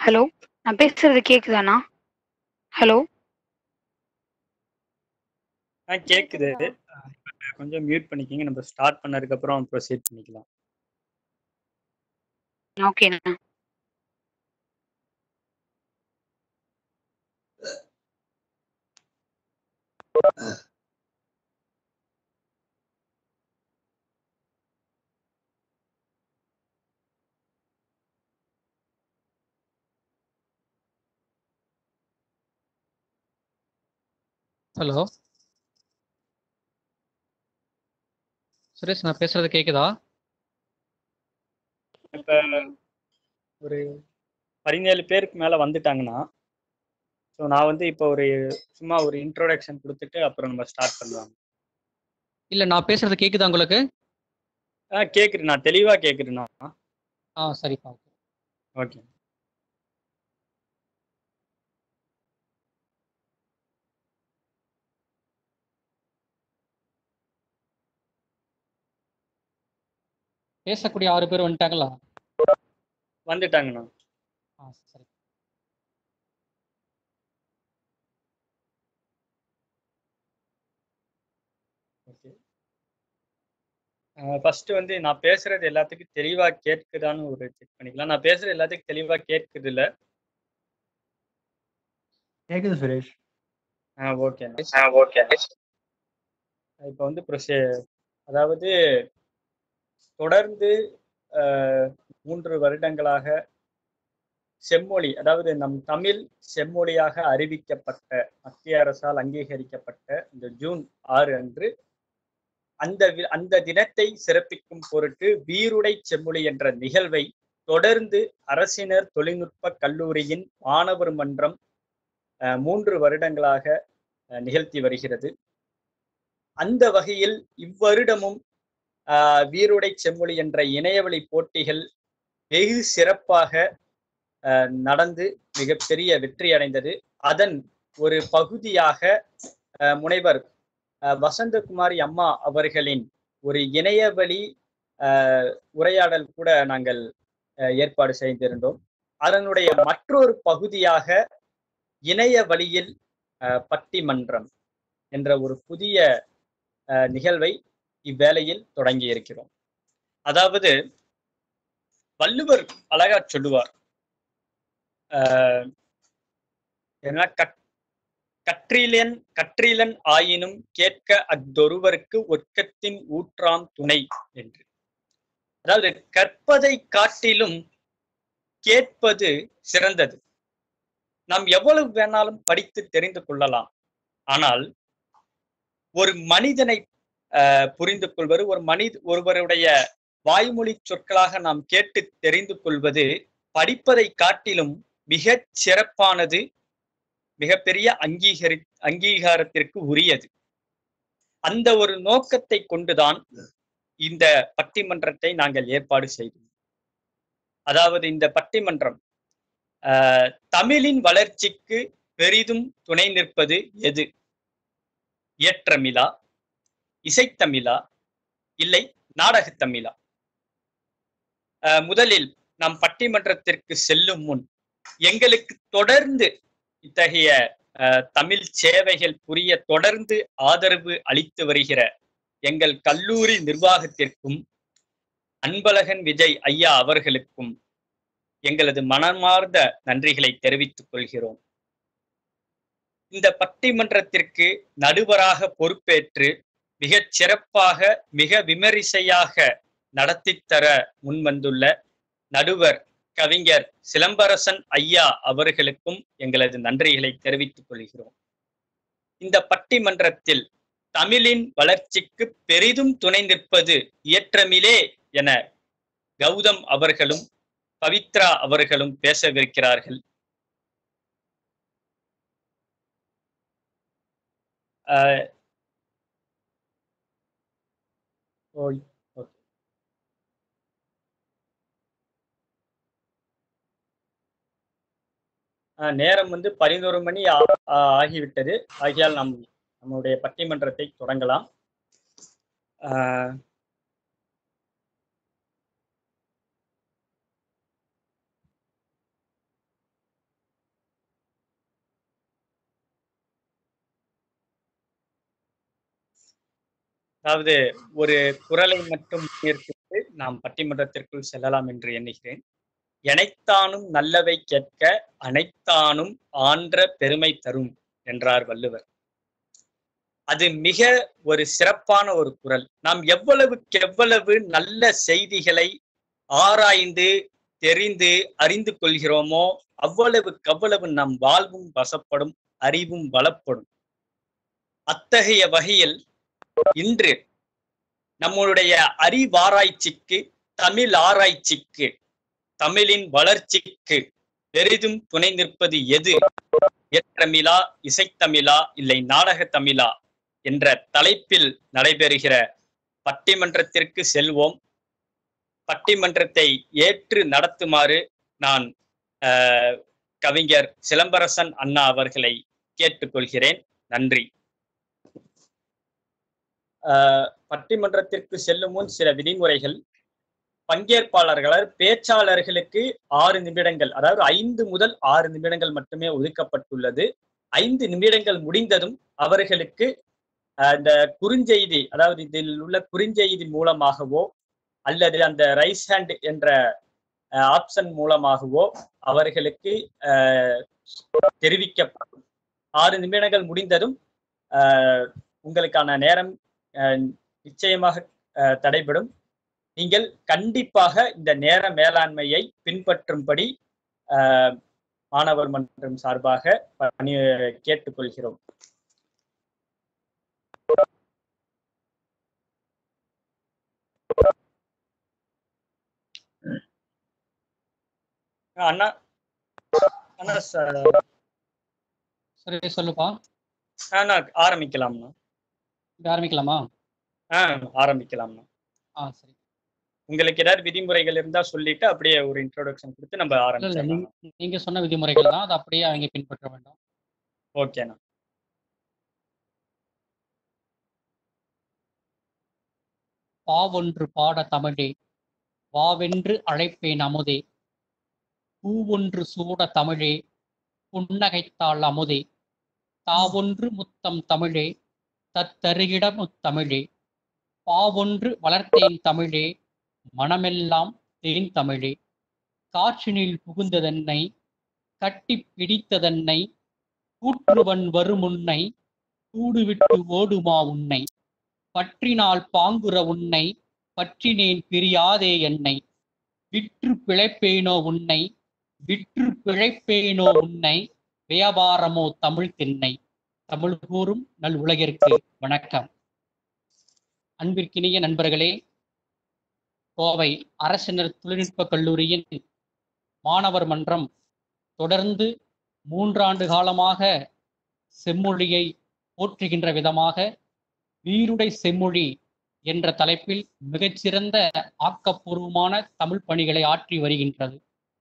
Hello நான் பேசுறது கேக்குதாண்ணா hello ஆ கேக்குது கொஞ்சம் மியூட் பண்ணிக்கிங்க நம்ம ஸ்டார்ட் பண்ணதுக்கு அப்புறம் ப்ரொசீட் பண்ணிக்கலாம் ஓகேண்ணா ஹலோ சுரேஷ் நான் பேசுறது கேக்குதா இப்ப ஒரு பதினேழு பேருக்கு மேல வந்துட்டாங்கன்னா ஸோ நான் வந்து இப்போ ஒரு சும்மா ஒரு இன்ட்ரோடக்ஷன் கொடுத்துட்டு அப்புறம் நம்ம ஸ்டார்ட் பண்ணலாம் இல்ல நான் பேசுறது கேக்குதா உங்களுக்கு ஆ கேக்குது நான் தெளிவா கேக்குதுண்ணா ஆ சரிப்பா ஓகே பேசக்கூடிய ஆறு பேர் வந்துட்டாங்களா வந்துட்டாங்கண்ணா ஆ சரி ஓகே ஃபர்ஸ்ட் வந்து நான் பேசுறது எல்லாத்துக்கும் தெளிவா கேட்குதான்னு ஒரு செக் பண்ணிக்கலாம் நான் பேசுறது எல்லாத்துக்கும் தெளிவா கேட்குது இல்ல கேக்குது சுரேஷ் ஆ ஓகே ஓகே இப்போ வந்து ப்ரொசே அதாவது தொடர்ந்து அஹ், மூன்று வருடங்களாக செம்மொழி அதாவது நம் தமிழ் செம்மொழியாக அறிவிக்கப்பட்ட மத்திய அரசால் அங்கீகரிக்கப்பட்ட இந்த ஜூன் ஆறு அன்று அந்த வி- அந்த தினத்தை சிறப்பிக்கும் பொருட்டு வீருடை செம்மொழி என்ற நிகழ்வை தொடர்ந்து அரசினர் தொழில்நுட்ப கல்லூரியின் மாணவர் மன்றம் அஹ், மூன்று வருடங்களாக அஹ், நிகழ்த்தி வருகிறது அந்த வகையில் இவ்வருடமும் ஆஹ், வீருடை செம்மொழி என்ற இணையவழி போட்டிகள் வெகு சிறப்பாக ஆஹ், நடந்து மிகப்பெரிய வெற்றி அடைந்தது அதன் ஒரு பகுதியாக ஆஹ், முனைவர் ஆஹ், வசந்தகுமாரி அம்மா அவர்களின் ஒரு இணையவழி ஆஹ், உரையாடல் கூட நாங்கள் ஆஹ், ஏற்பாடு செய்திருந்தோம் அதனுடைய மற்றொரு பகுதியாக இணைய வழியில் ஆஹ், பட்டிமன்றம் என்ற ஒரு புதிய ஆஹ், நிகழ்வை இவ்வேளையில் தொடங்கி இருக்கிறோம் அதாவது வள்ளுவர் அழகா சொல்லுவார் ஆஹ், என்ன கற்- கற்றிலன் கற்றிலன் ஆயினும் கேட்க அஃதொருவருக்கு ஒட்கத்தின் ஊற்றாம் துணை என்று அதாவது கற்பதை காட்டிலும் கேட்பது சிறந்தது நாம் எவ்வளவு வேணாலும் படித்து தெரிந்து கொள்ளலாம் ஆனால் ஒரு மனிதனை ஆஹ், புரிந்து கொள்வது ஒரு மனித ஒருவருடைய வாய்மொழி சொற்களாக நாம் கேட்டு தெரிந்து கொள்வது படிப்பதை காட்டிலும் மிகச் சிறப்பானது மிகப்பெரிய அங்கீகரி அங்கீகாரத்திற்கு உரியது அந்த ஒரு நோக்கத்தை கொண்டுதான் இந்த பட்டிமன்றத்தை நாங்கள் ஏற்பாடு செய்தோம் அதாவது இந்த பட்டிமன்றம் ஆஹ், தமிழின் வளர்ச்சிக்கு பெரிதும் துணை நிற்பது எது இயற்றமிழா இசைத்தமிழா இல்லை நாடகத்தமிழா ஆஹ், முதலில் நாம் பட்டிமன்றத்திற்கு செல்லும் முன் எங்களுக்கு தொடர்ந்து இத்தகைய ஆஹ், தமிழ் சேவைகள் புரிய தொடர்ந்து ஆதரவு அளித்து வருகிற எங்கள் கல்லூரி நிர்வாகத்திற்கும் அன்பழகன் விஜய் ஐயா அவர்களுக்கும் எங்களது மனமார்ந்த நன்றிகளை தெரிவித்துக் கொள்கிறோம் இந்த பட்டிமன்றத்திற்கு நடுவராக பொறுப்பேற்று மிகச் சிறப்பாக மிக விமரிசையாக நடத்தித்தர முன்வந்துள்ள நடுவர் கவிஞர் சிலம்பரசன் ஐயா அவர்களுக்கும் எங்களது நன்றிகளை தெரிவித்துக் கொள்கிறோம் இந்த பட்டிமன்றத்தில் தமிழின் வளர்ச்சிக்கு பெரிதும் துணை நிற்பது இயற்றமிலே என கௌதம் அவர்களும் பவித்ரா அவர்களும் பேசவிருக்கிறார்கள் ஆஹ் ஓய் ஓகே ஆஹ் நேரம் வந்து பதினோரு மணி ஆ- ஆ- ஆகிவிட்டது ஆகியால் நாம் நம்முடைய பட்டிமன்றத்தை தொடங்கலாம் ஆஹ் அதாவது ஒரு குரலை மட்டும் முன்னிறுத்திட்டு நாம் பட்டிமன்றத்திற்குள் செல்லலாம் என்று எண்ணுகிறேன் எனைத்தானும் நல்லவை கேட்க அனைத்தானும் ஆன்ற பெருமை தரும் என்றார் வள்ளுவர் அது மிக ஒரு சிறப்பான ஒரு குரல் நாம் எவ்வளவுக்கு எவ்வளவு நல்ல செய்திகளை ஆராய்ந்து தெரிந்து அறிந்து கொள்கிறோமோ அவ்வளவுக்கு அவ்வளவு நம் வாழ்வும் வசப்படும் அறிவும் வளப்படும் அத்தகைய வகையில் இன்று நம்மளுடைய அறிவாராய்ச்சிக்கு தமிழ் ஆராய்ச்சிக்கு தமிழின் வளர்ச்சிக்கு பெரிதும் துணை நிற்பது எது இயற்றமிழா இசைத்தமிழா இல்லை நாடகத் தமிழா என்ற தலைப்பில் நடைபெறுகிற பட்டிமன்றத்திற்கு செல்வோம் பட்டிமன்றத்தை ஏற்று நடத்துமாறு நான் ஆஹ், கவிஞர் சிலம்பரசன் அண்ணா அவர்களை கேட்டுக்கொள்கிறேன் நன்றி ஆஹ், பட்டிமன்றத்திற்கு செல்லும் முன் சில விதிமுறைகள் பங்கேற்பாளர்கள் பேச்சாளர்களுக்கு ஆறு நிமிடங்கள் அதாவது ஐந்து முதல் ஆறு நிமிடங்கள் மட்டுமே ஒதுக்கப்பட்டுள்ளது ஐந்து நிமிடங்கள் முடிந்ததும் அவர்களுக்கு ஆஹ், இந்த குறுஞ்செய்தி அதாவது இதில் உள்ள குறுஞ்செய்தி மூலமாகவோ அல்லது அந்த ரைஸ் ஹேண்ட் என்ற ஆப்ஷன் மூலமாகவோ அவர்களுக்கு ஆஹ், தெரிவிக்கப்படும் ஆறு நிமிடங்கள் முடிந்ததும் ஆஹ், உங்களுக்கான நேரம் ஆஹ், நிச்சயமாக ஆஹ், தடைபடும் நீங்கள் கண்டிப்பாக இந்த நேர மேலாண்மையை பின்பற்றும்படி ஆஹ், மாணவர் மன்றம் சார்பாக பணி கேட்டுக்கொள்கிறோம் அண்ணா அண்ணா ச- சரி சொல்லுப்பா அண்ணா ஆரம்பிக்கலாம்ண்ணா இப்ப ஆரம்பிக்கலாமா ஆ ஆரம்பிக்கலாம்ண்ணா ஆ சரி உங்களுக்கு ஏதாவது விதிமுறைகள் இருந்தா சொல்லிட்டு அப்படியே ஒரு இன்ட்ரோடக்ஷன் கொடுத்து நம்ம இல்ல இல்ல ஆரம்பிச்சிடலாம் நீங்க நீங்க சொன்ன விதிமுறைகள் தான் அதை அப்படியே அவங்க பின்பற்ற வேண்டும் ஓகேண்ணா பாவொன்று பாட தமிழே வாவென்று அழைப்பேன் அமுதே பூவொன்று சூட தமிழே புன்னகைத்தாள் அமுதே தாவொன்று முத்தம் தமிழே தத்தருகிட முத்தமிழே பாவொன்று வளர்த்தேன் தமிழே மனமெல்லாம் தேன் தமிழே காற்றினில் புகுந்ததென்னை கட்டிப் பிடித்ததென்னை கூற்றுவன் வருமுன்னை கூடுவிட்டு ஓடுமா உன்னை பற்றினால் பாங்குற உன்னை பற்றினேன் பிரியாதே என்னை விற்று பிழைப்பேனோ உன்னை விற்று பிழைப்பேனோ உன்னை வியாபாரமோ தமிழ் திண்ணை தமிழ் கூறும் நல் உலகிற்கு வணக்கம் அன்பிற்கினிய நண்பர்களே கோவை அரசினர் தொழில்நுட்ப கல்லூரியின் மாணவர் மன்றம் தொடர்ந்து மூன்றாண்டு காலமாக செம்மொழியை போற்றுகின்ற விதமாக வீருடை செம்மொழி என்ற தலைப்பில் மிகச்சிறந்த ஆக்கப்பூர்வமான தமிழ் பணிகளை ஆற்றி வருகின்றது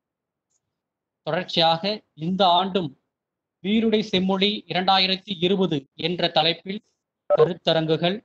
தொடர்ச்சியாக இந்த ஆண்டும் வீருடை செம்மொழி இரண்டாயிரத்தி இருபது என்ற தலைப்பில் கருத்தரங்குகள்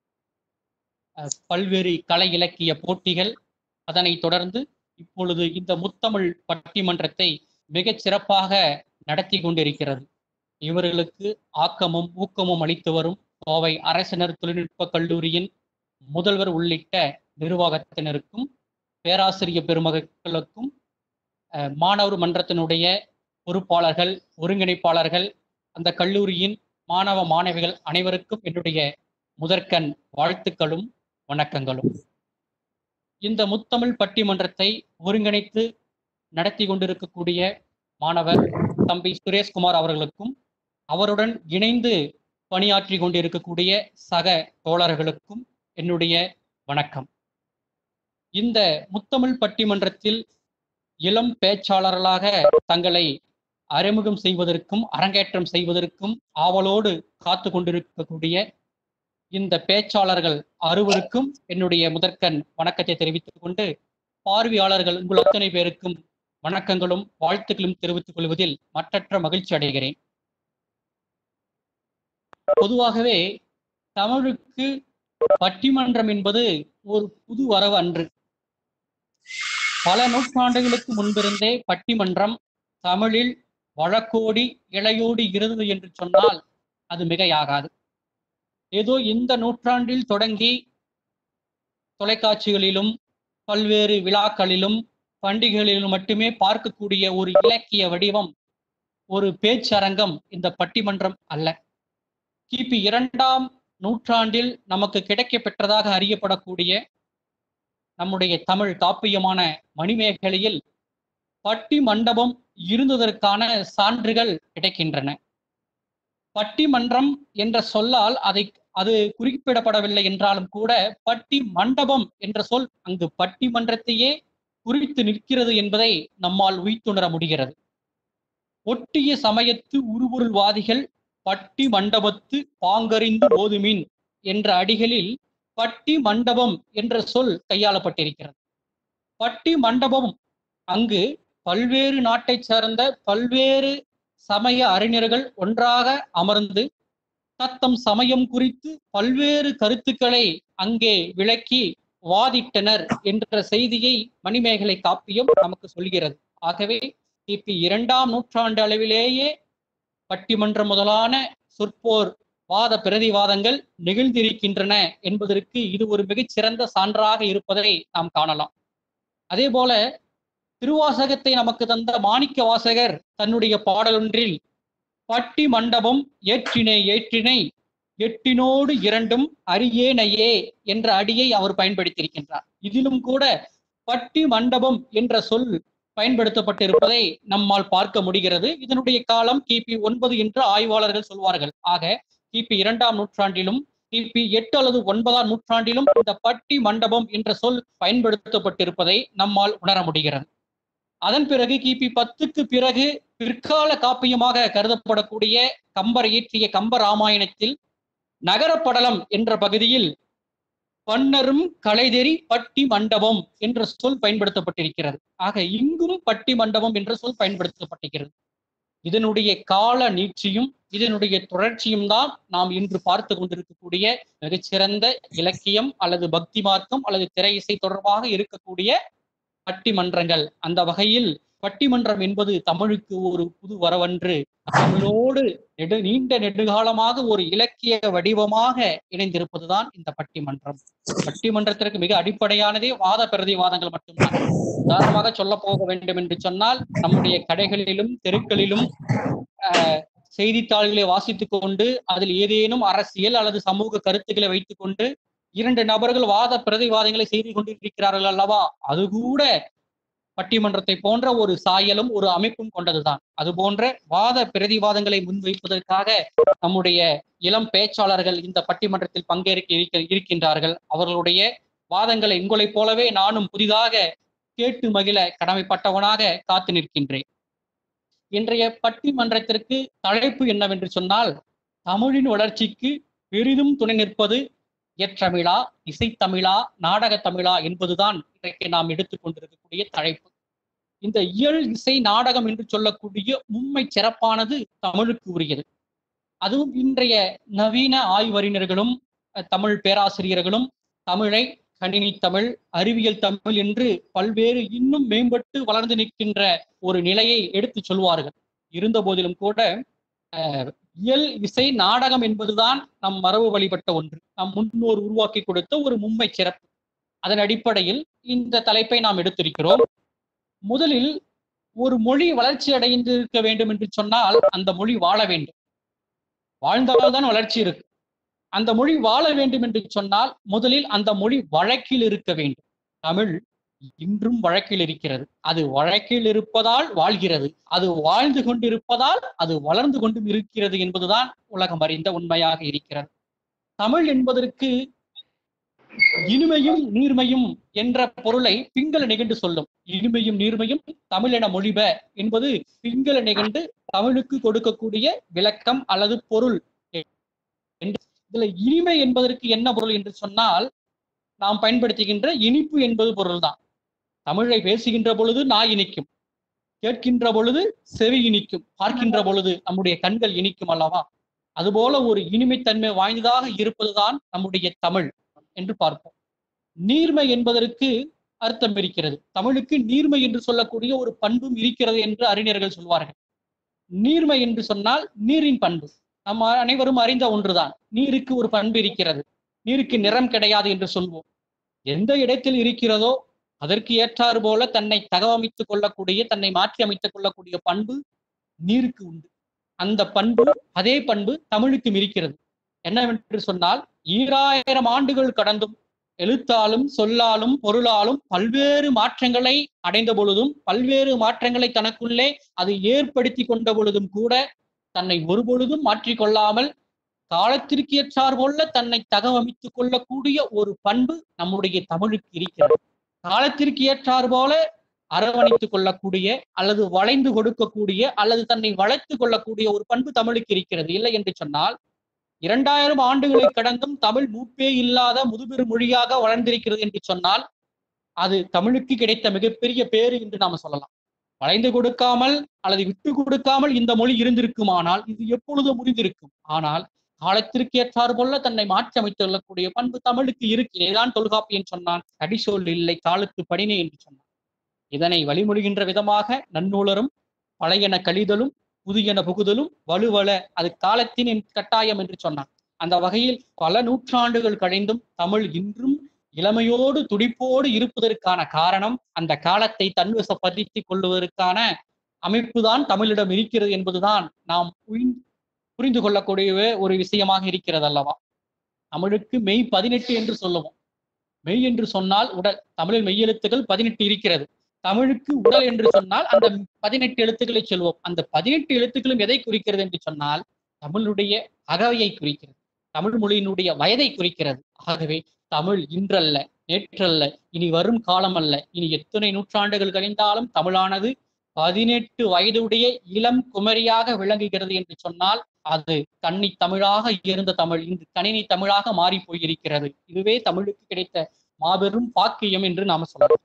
அஹ், பல்வேறு கலை இலக்கிய போட்டிகள் அதனைத் தொடர்ந்து இப்பொழுது இந்த முத்தமிழ் பட்டிமன்றத்தை மிகச் சிறப்பாக நடத்தி கொண்டிருக்கிறது இவர்களுக்கு ஆக்கமும் ஊக்கமும் அளித்து வரும் கோவை அரசினர் தொழில்நுட்ப கல்லூரியின் முதல்வர் உள்ளிட்ட நிர்வாகத்தினருக்கும் பேராசிரியர் பெருமக்களுக்கும் அஹ், மாணவர் மன்றத்தினுடைய பொறுப்பாளர்கள் ஒருங்கிணைப்பாளர்கள் அந்த கல்லூரியின் மாணவ மாணவிகள் அனைவருக்கும் என்னுடைய முதற்கண் வாழ்த்துக்களும் வணக்கங்களும் இந்த முத்தமிழ் பட்டிமன்றத்தை ஒருங்கிணைத்து நடத்தி கொண்டிருக்கக்கூடிய மாணவர் தம்பி சுரேஷ்குமார் அவர்களுக்கும் அவருடன் இணைந்து பணியாற்றி கொண்டிருக்கக்கூடிய சக தோழர்களுக்கும் என்னுடைய வணக்கம் இந்த முத்தமிழ் பட்டிமன்றத்தில் இளம் பேச்சாளர்களாக தங்களை அறிமுகம் செய்வதற்கும் அரங்கேற்றம் செய்வதற்கும் ஆவலோடு காத்து கொண்டிருக்கக்கூடிய இந்த பேச்சாளர்கள் அறுவருக்கும் என்னுடைய முதற்கண் வணக்கத்தை தெரிவித்துக் கொண்டு பார்வையாளர்கள் உங்கள் அத்தனை பேருக்கும் வணக்கங்களும் வாழ்த்துக்களும் தெரிவித்துக் கொள்வதில் மற்றற்ற மகிழ்ச்சி அடைகிறேன் பொதுவாகவே தமிழுக்கு பட்டிமன்றம் என்பது ஒரு புது வரவு அன்று பல நூற்றாண்டுகளுக்கு முன்பிருந்தே பட்டிமன்றம் தமிழில் வழக்கோடி இளையோடி இருந்தது என்று சொன்னால் அது மிகையாகாது ஏதோ இந்த நூற்றாண்டில் தொடங்கி தொலைக்காட்சிகளிலும் பல்வேறு விழாக்களிலும் பண்டிகைகளிலும் மட்டுமே பார்க்கக்கூடிய ஒரு இலக்கிய வடிவம் ஒரு பேச்சரங்கம் இந்த பட்டிமன்றம் அல்ல கிபி இரண்டாம் நூற்றாண்டில் நமக்கு கிடைக்க பெற்றதாக அறியப்படக்கூடிய நம்முடைய தமிழ் காப்பியமான மணிமேகலையில் பட்டி மண்டபம் இருந்ததற்கான சான்றுகள் கிடைக்கின்றன பட்டிமன்றம் என்ற சொல்லால் அதை அது குறிப்பிடப்படவில்லை என்றாலும் கூட பட்டி மண்டபம் என்ற சொல் அங்கு பட்டிமன்றத்தையே குறித்து நிற்கிறது என்பதை நம்மால் உய்த்துணர முடிகிறது ஒட்டிய சமயத்து உருபொருள்வாதிகள் பட்டி மண்டபத்து பாங்கறிந்து போதுமின் என்ற அடிகளில் பட்டி மண்டபம் என்ற சொல் கையாளப்பட்டிருக்கிறது பட்டி மண்டபம் அங்கு பல்வேறு நாட்டைச் சேர்ந்த பல்வேறு சமய அறிஞர்கள் ஒன்றாக அமர்ந்து தத்தம் சமயம் குறித்து பல்வேறு கருத்துக்களை அங்கே விளக்கி வாதிட்டனர் என்ற செய்தியை மணிமேகலை காப்பியம் நமக்கு சொல்கிறது ஆகவே கிபி இரண்டாம் நூற்றாண்டு அளவிலேயே பட்டிமன்றம் முதலான சொற்போர் வாத பிரதிவாதங்கள் நிகழ்ந்திருக்கின்றன என்பதற்கு இது ஒரு மிகச்சிறந்த சான்றாக இருப்பதை நாம் காணலாம் அதே போல திருவாசகத்தை நமக்கு தந்த மாணிக்க வாசகர் தன்னுடைய பாடலொன்றில் பட்டி மண்டபம் ஏற்றினை ஏற்றினை எட்டினோடு இரண்டும் அரியேனையே என்ற அடியை அவர் பயன்படுத்தியிருக்கின்றார் இதிலும் கூட பட்டி மண்டபம் என்ற சொல் பயன்படுத்தப்பட்டிருப்பதை நம்மால் பார்க்க முடிகிறது இதனுடைய காலம் கிபி ஒன்பது என்று ஆய்வாளர்கள் சொல்வார்கள் ஆக கிபி இரண்டாம் நூற்றாண்டிலும் கிபி எட்டு அல்லது ஒன்பதாம் நூற்றாண்டிலும் இந்த பட்டி மண்டபம் என்ற சொல் பயன்படுத்தப்பட்டிருப்பதை நம்மால் உணர முடிகிறது அதன் பிறகு கிபி பத்துக்கு பிறகு பிற்கால காப்பியமாக கருதப்படக்கூடிய கம்பர் இயற்றிய கம்ப ராமாயணத்தில் நகரப்படலம் என்ற பகுதியில் பன்னரும் கலைதெறி பட்டி மண்டபம் என்ற சொல் பயன்படுத்தப்பட்டிருக்கிறது ஆக இங்கும் பட்டி மண்டபம் என்ற சொல் பயன்படுத்தப்பட்டிருக்கிறது இதனுடைய கால நீட்சியும் இதனுடைய தொடர்ச்சியும் தான் நாம் இன்று பார்த்து கொண்டிருக்கக்கூடிய மிகச்சிறந்த இலக்கியம் அல்லது பக்தி மார்க்கம் அல்லது திரை இசை தொடர்பாக இருக்கக்கூடிய பட்டிமன்றங்கள் அந்த வகையில் பட்டிமன்றம் என்பது தமிழுக்கு ஒரு புது வரவன்று தமிழோடு நெடு நீண்ட நெடுகாலமாக ஒரு இலக்கிய வடிவமாக இணைந்திருப்பதுதான் இந்த பட்டிமன்றம் பட்டிமன்றத்திற்கு மிக அடிப்படையானதே வாத பிரதிவாதங்கள் மட்டும்தான் உதாரணமாக சொல்ல போக வேண்டும் என்று சொன்னால் நம்முடைய கடைகளிலும் தெருக்களிலும் ஆஹ், செய்தித்தாள்களை வாசித்துக் கொண்டு அதில் ஏதேனும் அரசியல் அல்லது சமூக கருத்துக்களை வைத்துக் கொண்டு இரண்டு நபர்கள் வாத பிரதிவாதங்களை செய்து கொண்டிருக்கிறார்கள் அல்லவா அது கூட பட்டிமன்றத்தை போன்ற ஒரு சாயலும் ஒரு அமைப்பும் கொண்டதுதான் அது போன்ற வாத பிரதிவாதங்களை முன்வைப்பதற்காக நம்முடைய இளம் பேச்சாளர்கள் இந்த பட்டிமன்றத்தில் பங்கேற்க இருக்க- இருக்கின்றார்கள் அவர்களுடைய வாதங்களை உங்களைப் போலவே நானும் புதிதாக கேட்டு மகிழ கடமைப்பட்டவனாக காத்து நிற்கின்றேன் இன்றைய பட்டிமன்றத்திற்கு தலைப்பு என்னவென்று சொன்னால் தமிழின் வளர்ச்சிக்கு பெரிதும் துணை நிற்பது இயற்றமிழா இசைத்தமிழா நாடகத் தமிழா என்பதுதான் இன்றைக்கு நாம் எடுத்துக்கொண்டிருக்கக்கூடிய தலைப்பு இந்த இயல் இசை நாடகம் என்று சொல்லக்கூடிய மும்மை சிறப்பானது தமிழுக்கு உரியது அதுவும் இன்றைய நவீன ஆய்வறிஞர்களும் அஹ், தமிழ் பேராசிரியர்களும் தமிழை கணினி தமிழ் அறிவியல் தமிழ் என்று பல்வேறு இன்னும் மேம்பட்டு வளர்ந்து நிற்கின்ற ஒரு நிலையை எடுத்து சொல்வார்கள் இருந்த போதிலும் கூட அஹ், இயல் இசை நாடகம் என்பதுதான் நம் மரபு வழிபட்ட ஒன்று நம் முன்னோர் உருவாக்கி கொடுத்த ஒரு மும்மை சிறப்பு அதன் அடிப்படையில் இந்த தலைப்பை நாம் எடுத்திருக்கிறோம் முதலில் ஒரு மொழி வளர்ச்சி அடைந்திருக்க வேண்டும் என்று சொன்னால் அந்த மொழி வாழ வேண்டும் வாழ்ந்தால்தான் வளர்ச்சி இருக்கு அந்த மொழி வாழ வேண்டும் என்று சொன்னால் முதலில் அந்த மொழி வழக்கில் இருக்க வேண்டும் தமிழ் இன்றும் வழக்கில் இருக்கிறது அது வழக்கில் இருப்பதால் வாழ்கிறது அது வாழ்ந்து கொண்டிருப்பதால் அது வளர்ந்து கொண்டும் இருக்கிறது என்பதுதான் உலகம் அறிந்த உண்மையாக இருக்கிறது தமிழ் என்பதற்கு இனிமையும் நீர்மையும் என்ற பொருளை பிங்கள நிகண்டு சொல்லும் இனிமையும் நீர்மையும் தமிழென மொழிப என்பது பிங்கள நிகண்டு தமிழுக்கு கொடுக்கக்கூடிய விளக்கம் அல்லது பொருள் என்று- இதுல இனிமை என்பதற்கு என்ன பொருள் என்று சொன்னால் நாம் பயன்படுத்துகின்ற இனிப்பு என்பது பொருள்தான் தமிழை பேசுகின்ற பொழுது நாய் இனிக்கும் கேட்கின்ற பொழுது செவி இனிக்கும் பார்க்கின்ற பொழுது நம்முடைய கண்கள் இனிக்கும் அல்லவா அதுபோல ஒரு இனிமைத்தன்மை வாய்ந்ததாக இருப்பதுதான் நம்முடைய தமிழ் என்று பார்ப்போம் நீர்மை என்பதற்கு அர்த்தம் இருக்கிறது தமிழுக்கு நீர்மை என்று சொல்லக்கூடிய ஒரு பண்பும் இருக்கிறது என்று அறிஞர்கள் சொல்வார்கள் நீர்மை என்று சொன்னால் நீரின் பண்பு நம்ம அனைவரும் அறிந்த ஒன்றுதான் நீருக்கு ஒரு பண்பு இருக்கிறது நீருக்கு நிறம் கிடையாது என்று சொல்வோம் எந்த இடத்தில் இருக்கிறதோ அதற்கு ஏற்றாறு போல தன்னை தகவமைத்துக் கொள்ளக்கூடிய தன்னை மாற்றி அமைத்துக் கொள்ளக்கூடிய பண்பு நீருக்கு உண்டு அந்த பண்பு அதே பண்பு தமிழுக்கும் இருக்கிறது என்னவென்று சொன்னால் ஈராயிரம் ஆண்டுகள் கடந்தும் எழுத்தாலும் சொல்லாலும் பொருளாலும் பல்வேறு மாற்றங்களை அடைந்த பொழுதும் பல்வேறு மாற்றங்களை தனக்குள்ளே அது ஏற்படுத்தி கொண்ட பொழுதும் கூட தன்னை ஒருபொழுதும் மாற்றிக்கொள்ளாமல் காலத்திற்கு ஏற்றார் போல தன்னை தகவமைத்துக் கொள்ளக்கூடிய ஒரு பண்பு நம்முடைய தமிழுக்கு இருக்கிறது காலத்திற்கு ஏற்றார் போல அரவணைத்துக் கொள்ளக்கூடிய அல்லது வளைந்து கொடுக்கக்கூடிய அல்லது தன்னை வளைத்துக் கொள்ளக்கூடிய ஒரு பண்பு தமிழுக்கு இருக்கிறது இல்லை என்று சொன்னால் இரண்டாயிரம் ஆண்டுகளை கடந்தும் தமிழ் மூப்பே இல்லாத முதுபெரு மொழியாக வளர்ந்திருக்கிறது என்று சொன்னால் அது தமிழுக்கு கிடைத்த மிகப்பெரிய பேரு என்று நாம சொல்லலாம் வளைந்து கொடுக்காமல் அல்லது விட்டு கொடுக்காமல் இந்த மொழி இருந்திருக்குமானால் இது எப்பொழுதும் முடிந்திருக்கும் ஆனால் காலத்திற்கு ஏற்றாறு போல தன்னை மாற்றி அமைத்துக் கொள்ளக்கூடிய பண்பு தமிழுக்கு இருக்கு இதைதான் தொல்காப்பியன் சொன்னான் அடிசொல் இல்லை காலுக்கு படினே என்று சொன்னான் இதனை வழிமொழிகின்ற விதமாக நன்னூலரும் பழையன கழிதலும் புதியன புகுதலும் வலுவல அது காலத்தின் என் கட்டாயம் என்று சொன்னான் அந்த வகையில் பல நூற்றாண்டுகள் கழிந்தும் தமிழ் இன்றும் இளமையோடு துடிப்போடு இருப்பதற்கான காரணம் அந்த காலத்தை தன்வசப்படுத்திக் கொள்வதற்கான அமைப்புதான் தமிழிடம் இருக்கிறது என்பதுதான் நாம் உயின் புரிந்து கொள்ளக்கூடிய ஒரு விஷயமாக இருக்கிறது அல்லவா தமிழுக்கு மெய் பதினெட்டு என்று சொல்லுவோம் மெய் என்று சொன்னால் உடல் தமிழில் மெய்யெழுத்துக்கள் பதினெட்டு இருக்கிறது தமிழுக்கு உடல் என்று சொன்னால் அந்த பதினெட்டு எழுத்துக்களை சொல்வோம் அந்த பதினெட்டு எழுத்துக்களும் எதை குறிக்கிறது என்று சொன்னால் தமிழுடைய அகவையை குறிக்கிறது தமிழ் மொழியினுடைய வயதை குறிக்கிறது ஆகவே தமிழ் இன்றல்ல நேற்றல்ல இனி வரும் காலம் அல்ல இனி எத்தனை நூற்றாண்டுகள் கழிந்தாலும் தமிழானது பதினெட்டு வயதுடைய இளம் குமரியாக விளங்குகிறது என்று சொன்னால் அது கன்னி தமிழாக இருந்த தமிழ் இன்று கணினி தமிழாக மாறி போயிருக்கிறது இதுவே தமிழுக்கு கிடைத்த மாபெரும் பாக்கியம் என்று நாம சொல்லலாம்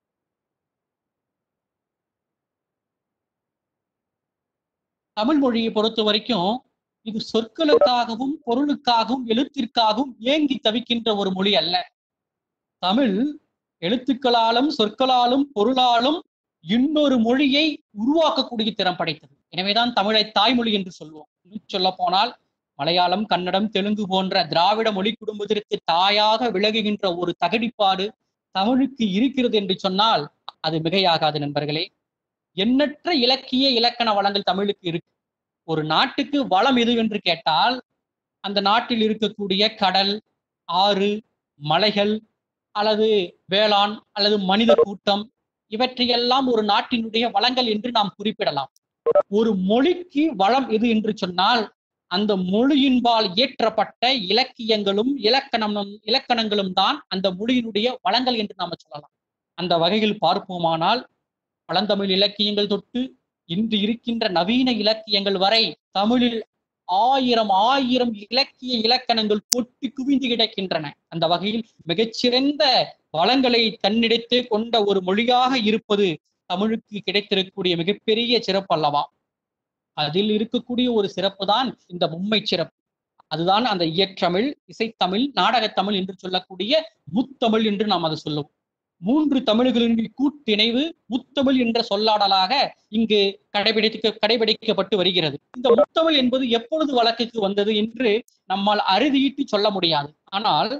தமிழ் மொழியை பொறுத்த வரைக்கும் இது சொற்களுக்காகவும் பொருளுக்காகவும் எழுத்திற்காகவும் ஏங்கி தவிக்கின்ற ஒரு மொழி அல்ல தமிழ் எழுத்துக்களாலும் சொற்களாலும் பொருளாலும் இன்னொரு மொழியை உருவாக்கக்கூடிய திறம் படைத்தது எனவேதான் தமிழை தாய்மொழி என்று சொல்வோம் சொல்ல போனால் மலையாளம் கன்னடம் தெலுங்கு போன்ற திராவிட மொழி குடும்பத்திற்கு தாயாக விலகுகின்ற ஒரு தகடிப்பாடு தமிழுக்கு இருக்கிறது என்று சொன்னால் அது மிகையாகாது நண்பர்களே எண்ணற்ற இலக்கிய இலக்கண வளங்கள் தமிழுக்கு இருக்கு ஒரு நாட்டுக்கு வளம் எது என்று கேட்டால் அந்த நாட்டில் இருக்கக்கூடிய கடல் ஆறு மலைகள் அல்லது வேளாண் அல்லது மனித கூட்டம் இவற்றையெல்லாம் ஒரு நாட்டினுடைய வளங்கள் என்று நாம் குறிப்பிடலாம் ஒரு மொழிக்கு வளம் எது என்று சொன்னால் அந்த மொழியின்பால் இயற்றப்பட்ட இலக்கியங்களும் இலக்கணமும் இலக்கணங்களும் தான் அந்த மொழியினுடைய வளங்கள் என்று நாம சொல்லலாம் அந்த வகையில் பார்ப்போமானால் பழந்தமிழ் இலக்கியங்கள் தொட்டு இன்று இருக்கின்ற நவீன இலக்கியங்கள் வரை தமிழில் ஆயிரம் ஆயிரம் இலக்கிய இலக்கணங்கள் கொட்டி குவிந்து கிடக்கின்றன அந்த வகையில் மிகச்சிறந்த வளங்களை தன்னிடத்தே கொண்ட ஒரு மொழியாக இருப்பது தமிழுக்கு கிடைத்திருக்கக்கூடிய மிகப்பெரிய சிறப்பு அல்லவா அதில் இருக்கக்கூடிய ஒரு சிறப்பு தான் இந்த மும்மை சிறப்பு அதுதான் அந்த இயற்றமிழ் இசைத்தமிழ் நாடகத்தமிழ் என்று சொல்லக்கூடிய முத்தமிழ் என்று நாம் அதை சொல்லுவோம் மூன்று தமிழ்களின் கூட்டிணைவு முத்தமிழ் என்ற சொல்லாடலாக இங்கு கடைபிடிக்க கடைபிடிக்கப்பட்டு வருகிறது இந்த முத்தமிழ் என்பது எப்பொழுது வழக்குக்கு வந்தது என்று நம்மால் அறுதியிட்டு சொல்ல முடியாது ஆனால்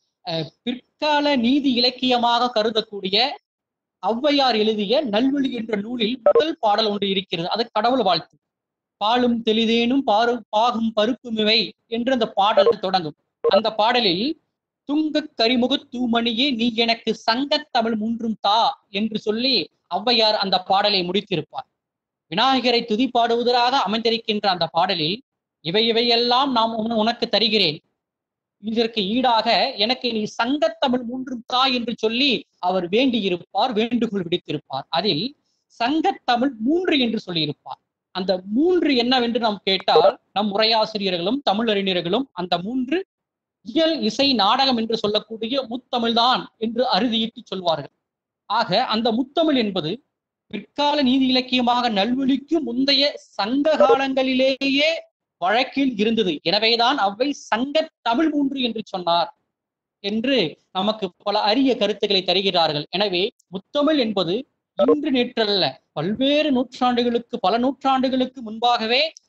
பிற்கால நீதி இலக்கியமாக கருதக்கூடிய ஔவையார் எழுதிய நல்வழி என்ற நூலில் முதல் பாடல் ஒன்று இருக்கிறது அது கடவுள் வாழ்த்து பாலும் தெளிதேனும் பாரு பாகும் பருப்புமிவை என்று அந்த பாடல் தொடங்கும் அந்த பாடலில் துங்க கரிமுக தூமணியே நீ எனக்கு சங்கத் தமிழ் மூன்றும் தா என்று சொல்லி ஔவையார் அந்த பாடலை முடித்திருப்பார் விநாயகரை துதி பாடுவதற்காக அமைந்திருக்கின்ற அந்த பாடலில் இவை இவையெல்லாம் நாம் உனக்கு தருகிறேன் இதற்கு ஈடாக எனக்கு நீ சங்கத்தமிழ் மூன்றும் தா என்று சொல்லி அவர் வேண்டி இருப்பார் வேண்டுகோள் விடுத்திருப்பார் அதில் சங்கத்தமிழ் மூன்று என்று சொல்லியிருப்பார் அந்த மூன்று என்னவென்று நாம் கேட்டால் நம் உரையாசிரியர்களும் தமிழறிஞர்களும் அந்த மூன்று இயல் இசை நாடகம் என்று சொல்லக்கூடிய முத்தமிழ்தான் என்று அறுதியிட்டு சொல்வார்கள் ஆக அந்த முத்தமிழ் என்பது பிற்கால நீதி இலக்கியமாக நல்வழிக்கு முந்தைய சங்க காலங்களிலேயே வழக்கில் இருந்தது எனவேதான் அவை சங்க தமிழ் மூன்று என்று சொன்னார் என்று நமக்கு பல அரிய கருத்துக்களை தருகிறார்கள் எனவே முத்தமிழ் என்பது இன்று நேற்றல்ல பல்வேறு நூற்றாண்டுகளுக்கு பல நூற்றாண்டுகளுக்கு முன்பாகவே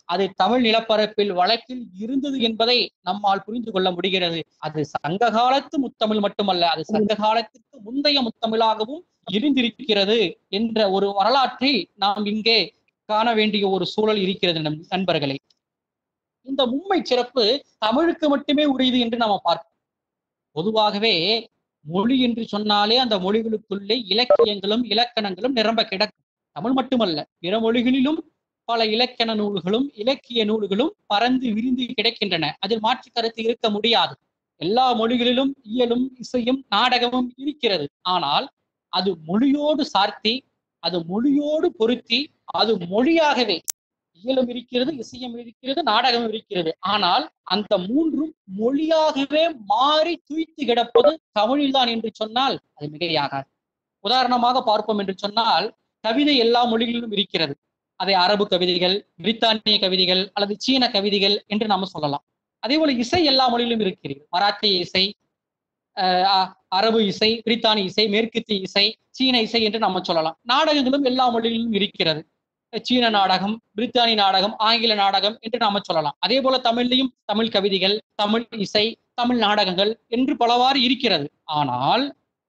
அது தமிழ் நிலப்பரப்பில் வழக்கில் இருந்தது என்பதை நம்மால் புரிந்து கொள்ள முடிகிறது அது சங்க காலத்து முத்தமிழ் மட்டுமல்ல அது சங்க காலத்திற்கு முந்தைய முத்தமிழாகவும் இருந்திருக்கிறது என்ற ஒரு வரலாற்றை நாம் இங்கே காண வேண்டிய ஒரு சூழல் இருக்கிறது நம் நண்பர்களே இந்த மும்மை சிறப்பு தமிழுக்கு மட்டுமே உரியது என்று நாம பார்ப்போம் பொதுவாகவே மொழி என்று சொன்னாலே அந்த மொழிகளுக்குள்ளே இலக்கியங்களும் இலக்கணங்களும் நிரம்ப கிடக்கும் தமிழ் மட்டுமல்ல பிற மொழிகளிலும் பல இலக்கண நூல்களும் இலக்கிய நூல்களும் பறந்து விரிந்து கிடைக்கின்றன அதில் மாற்று கருத்து இருக்க முடியாது எல்லா மொழிகளிலும் இயலும் இசையும் நாடகமும் இருக்கிறது ஆனால் அது மொழியோடு சார்த்தி அது மொழியோடு பொருத்தி அது மொழியாகவே இயலும் இருக்கிறது இசையும் இருக்கிறது நாடகம் இருக்கிறது ஆனால் அந்த மூன்றும் மொழியாகவே மாறி துய்த்து கிடப்பது தமிழில்தான் என்று சொன்னால் அது மிகையாகாது உதாரணமாக பார்ப்போம் என்று சொன்னால் கவிதை எல்லா மொழிகளிலும் இருக்கிறது அதை அரபு கவிதைகள் பிரித்தானிய கவிதைகள் அல்லது சீன கவிதைகள் என்று நாம சொல்லலாம் அதே போல இசை எல்லா மொழியிலும் இருக்கிறது மராத்திய இசை அஹ் அரபு இசை பிரித்தானிய இசை மேற்கத்திய இசை சீன இசை என்று நம்ம சொல்லலாம் நாடகங்களும் எல்லா மொழிகளிலும் இருக்கிறது சீன நாடகம் பிரித்தானிய நாடகம் ஆங்கில நாடகம் என்று நாம சொல்லலாம் அதே போல தமிழ்லையும் தமிழ் கவிதைகள் தமிழ் இசை தமிழ் நாடகங்கள் என்று பலவாறு இருக்கிறது ஆனால்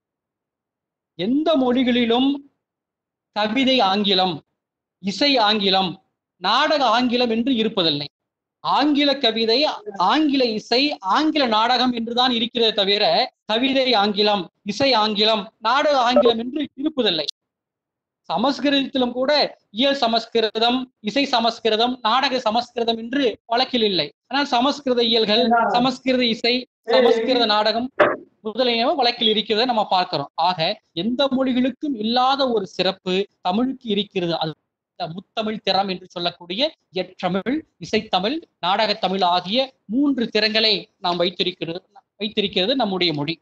எந்த மொழிகளிலும் கவிதை ஆங்கிலம் இசை ஆங்கிலம் நாடக ஆங்கிலம் என்று இருப்பதில்லை ஆங்கில கவிதை ஆங்கில இசை ஆங்கில நாடகம் என்றுதான் இருக்கிறதே தவிர கவிதை ஆங்கிலம் இசை ஆங்கிலம் நாடக ஆங்கிலம் என்று இருப்பதில்லை சமஸ்கிருதத்திலும் கூட இயல் சமஸ்கிருதம் இசை சமஸ்கிருதம் நாடக சமஸ்கிருதம் என்று வழக்கில் இல்லை ஆனால் சமஸ்கிருத இயல்கள் சமஸ்கிருத இசை சமஸ்கிருத நாடகம் முதலியன வழக்கில் இருக்கிறத நம்ம பார்க்கிறோம் ஆக எந்த மொழிகளுக்கும் இல்லாத ஒரு சிறப்பு தமிழுக்கு இருக்கிறது அது முத்தமிழ் திறம் என்று சொல்லக்கூடிய எற்றமிழ் இசைத்தமிழ் நாடகத்தமிழ் ஆகிய மூன்று திறங்களை நாம் வைத்திருக்கிறது வைத்திருக்கிறது நம்முடைய மொழி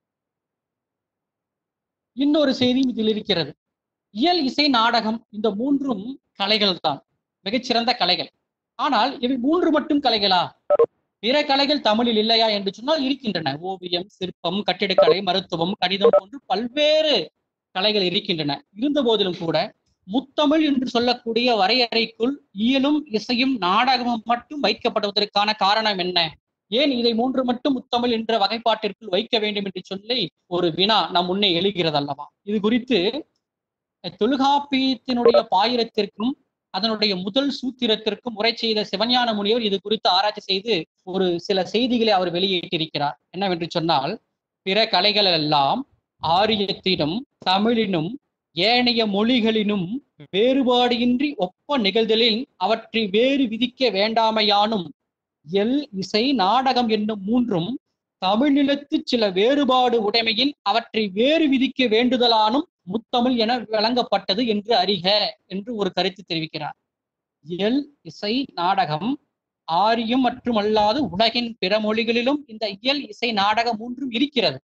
இன்னொரு செய்தியும் இதில் இருக்கிறது இயல் இசை நாடகம் இந்த மூன்றும் கலைகள் தான் மிகச்சிறந்த கலைகள் ஆனால் இவை மூன்று மட்டும் கலைகளா பிற கலைகள் தமிழில் இல்லையா என்று சொன்னால் இருக்கின்றன ஓவியம் சிற்பம் கட்டிடக்கலை மருத்துவம் கணிதம் போன்று பல்வேறு கலைகள் இருக்கின்றன இருந்த போதிலும் கூட முத்தமிழ் என்று சொல்லக்கூடிய வரையறைக்குள் இயலும் இசையும் நாடகமும் மட்டும் வைக்கப்படுவதற்கான காரணம் என்ன ஏன் இதை மூன்று மட்டும் முத்தமிழ் என்ற வகைப்பாட்டிற்குள் வைக்க வேண்டும் என்று சொல்லி ஒரு வினா நம் முன்னே எழுகிறது அல்லவா இது குறித்து தொல்காப்பியத்தினுடைய பாயிரத்திற்கும் அதனுடைய முதல் சூத்திரத்திற்கும் உரை செய்த சிவஞான முனிவர் இது குறித்து ஆராய்ச்சி செய்து ஒரு சில செய்திகளை அவர் வெளியிட்டிருக்கிறார் என்னவென்று சொன்னால் பிற கலைகள் எல்லாம் ஆரியத்தினும் தமிழினும் ஏனைய மொழிகளினும் வேறுபாடின்றி ஒப்ப நிகழ்தலில் அவற்றை வேறு விதிக்க வேண்டாமையானும் எல் இசை நாடகம் என்னும் மூன்றும் தமிழ்நிலத்து சில வேறுபாடு உடைமையின் அவற்றை வேறு விதிக்க வேண்டுதலானும் முத்தமிழ் என வழங்கப்பட்டது என்று அறிக என்று ஒரு கருத்து தெரிவிக்கிறார் இயல் இசை நாடகம் ஆரியம் மற்றும் அல்லாது உலகின் பிற மொழிகளிலும் இந்த இயல் இசை நாடகம் மூன்றும் இருக்கிறது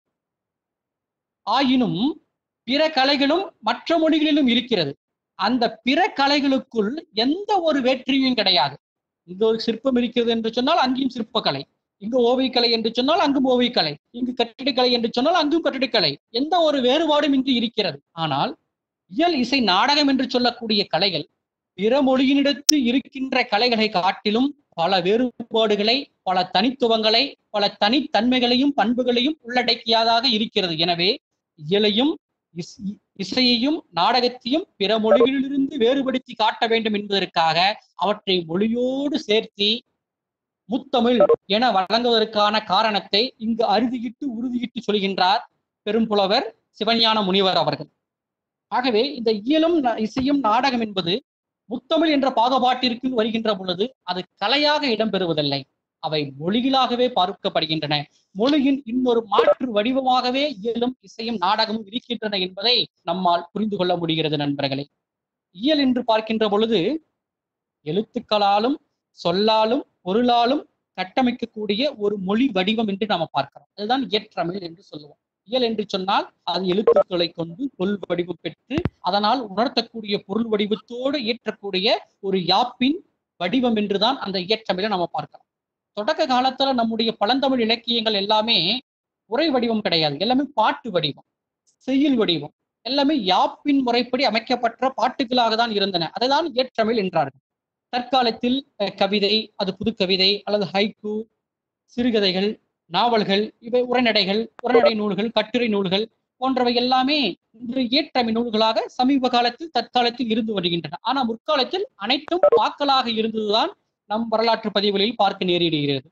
ஆயினும் பிற கலைகளும் மற்ற மொழிகளிலும் இருக்கிறது அந்த பிற கலைகளுக்குள் எந்த ஒரு வேற்றியும் கிடையாது இங்க ஒரு சிற்பம் இருக்கிறது என்று சொன்னால் அங்கேயும் சிற்பக்கலை இங்கு ஓவியக்கலை என்று சொன்னால் அங்கும் ஓவியக்கலை இங்கு கட்டிடக்கலை என்று சொன்னால் அங்கும் கட்டிடக்கலை எந்த ஒரு வேறுபாடும் இன்றி இருக்கிறது ஆனால் இயல் இசை நாடகம் என்று சொல்லக்கூடிய கலைகள் பிற மொழியினிடத்து இருக்கின்ற கலைகளை காட்டிலும் பல வேறுபாடுகளை பல தனித்துவங்களை பல தனித்தன்மைகளையும் பண்புகளையும் உள்ளடக்கியதாக இருக்கிறது எனவே இயலையும் இசையையும் நாடகத்தையும் பிற மொழிகளிலிருந்து வேறுபடுத்தி காட்ட வேண்டும் என்பதற்காக அவற்றை மொழியோடு சேர்த்தி முத்தமிழ் என வழங்குவதற்கான காரணத்தை இங்கு அறுதியிட்டு உறுதியிட்டு சொல்கின்றார் பெரும்புலவர் சிவஞான முனிவர் அவர்கள் ஆகவே இந்த இயலும் இசையும் நாடகம் என்பது முத்தமிழ் என்ற பாகுபாட்டிற்கு வருகின்ற பொழுது அது கலையாக இடம்பெறுவதில்லை அவை மொழிகளாகவே பார்க்கப்படுகின்றன மொழியின் இன்னொரு மாற்று வடிவமாகவே இயலும் இசையும் நாடகமும் இருக்கின்றன என்பதை நம்மால் புரிந்து கொள்ள முடிகிறது நண்பர்களே இயல் என்று பார்க்கின்ற பொழுது எழுத்துக்களாலும் சொல்லாலும் பொருளாலும் கட்டமைக்கக்கூடிய ஒரு மொழி வடிவம் என்று நாம பார்க்கிறோம் அதுதான் இயற்றமிழ் என்று சொல்லுவோம் இயல் என்று சொன்னால் அது எழுத்துக்களை கொண்டு சொல் வடிவம் பெற்று அதனால் உணர்த்தக்கூடிய பொருள் வடிவத்தோடு இயற்றக்கூடிய ஒரு யாப்பின் வடிவம் என்றுதான் அந்த இயற்றமிழை நம்ம பார்க்கலாம் தொடக்க காலத்துல நம்முடைய பழந்தமிழ் இலக்கியங்கள் எல்லாமே உரை வடிவம் கிடையாது எல்லாமே பாட்டு வடிவம் செய்யுள் வடிவம் எல்லாமே யாப்பின் முறைப்படி அமைக்கப்பட்ட பாட்டுகளாக தான் இருந்தன அதைதான் இயற்றமிழ் என்றார்கள் தற்காலத்தில் அஹ், கவிதை அது புதுக்கவிதை அல்லது ஹைக்கூ சிறுகதைகள் நாவல்கள் இவை உரைநடைகள் உரைநடை நூல்கள் கட்டுரை நூல்கள் போன்றவை எல்லாமே இன்று இயற்றமை நூல்களாக சமீப காலத்தில் தற்காலத்தில் இருந்து வருகின்றன ஆனா முற்காலத்தில் அனைத்தும் பாக்களாக இருந்ததுதான் நம் வரலாற்று பதிவுகளில் பார்க்க நேரிடுகிறது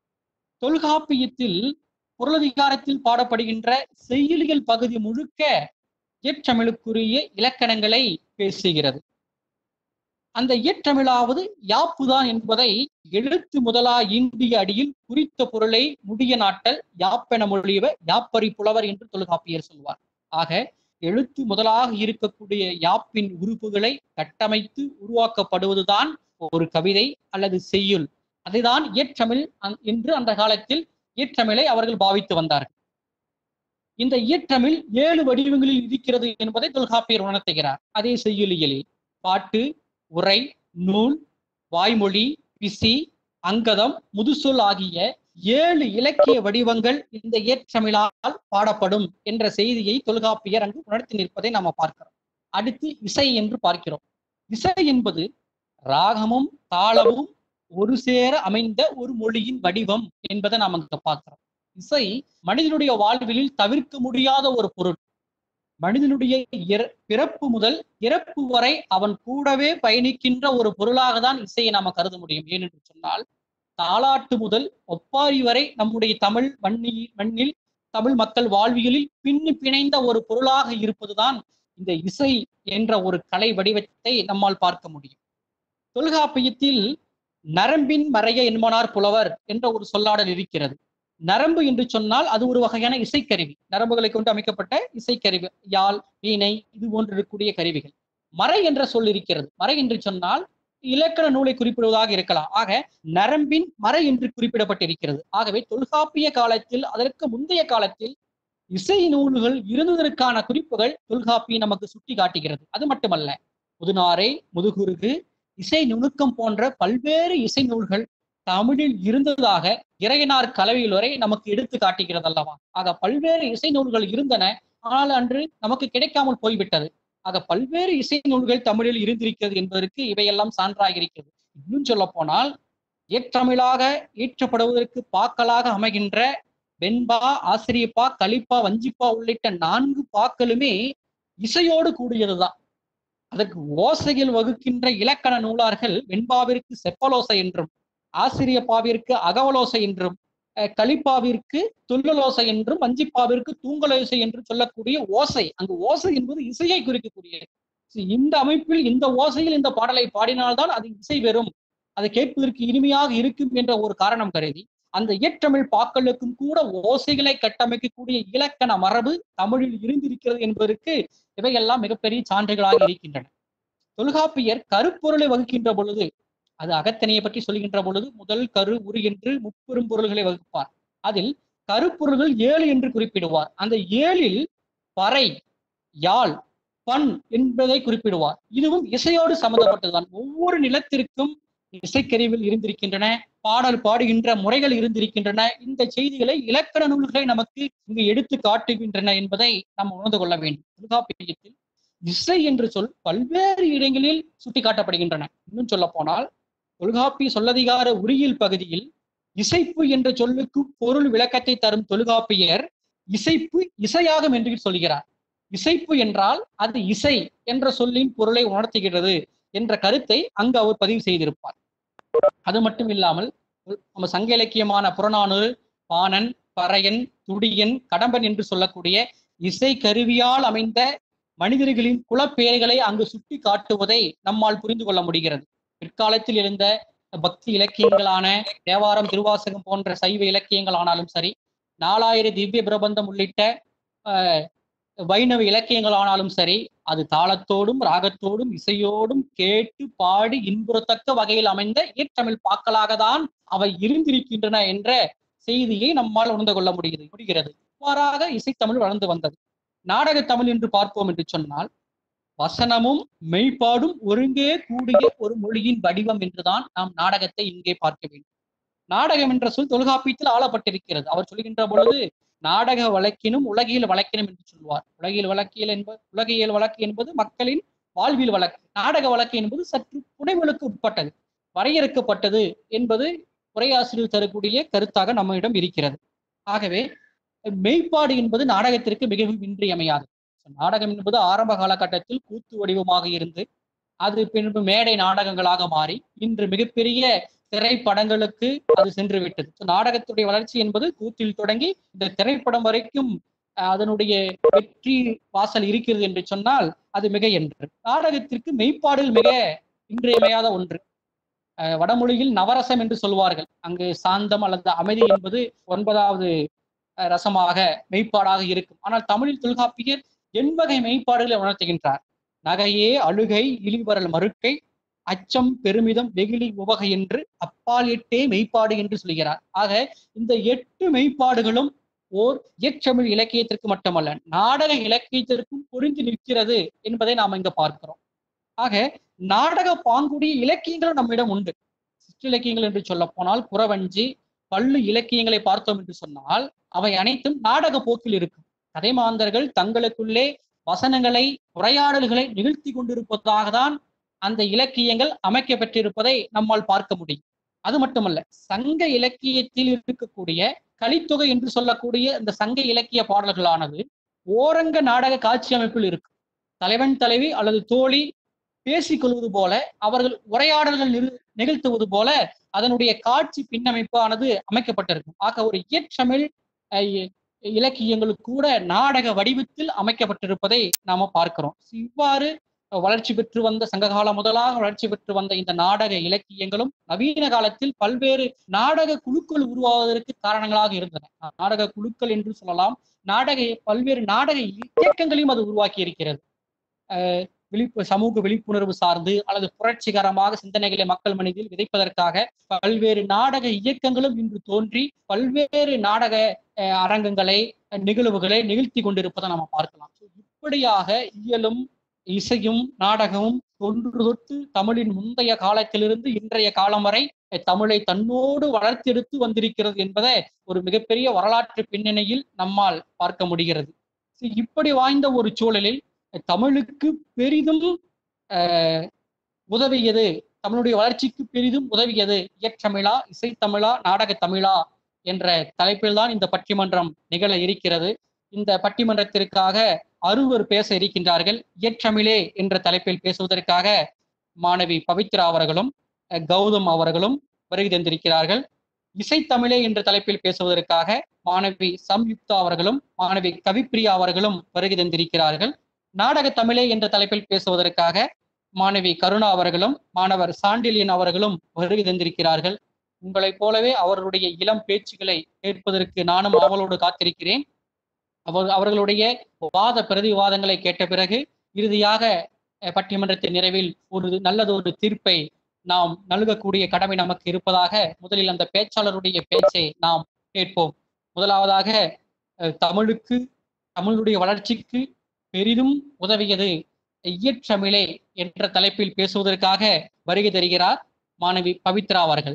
தொல்காப்பியத்தில் பொருளதிகாரத்தில் பாடப்படுகின்ற செய்யுளியல் பகுதி முழுக்க இயற்றமிழுக்குரிய இலக்கணங்களை பேசுகிறது அந்த இயற்றமிழாவது யாப்புதான் என்பதை எழுத்து முதலா ஈண்டிய அடியில் குறித்த பொருளை முடிய நாட்டல் யாப்பென மொழியவ யாப்பரி புலவர் என்று தொல்காப்பியர் சொல்வார் ஆக எழுத்து முதலாக இருக்கக்கூடிய யாப்பின் உறுப்புகளை கட்டமைத்து உருவாக்கப்படுவதுதான் ஒரு கவிதை அல்லது செய்யுள் அதைதான் இயற்றமிழ் அந்- என்று அந்த காலத்தில் இயற்றமிழை அவர்கள் பாவித்து வந்தார்கள் இந்த இயற்றமிழ் ஏழு வடிவங்களில் இருக்கிறது என்பதை தொல்காப்பியர் உணர்த்துகிறார் அதே செய்யுளியலில் பாட்டு உரை நூல் வாய்மொழி பிசி அங்கதம் முதுசொல் ஆகிய ஏழு இலக்கிய வடிவங்கள் இந்த இயற்றமிழால் பாடப்படும் என்ற செய்தியை தொல்காப்பியர் அங்கு உணர்த்தி நிற்பதை நாம பார்க்கிறோம் அடுத்து இசை என்று பார்க்கிறோம் இசை என்பது ராகமும் தாளமும் ஒரு சேர அமைந்த ஒரு மொழியின் வடிவம் என்பதை நாம் அங்க பார்க்கிறோம் இசை மனிதனுடைய வாழ்விலில் தவிர்க்க முடியாத ஒரு பொருள் மனிதனுடைய இற- பிறப்பு முதல் இறப்பு வரை அவன் கூடவே பயணிக்கின்ற ஒரு பொருளாக தான் இசையை நாம கருத முடியும் ஏனென்று சொன்னால் தாலாட்டு முதல் ஒப்பாரி வரை நம்முடைய தமிழ் மண்ணில் மண்ணில் தமிழ் மக்கள் வாழ்வியலில் பின்னி பிணைந்த ஒரு பொருளாக இருப்பதுதான் இந்த இசை என்ற ஒரு கலை வடிவத்தை நம்மால் பார்க்க முடியும் தொல்காப்பியத்தில் நரம்பின் மறைய என்பனார் புலவர் என்ற ஒரு சொல்லாடல் இருக்கிறது நரம்பு என்று சொன்னால் அது ஒரு வகையான இசைக்கருவி நரம்புகளை கொண்டு அமைக்கப்பட்ட இசைக்கருவி யாழ் வீணை இது போன்று இருக்கக்கூடிய கருவிகள் மறை என்ற சொல் இருக்கிறது மறை என்று சொன்னால் இலக்கண நூலை குறிப்பிடுவதாக இருக்கலாம் ஆக நரம்பின் மறை என்று குறிப்பிடப்பட்டிருக்கிறது ஆகவே தொல்காப்பிய காலத்தில் அதற்கு முந்தைய காலத்தில் இசை நூல்கள் இருந்ததற்கான குறிப்புகள் தொல்காப்பியம் நமக்கு சுட்டி காட்டுகிறது அது மட்டுமல்ல முதுநாரை முதுகுருகு இசை நுணுக்கம் போன்ற பல்வேறு இசை நூல்கள் தமிழில் இருந்ததாக இறையனார் கலவையில் வரை நமக்கு எடுத்து காட்டுகிறது அல்லவா ஆக பல்வேறு இசை நூல்கள் இருந்தன ஆனால் அன்று நமக்கு கிடைக்காமல் போய்விட்டது ஆக பல்வேறு இசை நூல்கள் தமிழில் இருந்திருக்கிறது என்பதற்கு இவையெல்லாம் சான்றாக இருக்கிறது இன்னும் சொல்ல போனால் இயற்றமிழாக இயற்றப்படுவதற்கு பாக்களாக அமைகின்ற வெண்பா ஆசிரியப்பா கலிப்பா வஞ்சிப்பா உள்ளிட்ட நான்கு பாக்களுமே இசையோடு கூடியதுதான் அதற்கு ஓசையில் வகுக்கின்ற இலக்கண நூலார்கள் வெண்பாவிற்கு செப்பலோசை என்றும் ஆசிரியப்பாவிற்கு அகவலோசை என்றும் அஹ், கலிப்பாவிற்கு துள்ளலோசை என்றும் வஞ்சிப்பாவிற்கு தூங்கலோசை என்று சொல்லக்கூடிய ஓசை அங்கு ஓசை என்பது இசையை குறிக்கக்கூடியது So, இந்த அமைப்பில் இந்த ஓசையில் இந்த பாடலை பாடினால்தான் அது இசை பெறும் அது கேட்பதற்கு இனிமையாக இருக்கும் என்ற ஒரு காரணம் கருதி அந்த இயற்றமிழ் பாக்களுக்கும் கூட ஓசைகளை கட்டமைக்கக்கூடிய இலக்கண மரபு தமிழில் இருந்திருக்கிறது என்பதற்கு இவையெல்லாம் மிகப்பெரிய சான்றுகளாக இருக்கின்றன தொல்காப்பியர் கருப்பொருளை வகுக்கின்ற பொழுது அது அகத்தனையை பற்றி சொல்கின்ற பொழுது முதல் கரு உரு என்று முப்பெரும் பொருள்களை வகுப்பார் அதில் கருப்பொருள்கள் ஏழு என்று குறிப்பிடுவார் அந்த ஏழில் பறை யாழ் பண் என்பதை குறிப்பிடுவார் இதுவும் இசையோடு சம்பந்தப்பட்டதுதான் ஒவ்வொரு நிலத்திற்கும் இசைக்கருவிகள் இருந்திருக்கின்றன பாடல் பாடுகின்ற முறைகள் இருந்திருக்கின்றன இந்த செய்திகளை இலக்கண நூல்களை நமக்கு இங்கு எடுத்து காட்டுகின்றன என்பதை நாம் உணர்ந்து கொள்ள வேண்டும் தொல்காப்பியத்தில் இசை என்று சொல் பல்வேறு இடங்களில் சுட்டிக்காட்டப்படுகின்றன இன்னும் சொல்ல போனால் தொல்காப்பிய சொல்லதிகார உரியில் பகுதியில் இசைப்பு என்ற சொல்லுக்கு பொருள் விளக்கத்தை தரும் தொல்காப்பியர் இசைப்பு இசையாகும் என்று சொல்கிறார் இசைப்பு என்றால் அது இசை என்ற சொல்லின் பொருளை உணர்த்துகிறது என்ற கருத்தை அங்கு அவர் பதிவு செய்திருப்பார் அது மட்டும் இல்லாமல் நம்ம சங்க இலக்கியமான புறநானூறு பாணன் பறையன் துடியன் கடம்பன் என்று சொல்லக்கூடிய இசை கருவியால் அமைந்த மனிதர்களின் குலப்பெயர்களை அங்கு சுட்டி காட்டுவதை நம்மால் புரிந்து கொள்ள முடிகிறது பிற்காலத்தில் எழுந்த பக்தி இலக்கியங்களான தேவாரம் திருவாசகம் போன்ற சைவ இலக்கியங்கள் ஆனாலும் சரி நாலாயிர திவ்ய பிரபந்தம் உள்ளிட்ட அஹ், வைணவ இலக்கியங்கள் ஆனாலும் சரி அது தாளத்தோடும் ராகத்தோடும் இசையோடும் கேட்டு பாடி இன்புறத்தக்க வகையில் அமைந்த இயற்றமிழ் பாக்களாக தான் அவை இருந்திருக்கின்றன என்ற செய்தியை நம்மால் உணர்ந்து கொள்ள முடியுது முடிகிறது இவ்வாறாக இசைத்தமிழ் வளர்ந்து வந்தது நாடக தமிழ் என்று பார்ப்போம் என்று சொன்னால் வசனமும் மெய்ப்பாடும் ஒருங்கே கூடிய ஒரு மொழியின் வடிவம் என்றுதான் நாம் நாடகத்தை இங்கே பார்க்க வேண்டும் நாடகம் என்ற சொல் தொல்காப்பியத்தில் ஆளப்பட்டிருக்கிறது அவர் சொல்கின்ற பொழுது நாடக வழக்கினும் உலகியல் வழக்கினும் என்று சொல்வார் உலகியல் வழக்கியல் என்பது உலகியல் வழக்கு என்பது மக்களின் வாழ்வியல் வழக்கு நாடக வழக்கு என்பது சற்று புனைவுகளுக்கு உட்பட்டது வரையறுக்கப்பட்டது என்பது உரையாசிரியர் தரக்கூடிய கருத்தாக நம்மிடம் இருக்கிறது ஆகவே மெய்ப்பாடு என்பது நாடகத்திற்கு மிகவும் இன்றியமையாது நாடகம் என்பது ஆரம்ப காலகட்டத்தில் கூத்து வடிவமாக இருந்து அது பின்பு மேடை நாடகங்களாக மாறி இன்று மிகப்பெரிய திரைப்படங்களுக்கு அது சென்று விட்டது So, நாடகத்துடைய வளர்ச்சி என்பது கூத்தில் தொடங்கி இந்த திரைப்படம் வரைக்கும் அஹ், அதனுடைய வெற்றி வாசல் இருக்கிறது என்று சொன்னால் அது மிக என்று நாடகத்திற்கு மெய்ப்பாடுகள் மிக இன்றியமையாத ஒன்று அஹ், வடமொழியில் நவரசம் என்று சொல்வார்கள் அங்கு சாந்தம் அல்லது அமைதி என்பது ஒன்பதாவது அஹ், ரசமாக மெய்ப்பாடாக இருக்கும் ஆனால் தமிழில் தொல்காப்பியர் எண்வகை மெய்ப்பாடுகளை உணர்த்துகின்றார் நகையே அழுகை இழிவரல் மறுக்கை அச்சம் பெருமிதம் வெகுளி உவகை என்று அப்பால் எட்டே மெய்ப்பாடு என்று சொல்கிறார் ஆக இந்த எட்டு மெய்ப்பாடுகளும் ஓர் இயற்றமிழ் இலக்கியத்திற்கு மட்டுமல்ல நாடக இலக்கியத்திற்கும் பொருந்தி நிற்கிறது என்பதை நாம் இங்க பார்க்கிறோம் ஆக நாடக பாங்குடைய இலக்கியங்களும் நம்மிடம் உண்டு சிற்றிலக்கியங்கள் என்று சொல்ல போனால் குறவஞ்சி பள்ளு இலக்கியங்களை பார்த்தோம் என்று சொன்னால் அவை அனைத்தும் நாடக போக்கில் இருக்கும் கதைமாந்தர்கள் தங்களுக்குள்ளே வசனங்களை உரையாடல்களை நிகழ்த்தி கொண்டிருப்பதாக தான் அந்த இலக்கியங்கள் அமைக்கப்பட்டிருப்பதை நம்மால் பார்க்க முடியும் அது மட்டுமல்ல சங்க இலக்கியத்தில் இருக்கக்கூடிய கலித்தொகை என்று சொல்லக்கூடிய இந்த சங்க இலக்கிய பாடல்களானது ஓரங்க நாடக காட்சி அமைப்பில் இருக்கும் தலைவன் தலைவி அல்லது தோழி பேசிக்கொள்வது போல அவர்கள் உரையாடல்கள் நிறு நிகழ்த்துவது போல அதனுடைய காட்சி பின்னமைப்பானது அமைக்கப்பட்டிருக்கும் ஆக ஒரு இயற்றமிழ் அஹ், இ- இலக்கியங்கள் கூட நாடக வடிவத்தில் அமைக்கப்பட்டிருப்பதை நாம பார்க்கிறோம் இவ்வாறு வளர்ச்சி பெற்று வந்த சங்ககாலம் முதலாக வளர்ச்சி பெற்று வந்த இந்த நாடக இலக்கியங்களும் நவீன காலத்தில் பல்வேறு நாடக குழுக்கள் உருவாவதற்கு காரணங்களாக இருந்தன நாடக குழுக்கள் என்று சொல்லலாம் நாடக பல்வேறு நாடக இயக்கங்களையும் அது உருவாக்கி இருக்கிறது அஹ் விழிப்பு சமூக விழிப்புணர்வு சார்ந்து அல்லது புரட்சிகரமாக சிந்தனைகளை மக்கள் மனதில் விதைப்பதற்காக பல்வேறு நாடக இயக்கங்களும் இன்று தோன்றி பல்வேறு நாடக அஹ், அரங்கங்களை அஹ், நிகழ்வுகளை நிகழ்த்தி கொண்டிருப்பதை நம்ம பார்க்கலாம் So, இப்படியாக இயலும் இசையும் நாடகமும் தொன்று தொட்டு தமிழின் முந்தைய காலத்திலிருந்து இன்றைய காலம் வரை அஹ், தமிழை தன்னோடு வளர்த்தெடுத்து வந்திருக்கிறது என்பதை ஒரு மிகப்பெரிய வரலாற்று பின்னணியில் நம்மால் பார்க்க முடிகிறது So, இப்படி வாய்ந்த ஒரு சூழலில் தமிழுக்கு பெரிதும் அஹ், உதவியது தமிழுடைய வளர்ச்சிக்கு பெரிதும் உதவியது இயற்றமிழா இசைத்தமிழா நாடகத் தமிழா என்ற தலைப்பில்தான் இந்த பட்டிமன்றம் நிகழ இருக்கிறது இந்த பட்டிமன்றத்திற்காக அறுவர் பேச இருக்கின்றார்கள் இயற்றமிழே என்ற தலைப்பில் பேசுவதற்காக மாணவி பவித்ரா அவர்களும் அஹ், கௌதம் அவர்களும் வருகை தந்திருக்கிறார்கள் இசைத்தமிழே என்ற தலைப்பில் பேசுவதற்காக மாணவி சம்யுக்தா அவர்களும் மாணவி கவிப்பிரியா அவர்களும் வருகை தந்திருக்கிறார்கள் நாடக தமிழே என்ற தலைப்பில் பேசுவதற்காக மாணவி கருணா அவர்களும் மாணவர் சாண்டிலியன் அவர்களும் வருகை தந்திருக்கிறார்கள் உங்களைப் போலவே அவர்களுடைய இளம் பேச்சுகளை கேட்பதற்கு நானும் ஆவலோடு காத்திருக்கிறேன் அவர் அவர்களுடைய வாத பிரதிவாதங்களை கேட்ட பிறகு இறுதியாக அஹ், பட்டிமன்றத்தின் நிறைவில் ஒரு நல்லதொரு தீர்ப்பை நாம் நல்கக்கூடிய கடமை நமக்கு இருப்பதாக முதலில் அந்த பேச்சாளருடைய பேச்சை நாம் கேட்போம் முதலாவதாக அஹ், தமிழுக்கு தமிழுடைய வளர்ச்சிக்கு பெரிதும் உதவியது இயற்றமிழே என்ற தலைப்பில் பேசுவதற்காக வருகை தருகிறார் மாணவி பவித்ரா அவர்கள்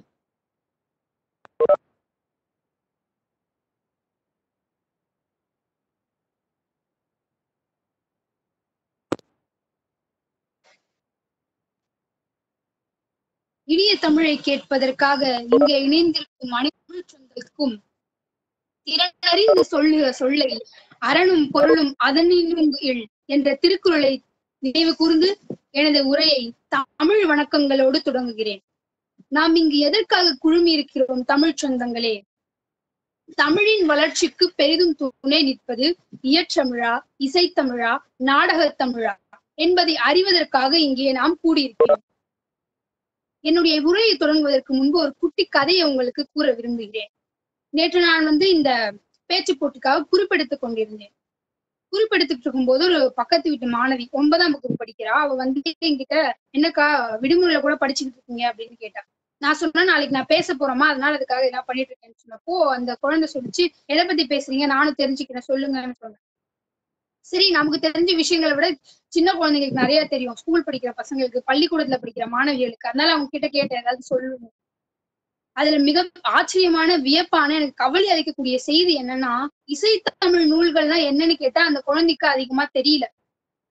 இனிய தமிழை கேட்பதற்காக இங்கே இணைந்திருக்கும் அனைத்து சொந்தக்கும் திறனறிந்து சொல்லுக சொல்லை அரணும் பொருளும் அதனிலும் இல் என்ற திருக்குறளை நினைவு கூர்ந்து எனது உரையை தமிழ் வணக்கங்களோடு தொடங்குகிறேன் நாம் இங்கு எதற்காக குழுமி இருக்கிறோம் தமிழ் சொந்தங்களே தமிழின் வளர்ச்சிக்கு பெரிதும் துணை நிற்பது இயற்றமிழா இசைத்தமிழா நாடகத் தமிழா என்பதை அறிவதற்காக இங்கே நாம் கூடியிருக்கிறோம் என்னுடைய உரையை தொடங்குவதற்கு முன்பு ஒரு குட்டி கதையை உங்களுக்கு கூற விரும்புகிறேன் நேற்று நான் வந்து இந்த பேச்சு போட்டிக்காக குறிப்பெடுத்துக் கொண்டிருந்தேன் குறிப்பெடுத்துட்டு இருக்கும்போது ஒரு பக்கத்து வீட்டு மாணவி ஒன்பதாம் வகுப்பு படிக்கிறா அவ வந்து என்கிட்ட என்னக்கா விடுமுறையில கூட படிச்சுக்கிட்டு இருக்கீங்க அப்படின்னு கேட்டா நான் சொன்னேன் நாளைக்கு நான் பேச போறோமா அதனால அதுக்காக என்ன பண்ணிட்டு இருக்கேன்னு சொன்னப்போ அந்த குழந்தை சொல்லிச்சு எதை பத்தி பேசுறீங்க நானும் தெரிஞ்சுக்கிறேன் சொல்லுங்கன்னு சொன்னேன் சரி நமக்கு தெரிஞ்ச விஷயங்களை விட சின்ன குழந்தைங்களுக்கு நிறைய தெரியும் ஸ்கூல் படிக்கிற பசங்களுக்கு பள்ளிக்கூடத்துல படிக்கிற மாணவிகளுக்கு அதனால அவங்க கிட்ட கேட்டேன் ஏதாவது சொல்லுங்க அதுல மிக ஆச்சரியமான வியப்பான எனக்கு கவலை அளிக்கக்கூடிய செய்தி என்னன்னா இசைத்தமிழ் நூல்கள்லாம் என்னன்னு கேட்டா அந்த குழந்தைக்கு அதிகமா தெரியல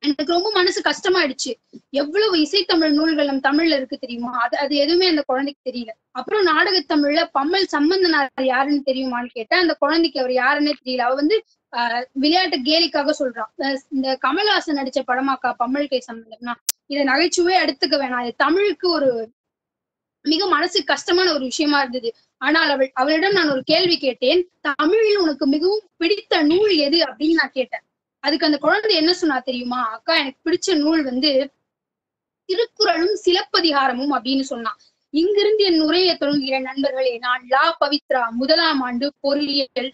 எனக்கு ரொம்ப மனசு கஷ்டமாயிடுச்சு எவ்வளவு இசைத்தமிழ் நூல்கள் நம் தமிழ்ல இருக்கு தெரியுமா அது அது எதுவுமே அந்த குழந்தைக்கு தெரியல அப்புறம் நாடகத்தமிழ்ல பம்மல் சம்பந்தனார் யாருன்னு தெரியுமான்னு கேட்டேன் அந்த குழந்தைக்கு அவர் யாருன்னே தெரியல அவ வந்து ஆஹ் விளையாட்டு கேலிக்காக சொல்றான் அஹ் இந்த கமல்ஹாசன் நடிச்ச படமாக்கா பம்மல் கை சம்பந்தம்னா இதை நகைச்சுவே எடுத்துக்க வேணாம் இது தமிழுக்கு ஒரு மிக மனசுக்கு கஷ்டமான ஒரு விஷயமா இருந்தது ஆனால் அவள் அவளிடம் நான் ஒரு கேள்வி கேட்டேன் தமிழில் உனக்கு மிகவும் பிடித்த நூல் எது அப்படின்னு நான் கேட்டேன் அதுக்கு அந்த குழந்தை என்ன சொன்னா தெரியுமா அக்கா எனக்கு பிடிச்ச நூல் வந்து திருக்குறளும் சிலப்பதிகாரமும் அப்படின்னு சொன்னான் இங்கிருந்து என் உரையை தொடங்குகிற நண்பர்களே நான் லா பவித்ரா முதலாம் ஆண்டு பொறியியல்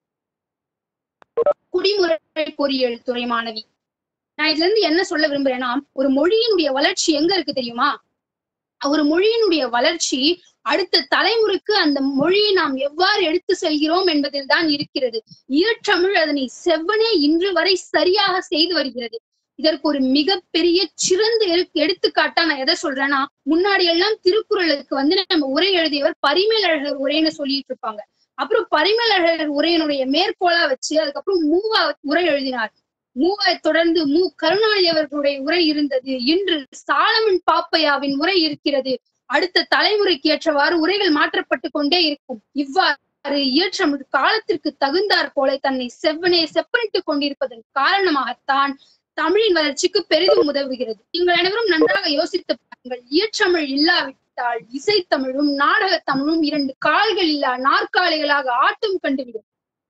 குடிமுறை பொறியியல் துறை மாணவி நான் இதுல இருந்து என்ன சொல்ல விரும்புறேன்னா ஒரு மொழியினுடைய வளர்ச்சி எங்க இருக்கு தெரியுமா ஒரு மொழியினுடைய வளர்ச்சி அடுத்த தலைமுறைக்கு அந்த மொழியை நாம் எவ்வாறு எடுத்து செல்கிறோம் என்பதில் தான் இருக்கிறது ஈழத்தமிழ் அதனை செவ்வனே இன்று வரை சரியாக செய்து வருகிறது இதற்கு ஒரு மிகப்பெரிய சிறந்த எடு- எடுத்துக்காட்டா நான் எதை சொல்றேன்னா முன்னாடி எல்லாம் திருக்குறளுக்கு வந்து நம்ம உரை எழுதியவர் பரிமேலழகர் உரைன்னு சொல்லிட்டு இருப்பாங்க அப்புறம் பரிமேலழகர் உரையினுடைய மேற்கோளா வச்சு அதுக்கப்புறம் மூவா உரை எழுதினார் மூவா தொடர்ந்து மு கருணாநிதி அவர்களுடைய உரை இருந்தது இன்று சாலமன் பாப்பையாவின் உரை இருக்கிறது அடுத்த தலைமுறைக்கு ஏற்றவாறு உரைகள் மாற்றப்பட்டு கொண்டே இருக்கும் இவ்வாறு இயற்றமிழ் காலத்திற்கு தகுந்தாற் போல தன்னை செவ்வனே செப்பனிட்டுக் கொண்டிருப்பதன் காரணமாகத்தான் தமிழின் வளர்ச்சிக்கு பெரிதும் உதவுகிறது நீங்கள் அனைவரும் நன்றாக யோசித்து பாருங்கள் இயற்றமிழ் இல்லாவிட்டால் இசைத்தமிழும் நாடகத் தமிழும் இரண்டு கால்கள் இல்லா நாற்காலிகளாக ஆட்டம் கண்டுவிடும்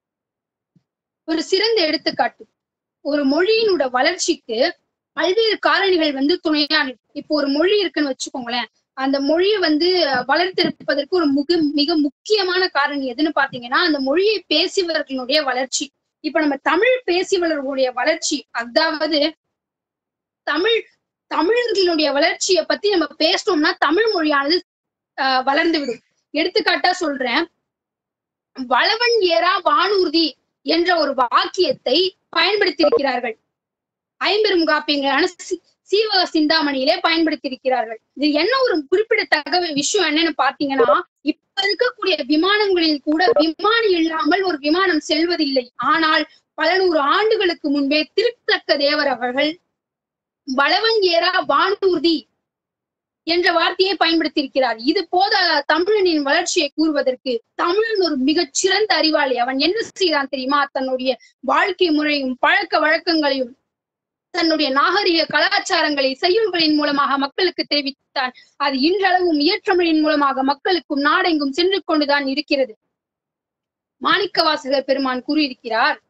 ஒரு சிறந்த எடுத்துக்காட்டு ஒரு மொழியினோட வளர்ச்சிக்கு பல்வேறு காரணிகள் வந்து துணையா நிற்கும். இப்போ ஒரு மொழி இருக்குன்னு வச்சுக்கோங்களேன் அந்த மொழியை வந்து அஹ், வளர்த்தெடுப்பதற்கு ஒரு மிக மிக முக்கியமான காரணி எதுன்னு பாத்தீங்கன்னா அந்த மொழியை பேசியவர்களுடைய வளர்ச்சி இப்ப நம்ம தமிழ் பேசியவர்களுடைய வளர்ச்சி அதாவது தமிழ் தமிழர்களுடைய வளர்ச்சியை பத்தி நம்ம பேசணும்னா தமிழ் மொழியானது ஆஹ் வளர்ந்து விடும் எடுத்துக்காட்டா சொல்றேன் வளவன் ஏறா வானூர்தி என்ற ஒரு வாக்கியத்தை பயன்படுத்தியிருக்கிறார்கள் ஐம்பெரும் காப்பியங்களான சி- சீவக சிந்தாமணியிலே பயன்படுத்தியிருக்கிறார்கள் இது என்ன ஒரு குறிப்பிடத்தக்க விஷயம் என்னன்னு பாத்தீங்கன்னா இப்ப இருக்கக்கூடிய விமானங்களில் கூட விமானி இல்லாமல் ஒரு விமானம் செல்வதில்லை ஆனால் பல நூறு ஆண்டுகளுக்கு முன்பே திருத்தக்க தேவர் அவர்கள் வளவன் ஏறா வானூர்தி என்ற வார்த்தையை பயன்படுத்தியிருக்கிறார் இது போத தமிழனின் வளர்ச்சியை கூறுவதற்கு தமிழன் ஒரு மிகச் சிறந்த அறிவாளி அவன் என்ன செய்தான் தெரியுமா தன்னுடைய வாழ்க்கை முறையும் பழக்க வழக்கங்களையும் தன்னுடைய நாகரிக கலாச்சாரங்களை செய்யுள்களின் மூலமாக மக்களுக்கு தெரிவித்தான் அது இன்றளவும் இயற்றமிழின் மூலமாக மக்களுக்கும் நாடெங்கும் சென்று கொண்டுதான் இருக்கிறது மாணிக்கவாசகர் பெருமான் கூறியிருக்கிறார்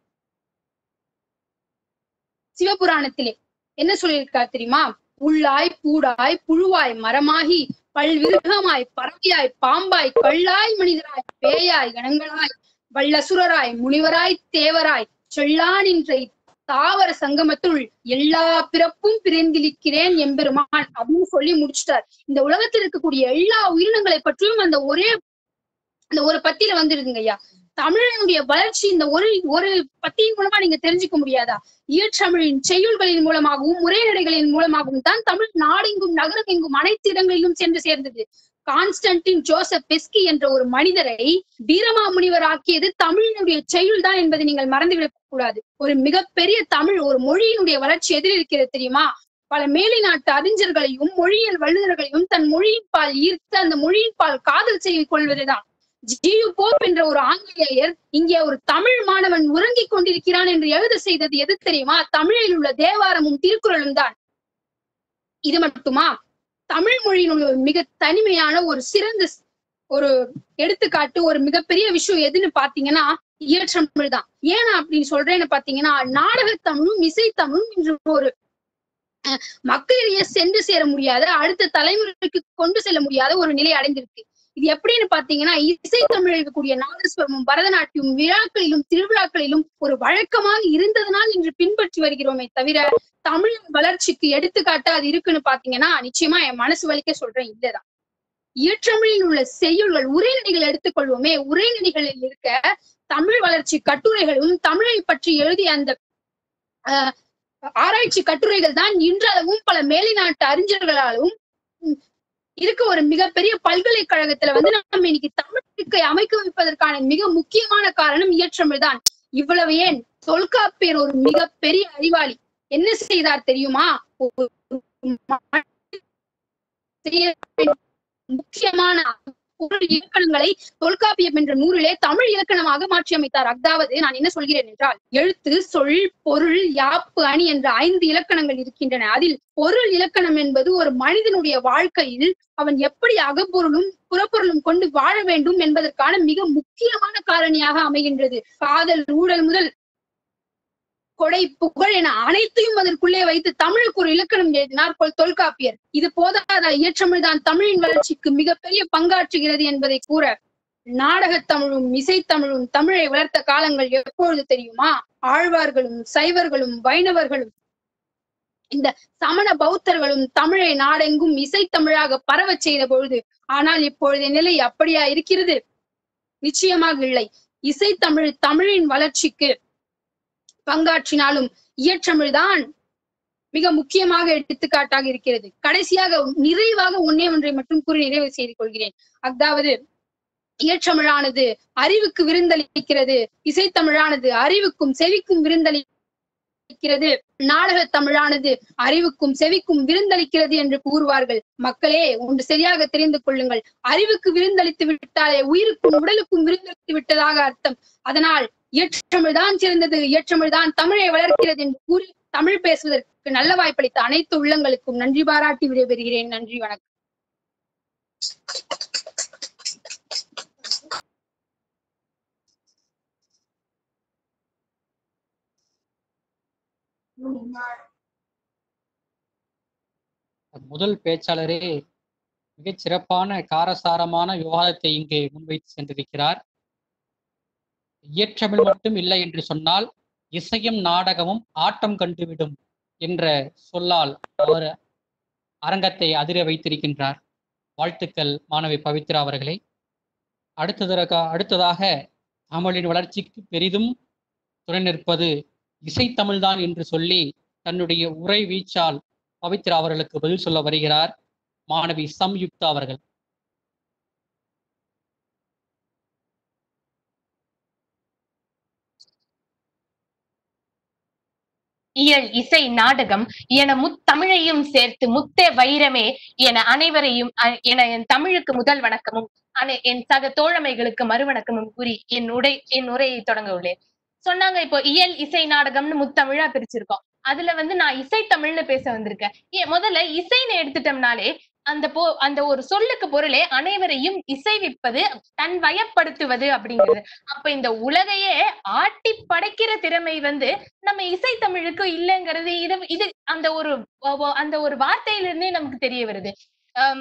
சிவபுராணத்திலே என்ன சொல்லியிருக்கார் தெரியுமா உள்ளாய் பூடாய் புழுவாய் மரமாகி பல்விருகமாய் பறவையாய் பாம்பாய் கள்ளாய் மனிதராய் பேயாய் கணங்களாய் வல்லசுரராய் முனிவராய் தேவராய் சொல்லானின்றை தாவர சங்கமத்துள் எல்லா பிறப்பும் பிரிந்திருக்கிறேன் எம்பெருமான் அப்படின்னு சொல்லி முடிச்சிட்டார் இந்த உலகத்தில் இருக்கக்கூடிய எல்லா உயிரினங்களை பற்றியும் அந்த ஒரே அந்த ஒரு பத்தியில வந்துருதுங்க ஐயா தமிழனுடைய வளர்ச்சி இந்த ஒரு ஒரு பத்தியின் மூலமா நீங்க தெரிஞ்சுக்க முடியாதா ஈழத்தமிழின் செய்யுள்களின் மூலமாகவும் உரைநடைகளின் மூலமாகவும் தான் தமிழ் நாடெங்கும் நகரம் எங்கும் அனைத்து இடங்களிலும் சென்று சேர்ந்தது கான்ஸ்டன்டின் ஜோசப் பெஸ்கி என்ற ஒரு மனிதரை வீரமா முனிவர் ஆக்கியது தமிழினுடைய செய்யுள் தான் என்பதை நீங்கள் மறந்துவிடக் கூடாது ஒரு மிகப்பெரிய தமிழ் ஒரு மொழியினுடைய வளர்ச்சி எதில் இருக்கிறது தெரியுமா பல மேலை நாட்டு அறிஞர்களையும் மொழியியல் வல்லுநர்களையும் தன் மொழியின் பால் ஈர்த்து அந்த மொழியின் பால் காதல் செய்து கொள்வதுதான் ஜியு போப் என்ற ஒரு ஆங்கிலேயர் இங்கே ஒரு தமிழ் மாணவன் உறங்கிக் கொண்டிருக்கிறான் என்று எழுத செய்தது எது தெரியுமா தமிழில் உள்ள தேவாரமும் திருக்குறளும் தான் இது மட்டுமா தமிழ் மொழியினுடைய ஒரு மிக தனிமையான ஒரு சிறந்த ஸ்- ஒரு எடுத்துக்காட்டு ஒரு மிகப்பெரிய விஷயம் எதுன்னு பாத்தீங்கன்னா இயற்றமிழ் தான் ஏன் அப்படின்னு சொல்றேன்னு பாத்தீங்கன்னா நாடகத் தமிழும் இசைத்தமிழும் இன்று ஒரு அஹ், மக்களிடையே சென்று சேர முடியாத அடுத்த தலைமுறைக்கு கொண்டு செல்ல முடியாத ஒரு நிலை அடைந்திருக்கு இது எப்படின்னு பாத்தீங்கன்னா இசைத்தமிழில் இருக்கக்கூடிய நாதஸ்வரமும் பரதநாட்டியம் விழாக்களிலும் திருவிழாக்களிலும் ஒரு வழக்கமாக இருந்ததனால் இன்று பின்பற்றி வருகிறோமே தவிர தமிழின் வளர்ச்சிக்கு எடுத்துக்காட்டு அது இருக்குன்னு பாத்தீங்கன்னா நிச்சயமா என் மனசு வலிக்க சொல்றேன் இல்லதான் இயற்றமிழில் உள்ள செய்யுள்கள் உரைநடைகள் எடுத்துக்கொள்வோமே உரைநடைகளில் இருக்க தமிழ் வளர்ச்சி கட்டுரைகளும் தமிழை பற்றி எழுதிய அந்த ஆஹ், ஆராய்ச்சி கட்டுரைகள் தான் இன்றளவும் பல மேலைநாட்டு அறிஞர்களாலும் உம், இருக்க ஒரு மிகப்பெரிய பல்கலைக்கழகத்துல வந்து நம்ம இன்னைக்கு தமிழ் இருக்கை அமைக்க வைப்பதற்கான மிக முக்கியமான காரணம் இயற்றமிழ் தான் இவ்வளவு ஏன் தொல்காப்பியர் ஒரு மிகப்பெரிய அறிவாளி என்ன செய்தார் தெரியுமா ஒரு செய்ய முக்கியமான பொருள் இலக்கணங்களை தொல்காப்பியம் என்ற நூலிலே தமிழ் இலக்கணமாக மாற்றி அமைத்தார் அதாவது நான் என்ன சொல்கிறேன் என்றால் எழுத்து சொல் பொருள் யாப்பு அணி என்ற ஐந்து இலக்கணங்கள் இருக்கின்றன அதில் பொருள் இலக்கணம் என்பது ஒரு மனிதனுடைய வாழ்க்கையில் அவன் எப்படி அகப்பொருளும் புறப்பொருளும் கொண்டு வாழ வேண்டும் என்பதற்கான மிக முக்கியமான காரணியாக அமைகின்றது காதல் ஊழல் முதல் கொடை புகழ் என அனைத்தையும் அதற்குள்ளே வைத்து தமிழுக்கு ஒரு இலக்கணம் எழுதினார் கொல் தொல்காப்பியர் இது போதாத இயற்றமிழ் தான் தமிழின் வளர்ச்சிக்கு மிகப்பெரிய பங்காற்றுகிறது என்பதை கூற நாடகத் தமிழும் இசைத்தமிழும் தமிழை வளர்த்த காலங்கள் எப்பொழுது தெரியுமா ஆழ்வார்களும் சைவர்களும் வைணவர்களும் இந்த சமண பௌத்தர்களும் தமிழை நாடெங்கும் இசைத்தமிழாக பரவச் செய்த பொழுது ஆனால் இப்பொழுதைய நிலை அப்படியா இருக்கிறது நிச்சயமாக இல்லை இசைத்தமிழ் தமிழின் வளர்ச்சிக்கு பங்காற்றினாலும் இயற்றமிழ்தான் மிக முக்கியமாக எடுத்துக்காட்டாக இருக்கிறது கடைசியாக நிறைவாக ஒன்னே ஒன்றை மட்டும் கூறி நிறைவு செய்து கொள்கிறேன் அதாவது இயற்றமிழானது அறிவுக்கு விருந்தளிக்கிறது இசைத்தமிழானது அறிவுக்கும் செவிக்கும் விருந்தளிக்கிறது நாடக தமிழானது அறிவுக்கும் செவிக்கும் விருந்தளிக்கிறது என்று கூறுவார்கள் மக்களே ஒன்று சரியாக தெரிந்து கொள்ளுங்கள் அறிவுக்கு விருந்தளித்து விட்டாலே உயிருக்கும் உடலுக்கும் விருந்தளித்து விட்டதாக அர்த்தம் அதனால் இயற்றமிழ் தான் சிறந்தது இயற்றமிழ் தான் தமிழை வளர்க்கிறது என்று கூறி தமிழ் பேசுவதற்கு நல்ல வாய்ப்பளித்த அனைத்து உள்ளங்களுக்கும் நன்றி பாராட்டி விடைபெறுகிறேன் நன்றி வணக்கம் முதல் பேச்சாளரே மிகச் சிறப்பான காரசாரமான விவாதத்தை இங்கே முன்வைத்து சென்றிருக்கிறார் இயற்றமிழ் மட்டும் இல்லை என்று சொன்னால் இசையும் நாடகமும் ஆட்டம் கண்டுவிடும் என்ற சொல்லால் அவர் அரங்கத்தை அதிர வைத்திருக்கின்றார் வாழ்த்துக்கள் மாணவி பவித்ரா அவர்களே அடுத்ததாக அடுத்ததாக தமிழின் வளர்ச்சிக்கு பெரிதும் துணை நிற்பது இசைத்தமிழ்தான் என்று சொல்லி தன்னுடைய உரை வீச்சால் பவித்ரா அவர்களுக்கு பதில் சொல்ல வருகிறார் மாணவி சம்யுக்தா அவர்கள் இயல் இசை நாடகம் என முத்தமிழையும் சேர்த்து முத்தே வைரமே என அனைவரையும் அ- என என் தமிழுக்கு முதல் வணக்கமும் அனை- என் சக தோழமைகளுக்கு மறுவணக்கமும் கூறி என் உடை என் உரையை தொடங்க உள்ளேன் சொன்னாங்க இப்போ இயல் இசை நாடகம்னு முத்தமிழா பிரிச்சிருக்கோம் அதுல வந்து நான் இசை தமிழ்னு பேச வந்திருக்கேன் ஏன் முதல்ல இசைன்னு எடுத்துட்டோம்னாலே அந்த போ அந்த ஒரு சொல்லுக்கு பொருளே அனைவரையும் இசைவிப்பது தன் வயப்படுத்துவது அப்படிங்கிறது அப்ப இந்த உலகையே ஆட்டி படைக்கிற திறமை வந்து நம்ம இசை தமிழுக்கு இல்லைங்கிறது இது இது அந்த ஒரு வ- வ- அந்த ஒரு வார்த்தையிலிருந்தே நமக்கு தெரிய வருது ஆம்,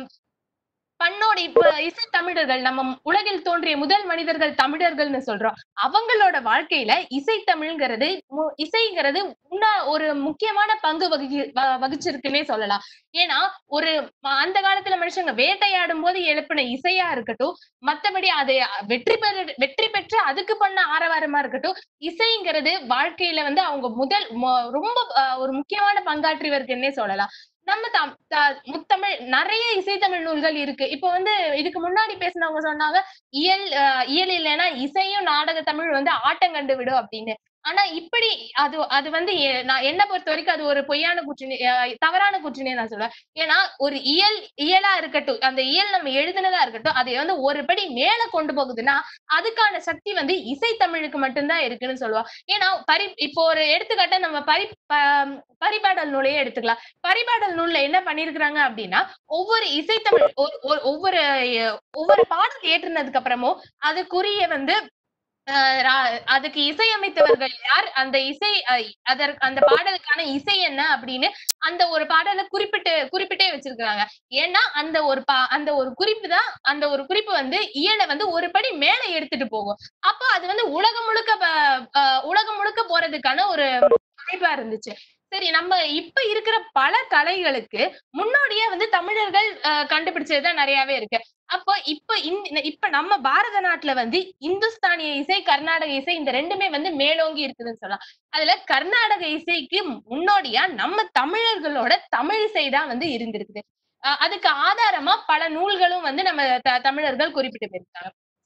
பண்ணோடு இப்ப இசை தமிழர்கள் நம்ம உலகில் தோன்றிய முதல் மனிதர்கள் தமிழர்கள்னு சொல்றோம் அவங்களோட வாழ்க்கையில இசை தமிழ்ங்கிறது மு- இசைங்கிறது முன்னா ஒரு முக்கியமான பங்கு வகி வ- வகிச்சிருக்குன்னே சொல்லலாம் ஏன்னா ஒரு ம- அந்த காலத்துல மனுஷங்க வேட்டையாடும் போது எழுப்பின இசையா இருக்கட்டும் மத்தபடி அது வெற்றி பெற வெற்றி பெற்று அதுக்கு பண்ண ஆரவாரமா இருக்கட்டும் இசைங்கிறது வாழ்க்கையில வந்து அவங்க முதல் மொ- ரொம்ப அஹ், ஒரு முக்கியமான பங்காற்றி வருதுன்னே சொல்லலாம் நம்ம தம் த- முத்தமிழ் நிறைய இசைத்தமிழ் நூல்கள் இருக்கு இப்ப வந்து இதுக்கு முன்னாடி பேசினவங்க சொன்னாங்க இயல் அஹ், இயல் இல்லைன்னா இசையும் நாடக தமிழ் வந்து ஆட்டம் கண்டு விடும் அப்படின்னு ஆனா இப்படி அது அது வந்து எ- நான் என்ன பொறுத்த வரைக்கும் அது ஒரு பொய்யான குற்றினே அஹ், தவறான குற்றினே நான் சொல்லுவேன் ஏன்னா ஒரு இயல் இயலா இருக்கட்டும் அந்த இயல் நம்ம எழுதுனதா இருக்கட்டும் அதை வந்து ஒரு படி மேல கொண்டு போகுதுன்னா அதுக்கான சக்தி வந்து இசை தமிழுக்கு மட்டும்தான் இருக்குன்னு சொல்லுவோம் ஏன்னா பரி இப்போ ஒரு எடுத்துக்காட்டா நம்ம பரி ப- பரிபாடல் நூலையே எடுத்துக்கலாம் பரிபாடல் நூல்ல என்ன பண்ணிருக்கிறாங்க அப்படின்னா ஒவ்வொரு இசைத்தமிழ் ஒரு- ஒரு- ஒவ்வொரு அஹ், ஒவ்வொரு பாடல் ஏற்றுனதுக்கு அப்புறமும் அதுக்குரிய வந்து அஹ், ரா- அதுக்கு இசையமைத்தவர்கள் யார் அந்த இசை அஹ், அதற்கு அந்த பாடலுக்கான இசை என்ன அப்படின்னு அந்த ஒரு பாடலை குறிப்பிட்டு குறிப்பிட்டே வச்சிருக்காங்க ஏன்னா அந்த ஒரு பா அந்த ஒரு குறிப்பு தான் அந்த ஒரு குறிப்பு வந்து இயலை வந்து ஒரு படி மேல எடுத்துட்டு போகும் அப்போ அது வந்து உலகம் முழுக்க ப- அஹ், உலகம் முழுக்க போறதுக்கான ஒரு வாய்ப்பா இருந்துச்சு சரி நம்ம இப்ப இருக்கிற பல கலைகளுக்கு முன்னோடியே வந்து தமிழர்கள் அஹ், கண்டுபிடிச்சதுதான் நிறையவே இருக்கு அப்போ இப்ப இந்த இப்ப நம்ம பாரத நாட்டுல வந்து இந்துஸ்தானிய இசை கர்நாடக இசை இந்த ரெண்டுமே வந்து மேலோங்கி இருக்குதுன்னு சொல்லலாம் அதுல கர்நாடக இசைக்கு முன்னோடியா நம்ம தமிழர்களோட தமிழ் இசை தான் வந்து இருந்திருக்குது அஹ் அதுக்கு ஆதாரமா பல நூல்களும் வந்து நம்ம த- தமிழர்கள் குறிப்பிட்டு போயிருக்காங்க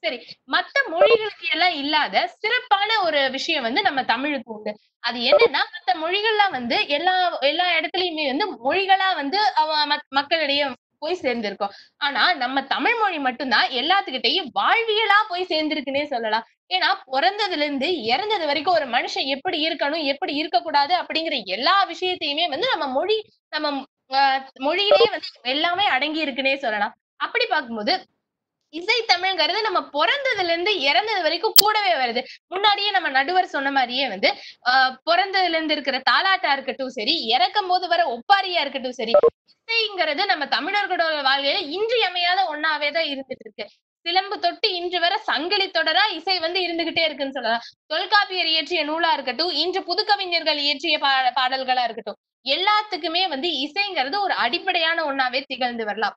சரி மத்த மொழிகளுக்கு எல்லாம் இல்லாத சிறப்பான ஒரு விஷயம் வந்து நம்ம தமிழுக்கு உண்டு அது என்னன்னா மத்த மொழிகள்லாம் வந்து எல்லா எல்லா இடத்துலயுமே வந்து மொழிகளா வந்து அவ மத்- மக்களிடையே போய் சேர்ந்திருக்கோம் ஆனா நம்ம தமிழ் மொழி மட்டும்தான் எல்லாத்துக்கிட்டையும் வாழ்வியலா போய் சேர்ந்திருக்குன்னே சொல்லலாம் ஏன்னா பிறந்ததுல இருந்து இறந்தது வரைக்கும் ஒரு மனுஷன் எப்படி இருக்கணும் எப்படி இருக்கக்கூடாது அப்படிங்கிற எல்லா விஷயத்தையுமே வந்து நம்ம மொழி நம்ம ஆஹ், மொழியிலேயே வந்து எல்லாமே அடங்கி இருக்குன்னே சொல்லலாம் அப்படி பார்க்கும்போது இசை தமிழ்ங்கிறது நம்ம பிறந்ததுல இருந்து இறந்தது வரைக்கும் கூடவே வருது முன்னாடியே நம்ம நடுவர் சொன்ன மாதிரியே வந்து ஆஹ் பிறந்ததுல இருந்து இருக்கிற தாலாட்டா இருக்கட்டும் சரி இறக்கும் போது வர ஒப்பாரியா இருக்கட்டும் சரி இசைங்கிறது நம்ம தமிழர்களோட வாழ்க்கையில இன்றியமையாத ஒண்ணாவே தான் இருந்துட்டு இருக்கு சிலம்பு தொட்டு இன்று வரை சங்கிலி தொடரா இசை வந்து இருந்துகிட்டே இருக்குன்னு சொல்லலாம் தொல்காப்பியர் இயற்றிய நூலா இருக்கட்டும் இன்று புதுக்கவிஞர்கள் இயற்றிய பா பாடல்களா இருக்கட்டும் எல்லாத்துக்குமே வந்து இசைங்கிறது ஒரு அடிப்படையான ஒண்ணாவே திகழ்ந்து வரலாம்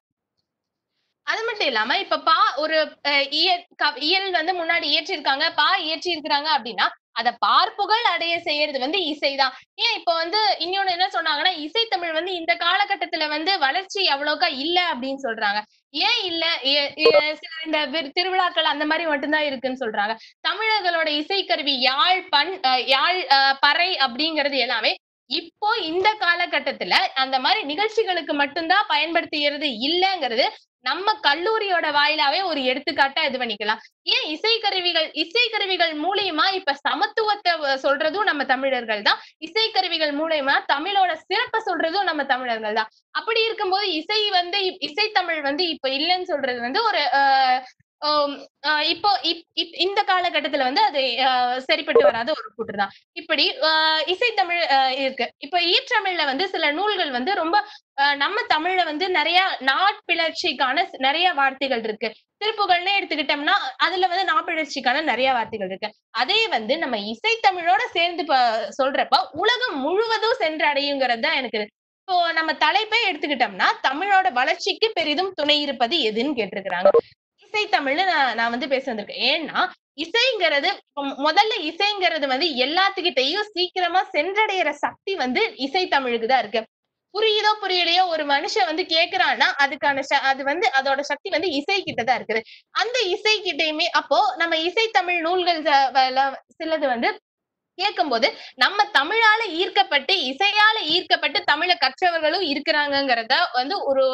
அது மட்டும் இல்லாம இப்ப பா ஒரு அஹ், இயல் க- இயல் வந்து முன்னாடி இயற்றிருக்காங்க பா இயற்றி இருக்கிறாங்க அப்படின்னா அத பார்ப்புகள் அடைய செய்யறது வந்து இசைதான் ஏன் இப்ப வந்து இன்னொன்னு என்ன சொன்னாங்கன்னா இசைத்தமிழ் வந்து இந்த காலகட்டத்துல வந்து வளர்ச்சி அவ்வளோக்கா இல்ல அப்படின்னு சொல்றாங்க ஏன் இல்ல எ- எ- சில இந்த வி- திருவிழாக்கள் அந்த மாதிரி மட்டும்தான் இருக்குன்னு சொல்றாங்க தமிழர்களோட இசைக்கருவி யாழ் பண் அஹ், யாழ் அஹ், பறை அப்படிங்கிறது எல்லாமே இப்போ இந்த காலகட்டத்துல அந்த மாதிரி நிகழ்ச்சிகளுக்கு மட்டும்தான் பயன்படுத்துகிறது இல்லைங்கிறது நம்ம கல்லூரியோட வாயிலாவே ஒரு எடுத்துக்காட்டா இது பண்ணிக்கலாம் ஏன் இசைக்கருவிகள் இசைக்கருவிகள் மூலியமா இப்ப சமத்துவத்தை வ- சொல்றதும் நம்ம தமிழர்கள் தான் இசைக்கருவிகள் மூலியமா தமிழோட சிறப்பை சொல்றதும் நம்ம தமிழர்கள் தான் அப்படி இருக்கும்போது இசை வந்து இப்- இசைத்தமிழ் வந்து இப்ப இல்லைன்னு சொல்றது வந்து ஒரு ஆஹ் ஆம், ஆஹ் இப்போ இப்- இப்- இந்த காலகட்டத்துல வந்து அது ஆஹ் சரிப்பட்டு வராத ஒரு கூற்று தான் இப்படி ஆஹ் இசைத்தமிழ் ஆஹ் இருக்கு இப்ப ஈற்றமிழ்ல வந்து சில நூல்கள் வந்து ரொம்ப ஆஹ் நம்ம தமிழ்ல வந்து நிறைய நாட்பிளர்ச்சிக்கான ஸ்- நிறைய வார்த்தைகள் இருக்கு திருப்புகள்னு எடுத்துக்கிட்டோம்னா அதுல வந்து நாப்பிழற்சிக்கான நிறைய வார்த்தைகள் இருக்கு அதே வந்து நம்ம இசைத்தமிழோட சேர்ந்து ப- சொல்றப்ப உலகம் முழுவதும் சென்றடையுங்கிறது தான் எனக்கு இப்போ நம்ம தலைப்பை எடுத்துக்கிட்டோம்னா தமிழோட வளர்ச்சிக்கு பெரிதும் துணை இருப்பது எதுன்னு கேட்டிருக்கிறாங்க இசைத்தமிழ்னு நான் நான் வந்து பேச வந்திருக்கேன் ஏன்னா இசைங்கிறது இப்ப முதல்ல இசைங்கிறது வந்து எல்லாத்துக்கிட்டையும் சீக்கிரமா சென்றடையிற சக்தி வந்து இசைத்தமிழுக்கு தான் இருக்கு புரியுதோ புரியலையோ ஒரு மனுஷன் வந்து கேக்குறான்னா அதுக்கான ச- அது வந்து அதோட சக்தி வந்து இசை கிட்டதான் இருக்குது அந்த இசை கிட்டயுமே அப்போ நம்ம இசைத்தமிழ் நூல்கள் ச- வ- சிலது வந்து கேட்கும்போது நம்ம தமிழால ஈர்க்கப்பட்டு இசையால ஈர்க்கப்பட்டு தமிழை கற்றவர்களும் இருக்கிறாங்கங்கிறத வந்து ஒரு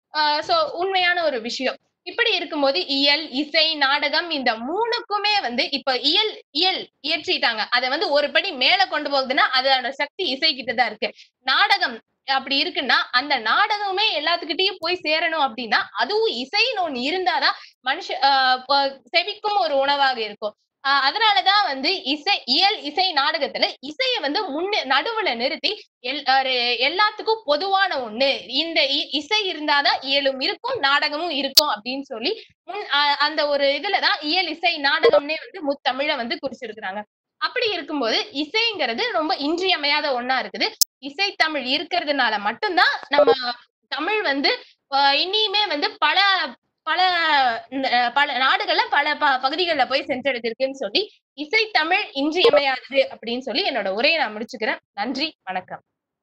சோ உண்மையான ஒரு விஷயம் இப்படி இருக்கும்போது இயல் இசை நாடகம் இந்த மூணுக்குமே வந்து இப்ப இயல் இயல் இயற்றிட்டாங்க அதை வந்து ஒரு படி மேல கொண்டு போகுதுன்னா அதோட சக்தி இசை கிட்டதான் இருக்கு நாடகம் அப்படி இருக்குன்னா அந்த நாடகமே எல்லாத்துக்கிட்டையும் போய் சேரணும் அப்படின்னா அதுவும் இசைன்னு ஒண்ணு இருந்தாதான் மனுஷ ஆஹ் ப- செவிக்கும் ஒரு உணவாக இருக்கும் ஆஹ் அதனாலதான் வந்து இசை இயல் இசை நாடகத்துல இசையை வந்து முன்ன நடுவுல நிறுத்தி எல் ஒரு எல்லாத்துக்கும் பொதுவான ஒண்ணு இந்த இ- இசை இருந்தாதான் இயலும் இருக்கும் நாடகமும் இருக்கும் அப்படின்னு சொல்லி முன் அ- அந்த ஒரு இதுலதான் இயல் இசை நாடகம்னே வந்து முத்தமிழ வந்து குறிச்சிருக்கிறாங்க அப்படி இருக்கும்போது இசைங்கிறது ரொம்ப இன்றியமையாத ஒண்ணா இருக்குது இசை தமிழ் இருக்கிறதுனால மட்டும்தான் நம்ம தமிழ் வந்து ஆஹ் இனியுமே வந்து பல பல அஹ் பல நாடுகள்ல பல ப பகுதிகளில போய் சென்றடைந்திருக்குன்னு சொல்லி இசை தமிழ் இன்றியமையாதது அப்படின்னு சொல்லி என்னோட உரையை நான் முடிச்சுக்கிறேன் நன்றி வணக்கம்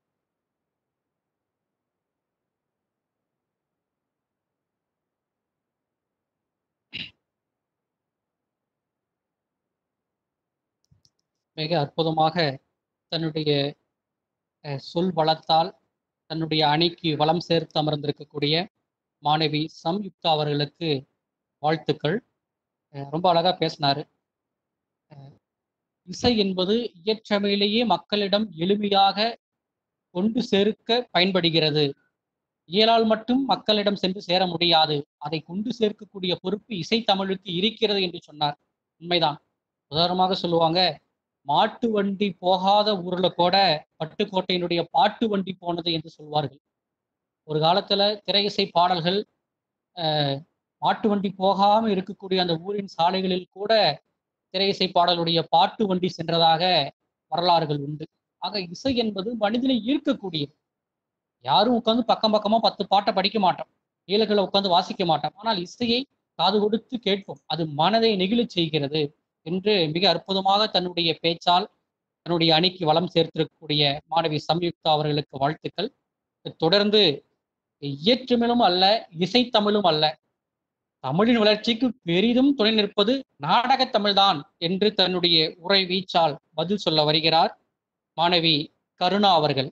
மிக அற்புதமாக தன்னுடைய அஹ், சொல் வளத்தால் தன்னுடைய அணிக்கு வளம் சேர்த்து அமர்ந்திருக்கக்கூடிய மாணவி சம்யுக்தா அவர்களுக்கு வாழ்த்துக்கள் அஹ், ரொம்ப அழகா பேசினாரு அஹ், இசை என்பது இயற்றமையிலேயே மக்களிடம் எளிமையாக கொண்டு சேர்க்க பயன்படுகிறது இயலால் மட்டும் மக்களிடம் சென்று சேர முடியாது அதை கொண்டு சேர்க்கக்கூடிய பொறுப்பு இசை தமிழுக்கு இருக்கிறது என்று சொன்னார் உண்மைதான் உதாரணமாக சொல்லுவாங்க மாட்டு வண்டி போகாத ஊர்ல கூட பட்டுக்கோட்டையினுடைய பாட்டு வண்டி போனது என்று சொல்வார்கள் ஒரு காலத்துல திரை இசை பாடல்கள் அஹ், மாட்டு வண்டி போகாம இருக்கக்கூடிய அந்த ஊரின் சாலைகளில் கூட திரை இசை பாடலுடைய பாட்டு வண்டி சென்றதாக வரலாறுகள் உண்டு ஆக இசை என்பது மனிதனை ஈர்க்கக்கூடியது யாரும் உட்கார்ந்து பக்கம் பக்கமா பத்து பாட்டை படிக்க மாட்டோம் ஏழுகளை உட்கார்ந்து வாசிக்க மாட்டோம் ஆனால் இசையை காது கொடுத்து கேட்போம் அது மனதை நெகிழச் செய்கிறது என்று மிக அற்புதமாக தன்னுடைய பேச்சால் தன்னுடைய அணிக்கு வளம் சேர்த்திருக்கக்கூடிய மாணவி சம்யுக்தா அவர்களுக்கு வாழ்த்துக்கள் தொடர்ந்து இயற்றுமிழும் அல்ல இசைத்தமிழும் அல்ல தமிழின் வளர்ச்சிக்கு பெரிதும் துணை நிற்பது நாடகத் தமிழ்தான் என்று தன்னுடைய உரை வீச்சால் பதில் சொல்ல வருகிறார் மாணவி கருணா அவர்கள்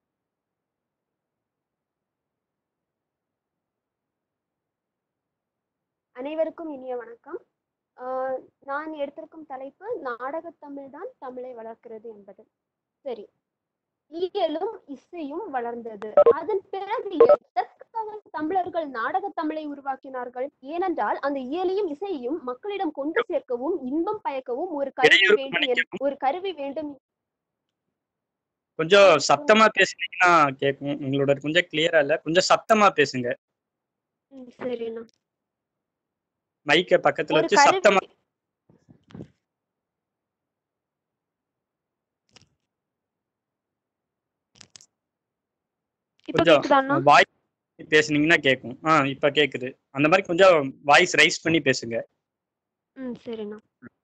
அனைவருக்கும் இனிய வணக்கம் ஆஹ் நான் எடுத்திருக்கும் தலைப்பு நாடகத் தமிழ்தான் தமிழை வளர்க்கிறது என்பது சரி இயலும் இசையும் வளர்ந்தது அதன் பிறகு எதற்காக தமிழர்கள் நாடகத் தமிழை உருவாக்கினார்கள் ஏனென்றால் அந்த இயலையும் இசையையும் மக்களிடம் கொண்டு சேர்க்கவும் இன்பம் பயக்கவும் ஒரு கருவி இடையூறு வேண்டும் என்- ஒரு கருவி வேண்டும் கொஞ்சம் சத்தமா பேசுனீங்கன்னா கேட்கும் உங்களோட கொஞ்சம் கிளியரா இல்ல கொஞ்சம் சத்தமா பேசுங்க ம், சரிண்ணா மைக்க பக்கத்துல ஒரு வச்சு சத்தமா கருவி இப்ப கொஞ்சம் கேக்குதாண்ணா வாய்ஸ் பேசுனீங்கன்னா கேட்கும் ஆ இப்ப கேக்குது அந்த மாதிரி கொஞ்சம் வாய்ஸ் ரைஸ் பண்ணி பேசுங்க ம் சரிண்ணா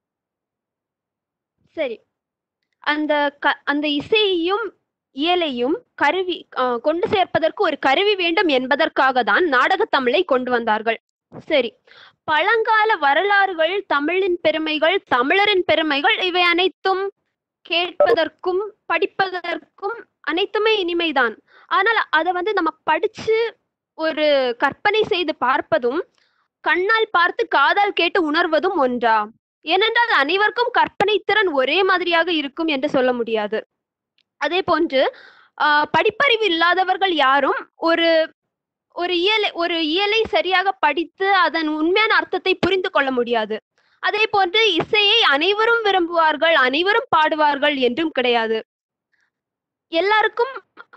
சரி அந்த க அந்த இசையையும் இயலையும் கருவி ஆஹ் கொண்டு சேர்ப்பதற்கு ஒரு கருவி வேண்டும் என்பதற்காக தான் நாடகத் தமிழை கொண்டு வந்தார்கள் சரி பழங்கால வரலாறுகள் தமிழின் பெருமைகள் தமிழரின் பெருமைகள் இவை அனைத்தும் கேட்பதற்கும் படிப்பதற்கும் அனைத்துமே இனிமைதான் ஆனால் அதை வந்து நம்ம படிச்சு ஒரு கற்பனை செய்து பார்ப்பதும் கண்ணால் பார்த்து காதால் கேட்டு உணர்வதும் ஒன்றா ஏனென்றால் அனைவருக்கும் கற்பனை திறன் ஒரே மாதிரியாக இருக்கும் என்று சொல்ல முடியாது அதே போன்று ஆஹ் படிப்பறிவு இல்லாதவர்கள் யாரும் ஒரு ஒரு இயலை ஒரு இயலை சரியாக படித்து அதன் உண்மையான அர்த்தத்தை புரிந்து கொள்ள முடியாது அதே போன்று இசையை அனைவரும் விரும்புவார்கள் அனைவரும் பாடுவார்கள் என்றும் கிடையாது எல்லாருக்கும்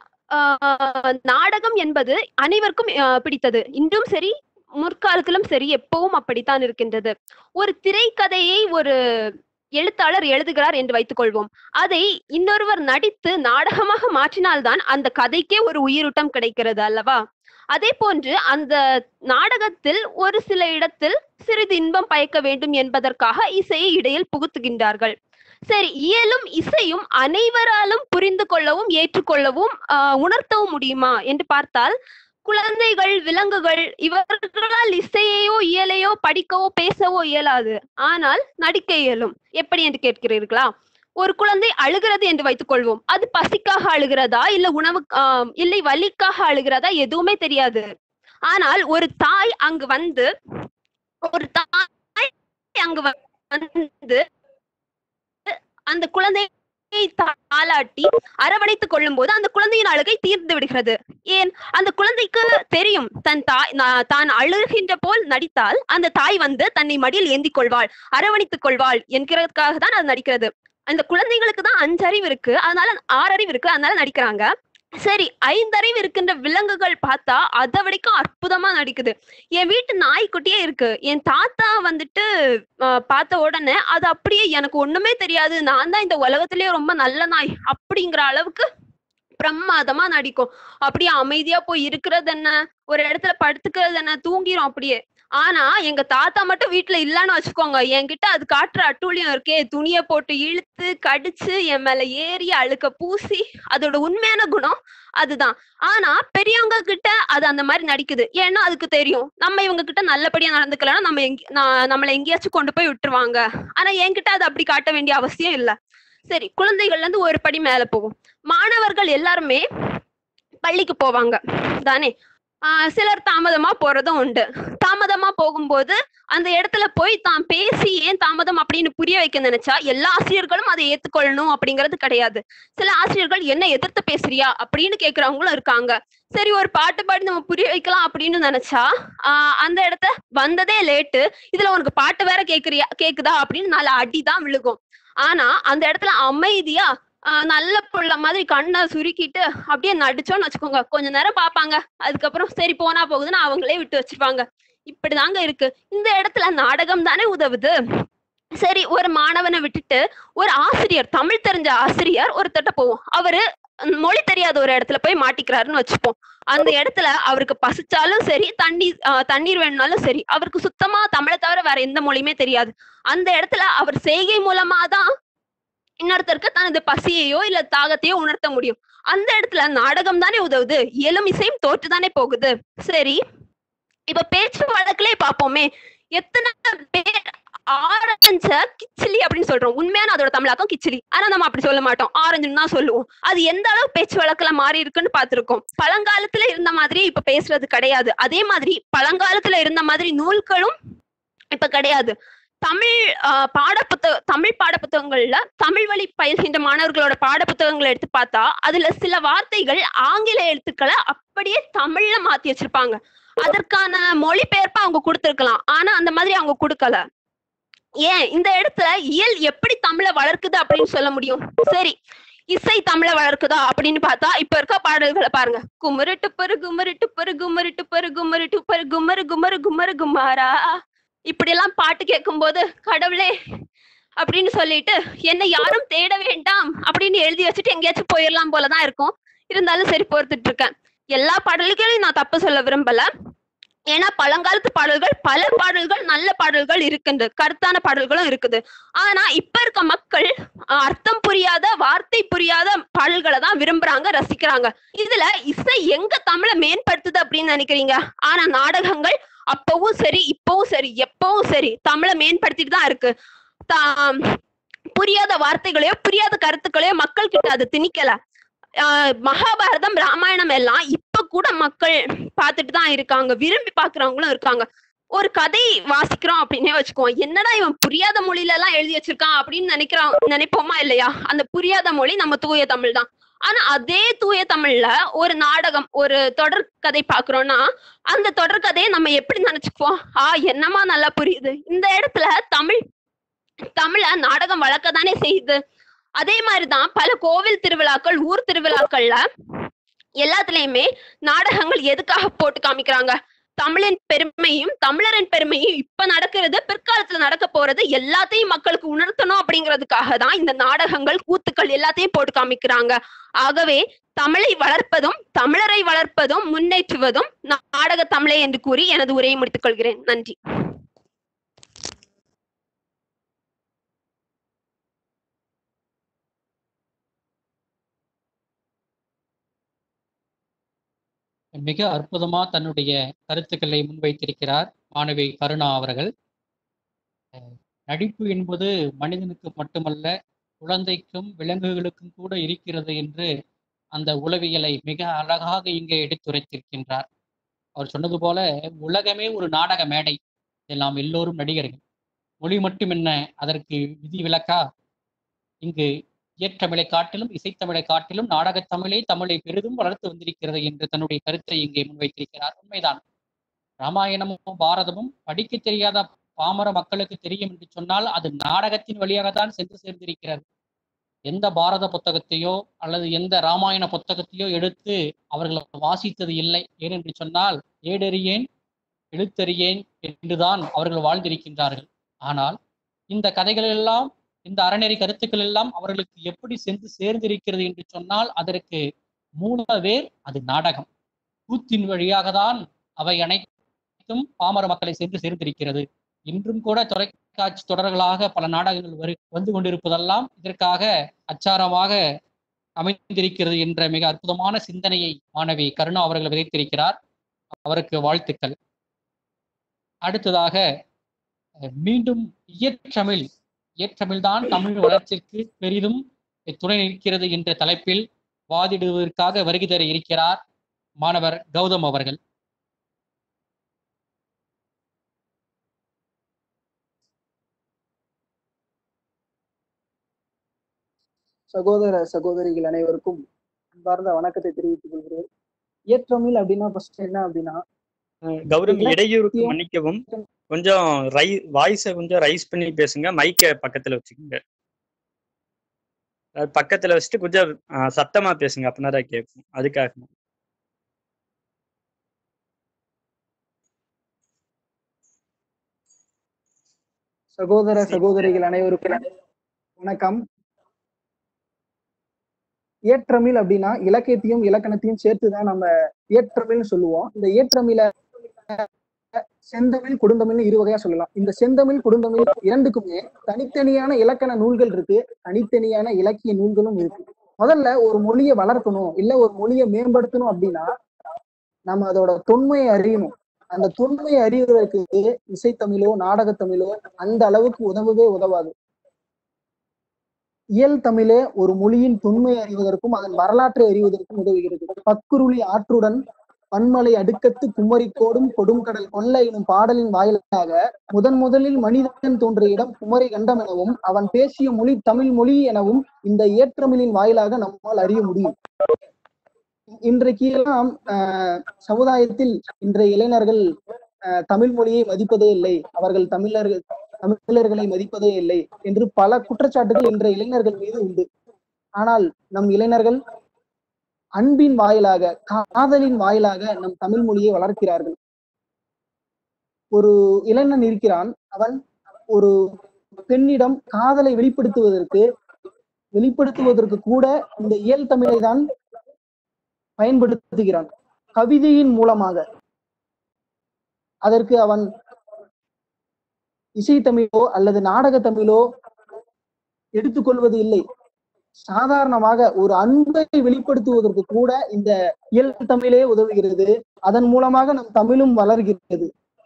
ஆஹ் நாடகம் என்பது அனைவருக்கும் ஆஹ் பிடித்தது இன்றும் சரி முற்காலத்திலும் சரி எப்பவும் அப்படித்தான் இருக்கின்றது ஒரு திரைக்கதையை ஒரு எழுத்தாளர் எழுதுகிறார் என்று வைத்துக் கொள்வோம் அதை இன்னொருவர் நடித்து நாடகமாக மாற்றினால்தான் அந்த கதைக்கே ஒரு உயிரோட்டம் கிடைக்கிறது அல்லவா அதே போன்று அந்த நாடகத்தில் ஒரு சில இடத்தில் சிறிது இன்பம் பயக்க வேண்டும் என்பதற்காக இசையை இடையில் புகுத்துகின்றார்கள் சரி இயலும் இசையும் அனைவராலும் புரிந்து கொள்ளவும் ஏற்றுக்கொள்ளவும் ஆஹ் உணர்த்தவும் முடியுமா என்று பார்த்தால் குழந்தைகள் விலங்குகள் இவர்களால் இசையையோ இயலையோ படிக்கவோ பேசவோ இயலாது ஆனால் நடிக்க இயலும் எப்படி என்று கேட்கிறீர்களா ஒரு குழந்தை அழுகிறது என்று வைத்துக் கொள்வோம் அது பசிக்காக அழுகிறதா இல்ல உணவு ஆஹ் இல்லை வலிக்காக அழுகிறதா எதுவுமே தெரியாது ஆனால் ஒரு தாய் அங்கு வந்து ஒரு தாய் அங்கு வந்து அந்த குழந்தையை தாளாட்டி அரவணைத்துக் கொள்ளும் போது அந்த குழந்தையின் அழுகை தீர்ந்து விடுகிறது ஏன் அந்த குழந்தைக்கு தெரியும் தன் தாய் நா- தான் அழுகின்ற போல் நடித்தால் அந்த தாய் வந்து தன்னை மடியில் ஏந்திக் கொள்வாள் அரவணைத்துக் கொள்வாள் என்கிறதுக்காக தான் அது நடிக்கிறது அந்த குழந்தைங்களுக்கு தான் அஞ்சறிவு இருக்கு அதனால ஆறறிவு இருக்கு அதனால நடிக்கிறாங்க சரி ஐந்தறிவு இருக்கின்ற விலங்குகள் பார்த்தா அதை வரைக்கும் அற்புதமா நடிக்குது என் வீட்டு நாய்க்குட்டியே இருக்கு என் தாத்தா வந்துட்டு ஆஹ், பார்த்த உடனே அது அப்படியே எனக்கு ஒண்ணுமே தெரியாது நான் தான் இந்த உலகத்திலேயே ரொம்ப நல்ல நாய் அப்படிங்கிற அளவுக்கு பிரமாதமா நடிக்கும் அப்படியே அமைதியா போய் இருக்கிறது என்ன ஒரு இடத்துல படுத்துக்கிறது என்ன தூங்கிரும் அப்படியே ஆனா எங்க தாத்தா மட்டும் வீட்டுல இல்லன்னு வச்சுக்கோங்க என்கிட்ட அது காட்டுற அட்டூழியம் இருக்கே துணியை போட்டு இழுத்து கடிச்சு என் மேல ஏறி அழுக்க பூசி அதோட உண்மையான குணம் அதுதான் ஆனா பெரியவங்க கிட்ட அது அந்த மாதிரி நடிக்குது ஏன்னா அதுக்கு தெரியும் நம்ம இவங்க கிட்ட நல்லபடியா நடந்துக்கலன்னா நம்ம எங்க நான் நம்மளை எங்கேயாச்சும் கொண்டு போய் விட்டுருவாங்க ஆனா என்கிட்ட அது அப்படி காட்ட வேண்டிய அவசியம் இல்ல சரி குழந்தைகள்ல இருந்து ஒரு படி மேல போகும் மாணவர்கள் எல்லாருமே பள்ளிக்கு போவாங்க தானே ஆஹ் சிலர் தாமதமா போறதும் உண்டு தாமதமா போகும்போது அந்த இடத்துல போய் தான் பேசி ஏன் தாமதம் அப்படின்னு புரிய வைக்க நினைச்சா எல்லா ஆசிரியர்களும் அதை ஏத்துக்கொள்ளணும் அப்படிங்கிறது கிடையாது சில ஆசிரியர்கள் என்ன எதிர்த்து பேசுறியா அப்படின்னு கேக்குறவங்களும் இருக்காங்க சரி ஒரு பாட்டு பாடி நம்ம புரிய வைக்கலாம் அப்படின்னு நினைச்சா ஆஹ் அந்த இடத்த வந்ததே லேட்டு இதுல உனக்கு பாட்டு வேற கேக்குறியா கேக்குதா அப்படின்னு நாலு அடிதான் விழுகும் ஆனா அந்த இடத்துல அமைதியா ஆஹ் நல்ல புள்ள மாதிரி கண்ணை சுருக்கிட்டு அப்படியே நடிச்சோன்னு வச்சுக்கோங்க கொஞ்ச நேரம் பார்ப்பாங்க அதுக்கப்புறம் சரி போனா போகுதுன்னு அவங்களே விட்டு வச்சிருப்பாங்க இப்படிதாங்க இருக்கு இந்த இடத்துல நாடகம் தானே உதவுது சரி ஒரு மாணவனை விட்டுட்டு ஒரு ஆசிரியர் தமிழ் தெரிஞ்ச ஆசிரியர் ஒருத்தட்ட போவோம் அவரு உம், மொழி தெரியாத ஒரு இடத்துல போய் மாட்டிக்கிறாருன்னு வச்சுப்போம் அந்த இடத்துல அவருக்கு பசிச்சாலும் சரி தண்ணி ஆஹ் தண்ணீர் வேணும்னாலும் சரி அவருக்கு சுத்தமா தமிழை தவிர வேற எந்த மொழியுமே தெரியாது அந்த இடத்துல அவர் செய்கை மூலமா தான் இன்னொருத்தருக்கு தனது பசியையோ இல்ல தாகத்தையோ உணர்த்த முடியும் அந்த இடத்துல நாடகம் தானே உதவுது இயலும் இசையும் தோற்றுதானே போகுது சரி இப்ப பேச்சு வழக்கிலே பார்ப்போமே எத்தனை பேர் ஆரஞ்ச கிச்சிலி அப்படின்னு சொல்றோம் உண்மையான அதோட தமிழாக்கம் கிச்சிலி ஆனா நம்ம அப்படி சொல்ல மாட்டோம் ஆரஞ்சுன்னு தான் சொல்லுவோம் அது எந்த அளவு பேச்சு வழக்குல மாறி இருக்குன்னு பார்த்திருக்கோம் பழங்காலத்துல இருந்த மாதிரி இப்ப பேசுறது கிடையாது அதே மாதிரி பழங்காலத்துல இருந்த மாதிரி நூல்களும் இப்ப கிடையாது தமிழ் ஆஹ் பாடப்புத்தக தமிழ் பாடப்புத்தகங்கள்ல தமிழ் வழி பயில்கின்ற மாணவர்களோட பாடப்புத்தகங்களை எடுத்து பார்த்தா அதுல சில வார்த்தைகள் ஆங்கில எழுத்துக்களை அப்படியே தமிழ்ல மாத்தி வச்சிருப்பாங்க அதற்கான மொழிபெயர்ப்பை அவங்க கொடுத்திருக்கலாம் ஆனா அந்த மாதிரி அவங்க கொடுக்கல ஏன் இந்த இடத்துல இயல் எப்படி தமிழை வளர்க்குது அப்படின்னு சொல்ல முடியும் சரி இசை தமிழை வளர்க்குதா அப்படின்னு பார்த்தா இப்ப இருக்க பாடல்களை பாருங்க குமரிட்டு பரு குமரிட்டு பரு குமரிட்டு பரு குமரிட்டு பரு குமரு குமரு குமரு குமாரா இப்படி எல்லாம் பாட்டு கேட்கும்போது கடவுளே அப்படின்னு சொல்லிட்டு என்னை யாரும் தேட வேண்டாம் அப்படின்னு எழுதி வச்சுட்டு எங்கேயாச்சும் போயிடலாம் போலதான் இருக்கும் இருந்தாலும் சரி பொறுத்துட்டு இருக்கேன் எல்லா பாடல்களையும் நான் தப்பு சொல்ல விரும்பல ஏன்னா பழங்காலத்து பாடல்கள் பல பாடல்கள் நல்ல பாடல்கள் இருக்கின்றது கருத்தான பாடல்களும் இருக்குது ஆனா இப்ப இருக்க மக்கள் அஹ், அர்த்தம் புரியாத வார்த்தை புரியாத பாடல்களை தான் விரும்புறாங்க ரசிக்கிறாங்க இதுல இசை எங்க தமிழை மேம்படுத்துது அப்படின்னு நினைக்கிறீங்க ஆனா நாடகங்கள் அப்பவும் சரி இப்பவும் சரி எப்பவும் சரி தமிழை மேம்படுத்திட்டு தான் இருக்கு தா- புரியாத வார்த்தைகளையோ புரியாத கருத்துக்களையோ மக்கள் கிட்ட அது திணிக்கல ஆஹ் மகாபாரதம் ராமாயணம் எல்லாம் இப்ப கூட மக்கள் பார்த்துட்டு தான் இருக்காங்க விரும்பி பாக்குறவங்களும் இருக்காங்க ஒரு கதை வாசிக்கிறோம் அப்படின்னே வச்சுக்குவோம் என்னடா இவன் புரியாத மொழியில எல்லாம் எழுதி வச்சிருக்கான் அப்படின்னு நினைக்கிறோம் நினைப்போமா இல்லையா அந்த புரியாத மொழி நம்ம தூய தமிழ் தான் ஆனா அதே தூய தமிழ்ல ஒரு நாடகம் ஒரு தொடர் கதை பாக்குறோம்னா அந்த தொடர் கதையை நம்ம எப்படி நினைச்சுக்குவோம் ஆ என்னமா நல்லா புரியுது இந்த இடத்துல தமிழ் தமிழ நாடகம் வளர்க்க தானே செய்யுது அதே மாதிரிதான் பல கோவில் திருவிழாக்கள் ஊர் திருவிழாக்கள்ல எல்லாத்துலயுமே நாடகங்கள் எதுக்காக போட்டு காமிக்கிறாங்க தமிழின் பெருமையும் தமிழரின் பெருமையும் இப்ப நடக்கிறது பிற்காலத்துல நடக்க போறது எல்லாத்தையும் மக்களுக்கு உணர்த்தணும் அப்படிங்கிறதுக்காக தான் இந்த நாடகங்கள் கூத்துக்கள் எல்லாத்தையும் போட்டு காமிக்கிறாங்க ஆகவே தமிழை வளர்ப்பதும் தமிழரை வளர்ப்பதும் முன்னேற்றுவதும் நாடக தமிழே என்று கூறி எனது உரையை முடித்துக் கொள்கிறேன் நன்றி மிக அற்புதமா தன்னுடைய கருத்துக்களை முன்வைத்திருக்கிறார் மாணவி கருணா அவர்கள் அஹ் நடிப்பு என்பது மனிதனுக்கு மட்டுமல்ல குழந்தைக்கும் விலங்குகளுக்கும் கூட இருக்கிறது என்று அந்த உளவியலை மிக அழகாக இங்கே எடுத்துரைத்திருக்கின்றார் அவர் சொன்னது போல உலகமே ஒரு நாடக மேடை இதில் நாம் எல்லோரும் நடிகர்கள் மொழி மட்டும் என்ன அதற்கு விதி விலக்கா இங்கு இயற்றமிழை காட்டிலும் இசைத்தமிழை காட்டிலும் நாடகத் தமிழே தமிழை பெரிதும் வளர்த்து வந்திருக்கிறது என்று தன்னுடைய கருத்தை இங்கே முன்வைத்திருக்கிறார் உண்மைதான் ராமாயணமும் பாரதமும் படிக்க தெரியாத பாமர மக்களுக்கு தெரியும் என்று சொன்னால் அது நாடகத்தின் வழியாகத்தான் சென்று சேர்ந்திருக்கிறது எந்த பாரத புத்தகத்தையோ அல்லது எந்த ராமாயண புத்தகத்தையோ எடுத்து அவர்கள் வாசித்தது இல்லை ஏனென்று சொன்னால் ஏடறியேன் எழுத்தறியேன் என்றுதான் அவர்கள் வாழ்ந்திருக்கின்றார்கள் ஆனால் இந்த கதைகள் எல்லாம் இந்த அறநெறி கருத்துக்கள் எல்லாம் அவர்களுக்கு எப்படி சென்று சேர்ந்திருக்கிறது என்று சொன்னால் அதற்கு மூல வேர் அது நாடகம் கூத்தின் வழியாக தான் அவை அனைத்தும் பாமர மக்களை சென்று சேர்ந்திருக்கிறது இன்றும் கூட தொலைக்காட்சி தொடர்களாக பல நாடகங்கள் வரு வந்து கொண்டிருப்பதெல்லாம் இதற்காக அச்சாரமாக அமைந்திருக்கிறது என்ற மிக அற்புதமான சிந்தனையை மாணவி கருணா அவர்கள் விதைத்திருக்கிறார் அவருக்கு வாழ்த்துக்கள் அடுத்ததாக அஹ், மீண்டும் இயற்றமிழ் இயற்றமிழ்தான் தமிழ் வளர்ச்சிக்கு பெரிதும் துணை நிற்கிறது என்ற தலைப்பில் வாதிடுவதற்காக வருகை தர இருக்கிறார் மாணவர் கௌதம் அவர்கள் சகோதர சகோதரிகள் அனைவருக்கும் அன்பார்ந்த வணக்கத்தை தெரிவித்துக் கொள்கிறேன் இயற்றமிழ் அப்படின்னா ஃபர்ஸ்ட் என்ன அப்படின்னா அஹ் கௌதமி இடையூறுக்கு மன்னிக்கவும் கொஞ்சம் ரை வாய்ஸை கொஞ்சம் ரைஸ் பண்ணி பேசுங்க மைக்கை பக்கத்துல வச்சுக்கோங்க அஹ் பக்கத்துல வச்சுட்டு கொஞ்சம் அஹ், சத்தமா பேசுங்க அப்படின்னா கேட்கும் அதுக்காக சகோதர சகோதரிகள் அனைவருக்கும் வணக்கம் இயற்றமிழ் அப்படின்னா இலக்கியத்தையும் இலக்கணத்தையும் சேர்த்துதான் நம்ம இயற்றமிழ்னு சொல்லுவோம் இந்த இயற்றமிழ செந்தமிழ் கொடுந்தமிழ்னு இரு வகையா சொல்லலாம் இந்த செந்தமிழ் கொடுந்தமிழ் இரண்டுக்குமே தனித்தனியான இலக்கண நூல்கள் இருக்கு தனித்தனியான இலக்கிய நூல்களும் இருக்கு முதல்ல ஒரு மொழியை வளர்க்கணும் இல்ல ஒரு மொழியை மேம்படுத்தணும் அப்படின்னா நம்ம அதோட தொன்மையை அறியணும் அந்த தொன்மையை அறிவதற்கு இசைத்தமிழோ நாடகத்தமிழோ அந்த அளவுக்கு உதவவே உதவாது இயல் தமிழே ஒரு மொழியின் தொன்மையை அறிவதற்கும் அதன் வரலாற்றை அறிவதற்கும் உதவுகிறது பக்குருளி ஆற்றுடன் பன்மலை அடுக்கத்து குமரிக்கோடும் கொடுங்கடல் கொல்ல எனும் பாடலின் வாயிலாக முதன் முதலில் மனிதன் தோன்றிய இடம் குமரி கண்டம் எனவும் அவன் பேசிய மொழி தமிழ் மொழி எனவும் இந்த ஏற்றமிழின் வாயிலாக நம்மால் அறிய முடியும் இன்றைக்கு எல்லாம் ஆஹ் சமுதாயத்தில் இன்றைய இளைஞர்கள் ஆஹ் தமிழ் மொழியை மதிப்பதே இல்லை அவர்கள் தமிழர்கள் தமிழர்களை மதிப்பதே இல்லை என்று பல குற்றச்சாட்டுகள் இன்றைய இளைஞர்கள் மீது உண்டு ஆனால் நம் இளைஞர்கள் அன்பின் வாயிலாக காதலின் வாயிலாக நம் தமிழ் மொழியை வளர்க்கிறார்கள் ஒரு இளைஞன் இருக்கிறான் அவன் ஒரு பெண்ணிடம் காதலை வெளிப்படுத்துவதற்கு வெளிப்படுத்துவதற்கு கூட இந்த இயல் தமிழை தான் பயன்படுத்துகிறான் கவிதையின் மூலமாக அதற்கு அவன் இசை தமிழோ அல்லது நாடக தமிழோ எடுத்துக்கொள்வது இல்லை சாதாரணமாக ஒரு அன்பை வெளிப்படுத்துவதற்கு கூட இந்த இயல் தமிழே உதவுகிறது அதன் மூலமாக நம் தமிழும் வளர்கிறது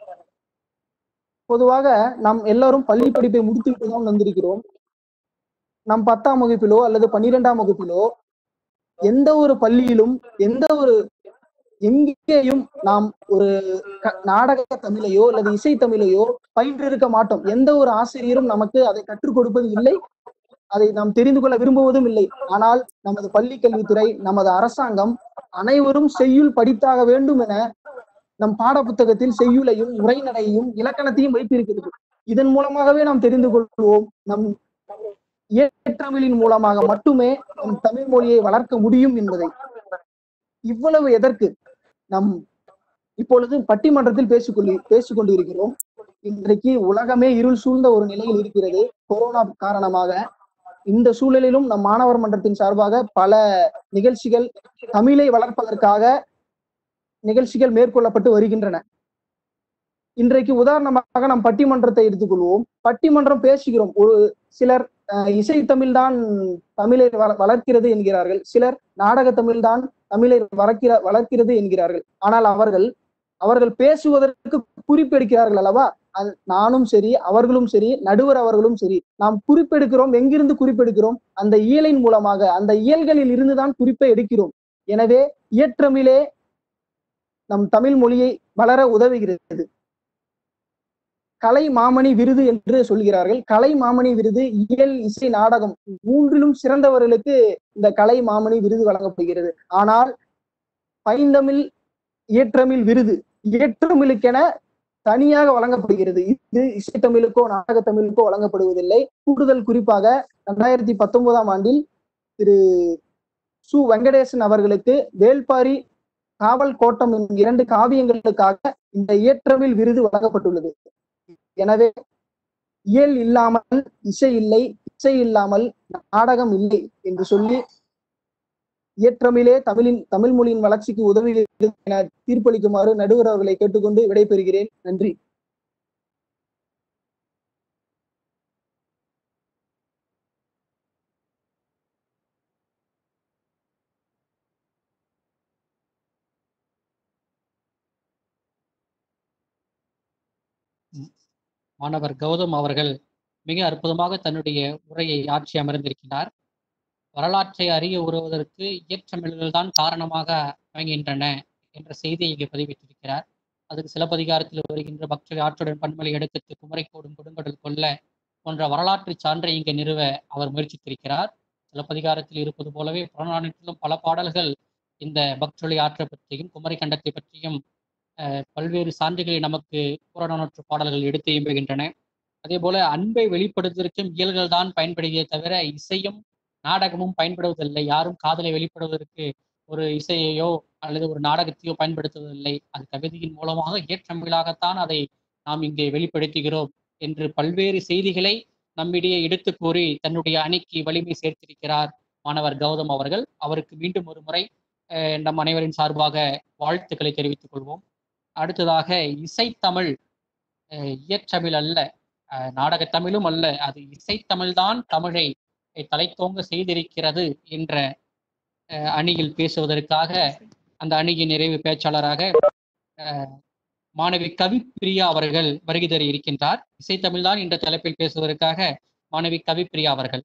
பொதுவாக நாம் எல்லாரும் பள்ளி படிப்பை முடித்துவிட்டு தான் வந்திருக்கிறோம் நம் பத்தாம் வகுப்பிலோ அல்லது பன்னிரெண்டாம் வகுப்பிலோ எந்த ஒரு பள்ளியிலும் எந்த ஒரு எங்கேயும் நாம் ஒரு க- நாடக தமிழையோ அல்லது இசை தமிழையோ பயின்றிருக்க மாட்டோம் எந்த ஒரு ஆசிரியரும் நமக்கு அதை கற்றுக் கொடுப்பது இல்லை அதை நாம் தெரிந்து கொள்ள விரும்புவதும் இல்லை ஆனால் நமது பள்ளி கல்வித்துறை நமது அரசாங்கம் அனைவரும் செய்யுள் படித்தாக வேண்டும் என நம் பாடப்புத்தகத்தில் செய்யுளையும் உரைநடையையும் இலக்கணத்தையும் வைத்திருக்கிறது இதன் மூலமாகவே நாம் தெரிந்து கொள்வோம் நம் ஏற்றமிழின் மூலமாக மட்டுமே நம் தமிழ் மொழியை வளர்க்க முடியும் என்பதை இவ்வளவு எதற்கு நம் இப்பொழுது பட்டிமன்றத்தில் பேசிக்கொள்ளி பேசிக் கொண்டிருக்கிறோம் இன்றைக்கு உலகமே இருள் சூழ்ந்த ஒரு நிலையில் இருக்கிறது கொரோனா காரணமாக இந்த சூழலிலும் நம் மாணவர் மன்றத்தின் சார்பாக பல நிகழ்ச்சிகள் தமிழை வளர்ப்பதற்காக நிகழ்ச்சிகள் மேற்கொள்ளப்பட்டு வருகின்றன இன்றைக்கு உதாரணமாக நாம் பட்டிமன்றத்தை எடுத்துக்கொள்வோம் பட்டிமன்றம் பேசுகிறோம் ஒரு சிலர் அஹ், இசை தமிழ்தான் தமிழை வள- வளர்க்கிறது என்கிறார்கள் சிலர் நாடக தமிழ்தான் தமிழை வளர்க்கிற வளர்க்கிறது என்கிறார்கள் ஆனால் அவர்கள் அவர்கள் பேசுவதற்கு குறிப்பெடுக்கிறார்கள் அல்லவா அது நானும் சரி அவர்களும் சரி நடுவர் அவர்களும் சரி நாம் குறிப்பெடுக்கிறோம் எங்கிருந்து குறிப்பெடுக்கிறோம் அந்த இயலின் மூலமாக அந்த இயல்களில் இருந்துதான் குறிப்பை எடுக்கிறோம் எனவே இயற்றமிழே நம் தமிழ் மொழியை வளர உதவுகிறது கலை மாமணி விருது என்று சொல்கிறார்கள் கலை மாமணி விருது இயல் இசை நாடகம் மூன்றிலும் சிறந்தவர்களுக்கு இந்த கலை மாமணி விருது வழங்கப்படுகிறது ஆனால் பைந்தமிழ் இயற்றமிழ் விருது இயற்றமிழுக்கென தனியாக வழங்கப்படுகிறது இது இசைத்தமிழுக்கோ நாடக தமிழுக்கோ வழங்கப்படுவதில்லை கூடுதல் குறிப்பாக ரெண்டாயிரத்தி பத்தொன்பதாம் ஆண்டில் திரு சு வெங்கடேசன் அவர்களுக்கு வேல்பாரி காவல் கோட்டம் என்னும் இரண்டு காவியங்களுக்காக இந்த இயற்றமிழ் விருது வழங்கப்பட்டுள்ளது எனவே இயல் இல்லாமல் இசை இல்லை இசை இல்லாமல் நாடகம் இல்லை என்று சொல்லி இயற்றமிழே தமிழின் தமிழ் மொழியின் வளர்ச்சிக்கு உதவுகிறது என தீர்ப்பளிக்குமாறு நடுவர் அவர்களை கேட்டுக்கொண்டு விடைபெறுகிறேன் நன்றி மாணவர் கௌதம் அவர்கள் மிக அற்புதமாக தன்னுடைய உரையை ஆட்சி அமர்ந்திருக்கிறார் வரலாற்றை அறிய உருவதற்கு இயற்றமிழர்கள் தான் காரணமாக அமைகின்றன என்ற செய்தியை இங்கே பதிவிட்டிருக்கிறார் அதுக்கு சிலப்பதிகாரத்தில் வருகின்ற பக்தரை ஆற்றுடன் பன்மலை எடுக்கத்து குமரைக்கோடும் கொடுங்கடல் கொல்ல போன்ற வரலாற்று சான்றை இங்கே நிறுவ அவர் முயற்சித்திருக்கிறார் சிலப்பதிகாரத்தில் இருப்பது போலவே புறநானூற்றிலும் பல பாடல்கள் இந்த பக்தொழி ஆற்றை பற்றியும் குமரி கண்டத்தை பற்றியும் அஹ், பல்வேறு சான்றுகளை நமக்கு புறநானூற்று பாடல்கள் எடுத்து இயம்புகின்றன அதே போல அன்பை வெளிப்படுத்துவதற்கும் இயல்கள் தான் பயன்படுகிறதே தவிர இசையும் நாடகமும் பயன்படுவதில்லை யாரும் காதலை வெளிப்படுவதற்கு ஒரு இசையையோ அல்லது ஒரு நாடகத்தையோ பயன்படுத்துவதில்லை அது கவிதையின் மூலமாக இயற்றமிழாகத்தான் அதை நாம் இங்கே வெளிப்படுத்துகிறோம் என்று பல்வேறு செய்திகளை நம்மிடையே எடுத்து கூறி தன்னுடைய அணிக்கு வலிமை சேர்த்திருக்கிறார் மாணவர் கௌதம் அவர்கள் அவருக்கு மீண்டும் ஒரு முறை அஹ், நம் அனைவரின் சார்பாக வாழ்த்துக்களை தெரிவித்துக் கொள்வோம் அடுத்ததாக இசைத்தமிழ் அஹ், இயற்றமிழ் அல்ல அஹ், நாடகத் தமிழும் அல்ல அது இசைத்தமிழ்தான் தமிழை தலைத்தோங்க செய்திருக்கிறது என்ற அஹ், அணியில் பேசுவதற்காக அந்த அணியின் நிறைவு பேச்சாளராக அஹ், மாணவி கவிப்பிரியா அவர்கள் வருகை தர இருக்கின்றார் இசைத்தமிழ்தான் என்ற தலைப்பில் பேசுவதற்காக மாணவி கவிப்பிரியா அவர்கள்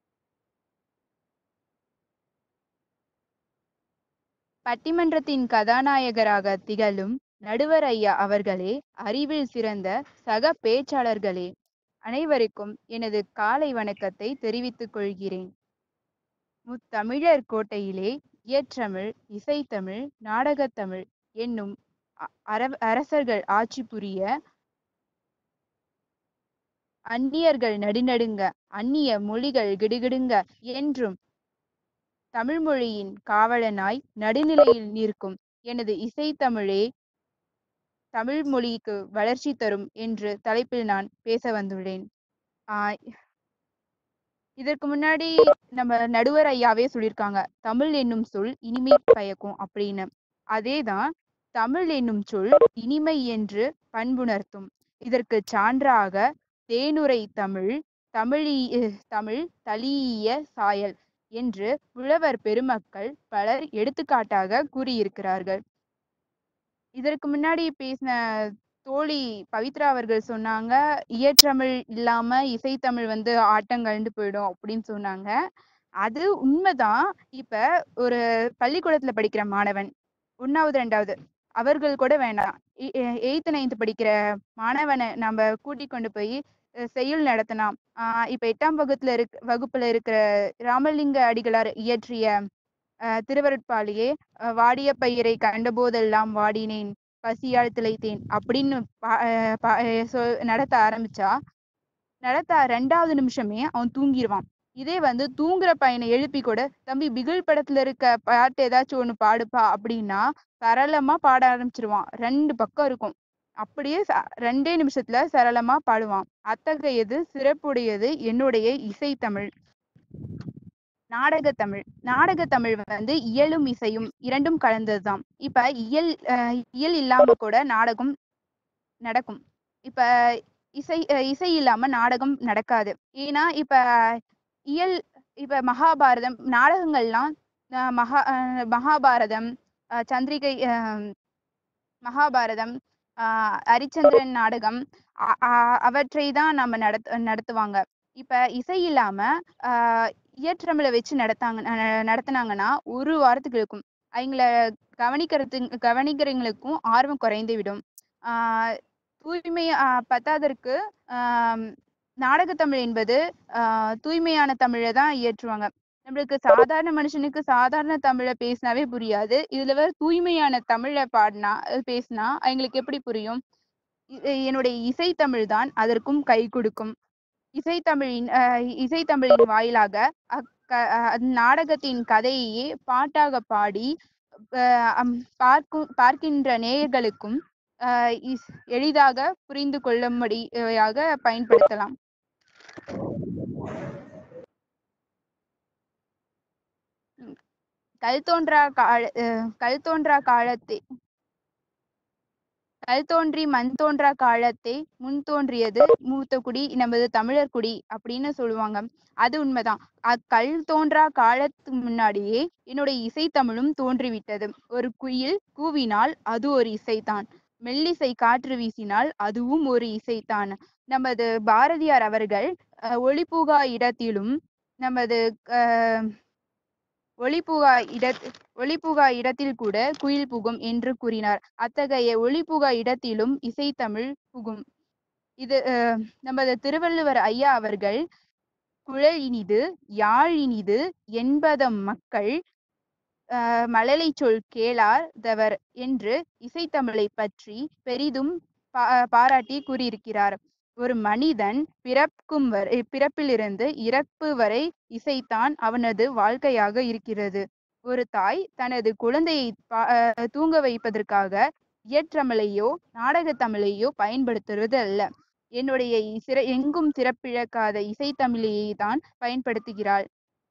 பட்டிமன்றத்தின் கதாநாயகராக திகழும் நடுவர் ஐயா அவர்களே அறிவில் சிறந்த சக பேச்சாளர்களே அனைவருக்கும் எனது காலை வணக்கத்தை தெரிவித்துக் கொள்கிறேன் முத்தமிழர் கோட்டையிலே இயற்றமிழ் இசைத்தமிழ் நாடகத்தமிழ் என்னும் அ- அர- அரசர்கள் ஆட்சி புரிய அந்நியர்கள் நடுநடுங்க அந்நிய மொழிகள் கிடுகிடுங்க என்றும் தமிழ் மொழியின் காவலனாய் நடுநிலையில் நிற்கும் எனது இசைத்தமிழே தமிழ் மொழிக்கு வளர்ச்சி தரும் என்று தலைப்பில் நான் பேச வந்துள்ளேன் ஆஹ் இதற்கு முன்னாடி நம்ம நடுவர் ஐயாவே சொல்லியிருக்காங்க தமிழ் என்னும் சொல் இனிமை பயக்கும் அப்படின்னு அதேதான் தமிழ் என்னும் சொல் இனிமை என்று பண்புணர்த்தும் இதற்கு சான்றாக தேனுரை தமிழ் தமிழி தமிழ் தளிய சாயல் என்று புலவர் பெருமக்கள் பலர் எடுத்துக்காட்டாக கூறியிருக்கிறார்கள் இதற்கு முன்னாடி பேசின தோழி பவித்ரா அவர்கள் சொன்னாங்க இயற்றமிழ் இல்லாம இசைத்தமிழ் வந்து ஆட்டங்கழ்ந்து போயிடும் அப்படின்னு சொன்னாங்க அது உண்மைதான் இப்ப ஒரு பள்ளிக்கூடத்துல படிக்கிற மாணவன் ஒன்னாவது ரெண்டாவது அவர்கள் கூட வேண்டாம் எயித்து நைன்த் படிக்கிற மாணவனை நம்ம கூட்டிக் கொண்டு போய் அஹ், செய்யுள் நடத்தலாம் ஆஹ் இப்ப எட்டாம் வகுப்புல இருக் வகுப்புல இருக்கிற ராமலிங்க அடிகளார் இயற்றிய அஹ், திருவருட்பாலியே அஹ், வாடிய பயிரை கண்டபோதெல்லாம் வாடினேன் பசியால் திளைத்தேன் அப்படின்னு பா- அஹ் பா- அஹ் சொ- நடத்த ஆரம்பிச்சா நடத்த ரெண்டாவது நிமிஷமே அவன் தூங்கிடுவான் இதே வந்து தூங்குற பையனை எழுப்பி கூட தம்பி பிகில் படத்துல இருக்க பாட்டு ஏதாச்சும் ஒண்ணு பாடுப்பா அப்படின்னா சரளமா பாட ஆரம்பிச்சிருவான் ரெண்டு பக்கம் இருக்கும் அப்படியே ச- ரெண்டே நிமிஷத்துல சரளமா பாடுவான் அத்தகையது சிறப்புடையது என்னுடைய இசைத்தமிழ் நாடகத்தமிழ் நாடகத்தமிழ் வந்து இயலும் இசையும் இரண்டும் கலந்ததுதான் இப்ப இயல் அஹ் இயல் இல்லாம கூட நாடகம் நடக்கும் இப்ப இசை அஹ் இசை இல்லாம நாடகம் நடக்காது ஏன்னா இப்ப இயல் இப்ப மகாபாரதம் நாடகங்கள்லாம் அஹ் மகா அஹ் மகாபாரதம் அஹ் சந்திரிகை அஹ் மகாபாரதம் ஆஹ் ஹரிச்சந்திரன் நாடகம் அ- அ- அவற்றை தான் நம்ம நடத்து நடத்துவாங்க இப்ப இசை இல்லாம ஆஹ் இயற்றமிழை வச்சு நடத்தாங்க ந- நடத்துனாங்கன்னா ஒரு வாரத்துக்கு இருக்கும் அவங்கள கவனிக்கிறது கவனிக்கிறவங்களுக்கும் ஆர்வம் குறைந்து விடும் ஆஹ் தூய்மை ஆஹ் பத்தாதற்கு ஆஹ் நாடகத்தமிழ் என்பது ஆஹ் தூய்மையான தமிழை தான் இயற்றுவாங்க நம்மளுக்கு சாதாரண மனுஷனுக்கு சாதாரண தமிழை பேசினாவே புரியாது இதுல வேற தூய்மையான தமிழை பாடினா அஹ் பேசினா அவங்களுக்கு எப்படி புரியும் இ- என்னுடைய இசைத்தமிழ் தான் அதற்கும் கை கொடுக்கும் இசைத்தமிழின் அஹ் இசைத்தமிழின் வாயிலாக அக்க- அஹ் அந்த நாடகத்தின் கதையையே பாட்டாக பாடி அஹ் அம் பார்க்கும் பார்க்கின்ற நேயர்களுக்கும் அஹ் இஸ்- எளிதாக புரிந்து கொள்ளும்படியாக பயன்படுத்தலாம் உம் கல் தோன்றா கால அஹ் கல் தோன்றா காலத்தே கல் தோன்றி மண் தோன்றா காலத்தே முன் தோன்றியது மூத்த குடி நமது தமிழர் குடி அப்படின்னு சொல்லுவாங்க அது உண்மைதான் அக்கல் தோன்றா காலத்துக்கு முன்னாடியே என்னுடைய இசைத்தமிழும் தோன்றிவிட்டது ஒரு குயில் கூவினால் அது ஒரு இசைதான் மெல்லிசை காற்று வீசினால் அதுவும் ஒரு இசைதான் நமது பாரதியார் அவர்கள் அஹ், ஒளிபுகா இடத்திலும் நமது அஹ், ஒளிபுகா இட ஒளிபுகா இடத்தில் கூட குயில் புகும் என்று கூறினார் அத்தகைய ஒளிபுகா இடத்திலும் இசைத்தமிழ் புகும் இது அஹ், நமது திருவள்ளுவர் ஐயா அவர்கள் குழல் இனிது யாழ் இனிது என்பதம் மக்கள் அஹ், மழலை சொல் கேளாதவர் என்று இசைத்தமிழை பற்றி பெரிதும் பா- பாராட்டி கூறியிருக்கிறார் ஒரு மனிதன் பிறக்கும் வரை பிறப்பிலிருந்து இறப்பு வரை இசைத்தான் அவனது வாழ்க்கையாக இருக்கிறது ஒரு தாய் தனது குழந்தையை பா- அஹ் தூங்க வைப்பதற்காக இயற்றமிழையோ நாடகத்தமிழையோ பயன்படுத்துவது அல்ல என்னுடைய சிற எங்கும் சிறப்பிழக்காத இசைத்தமிழையை தான் பயன்படுத்துகிறாள்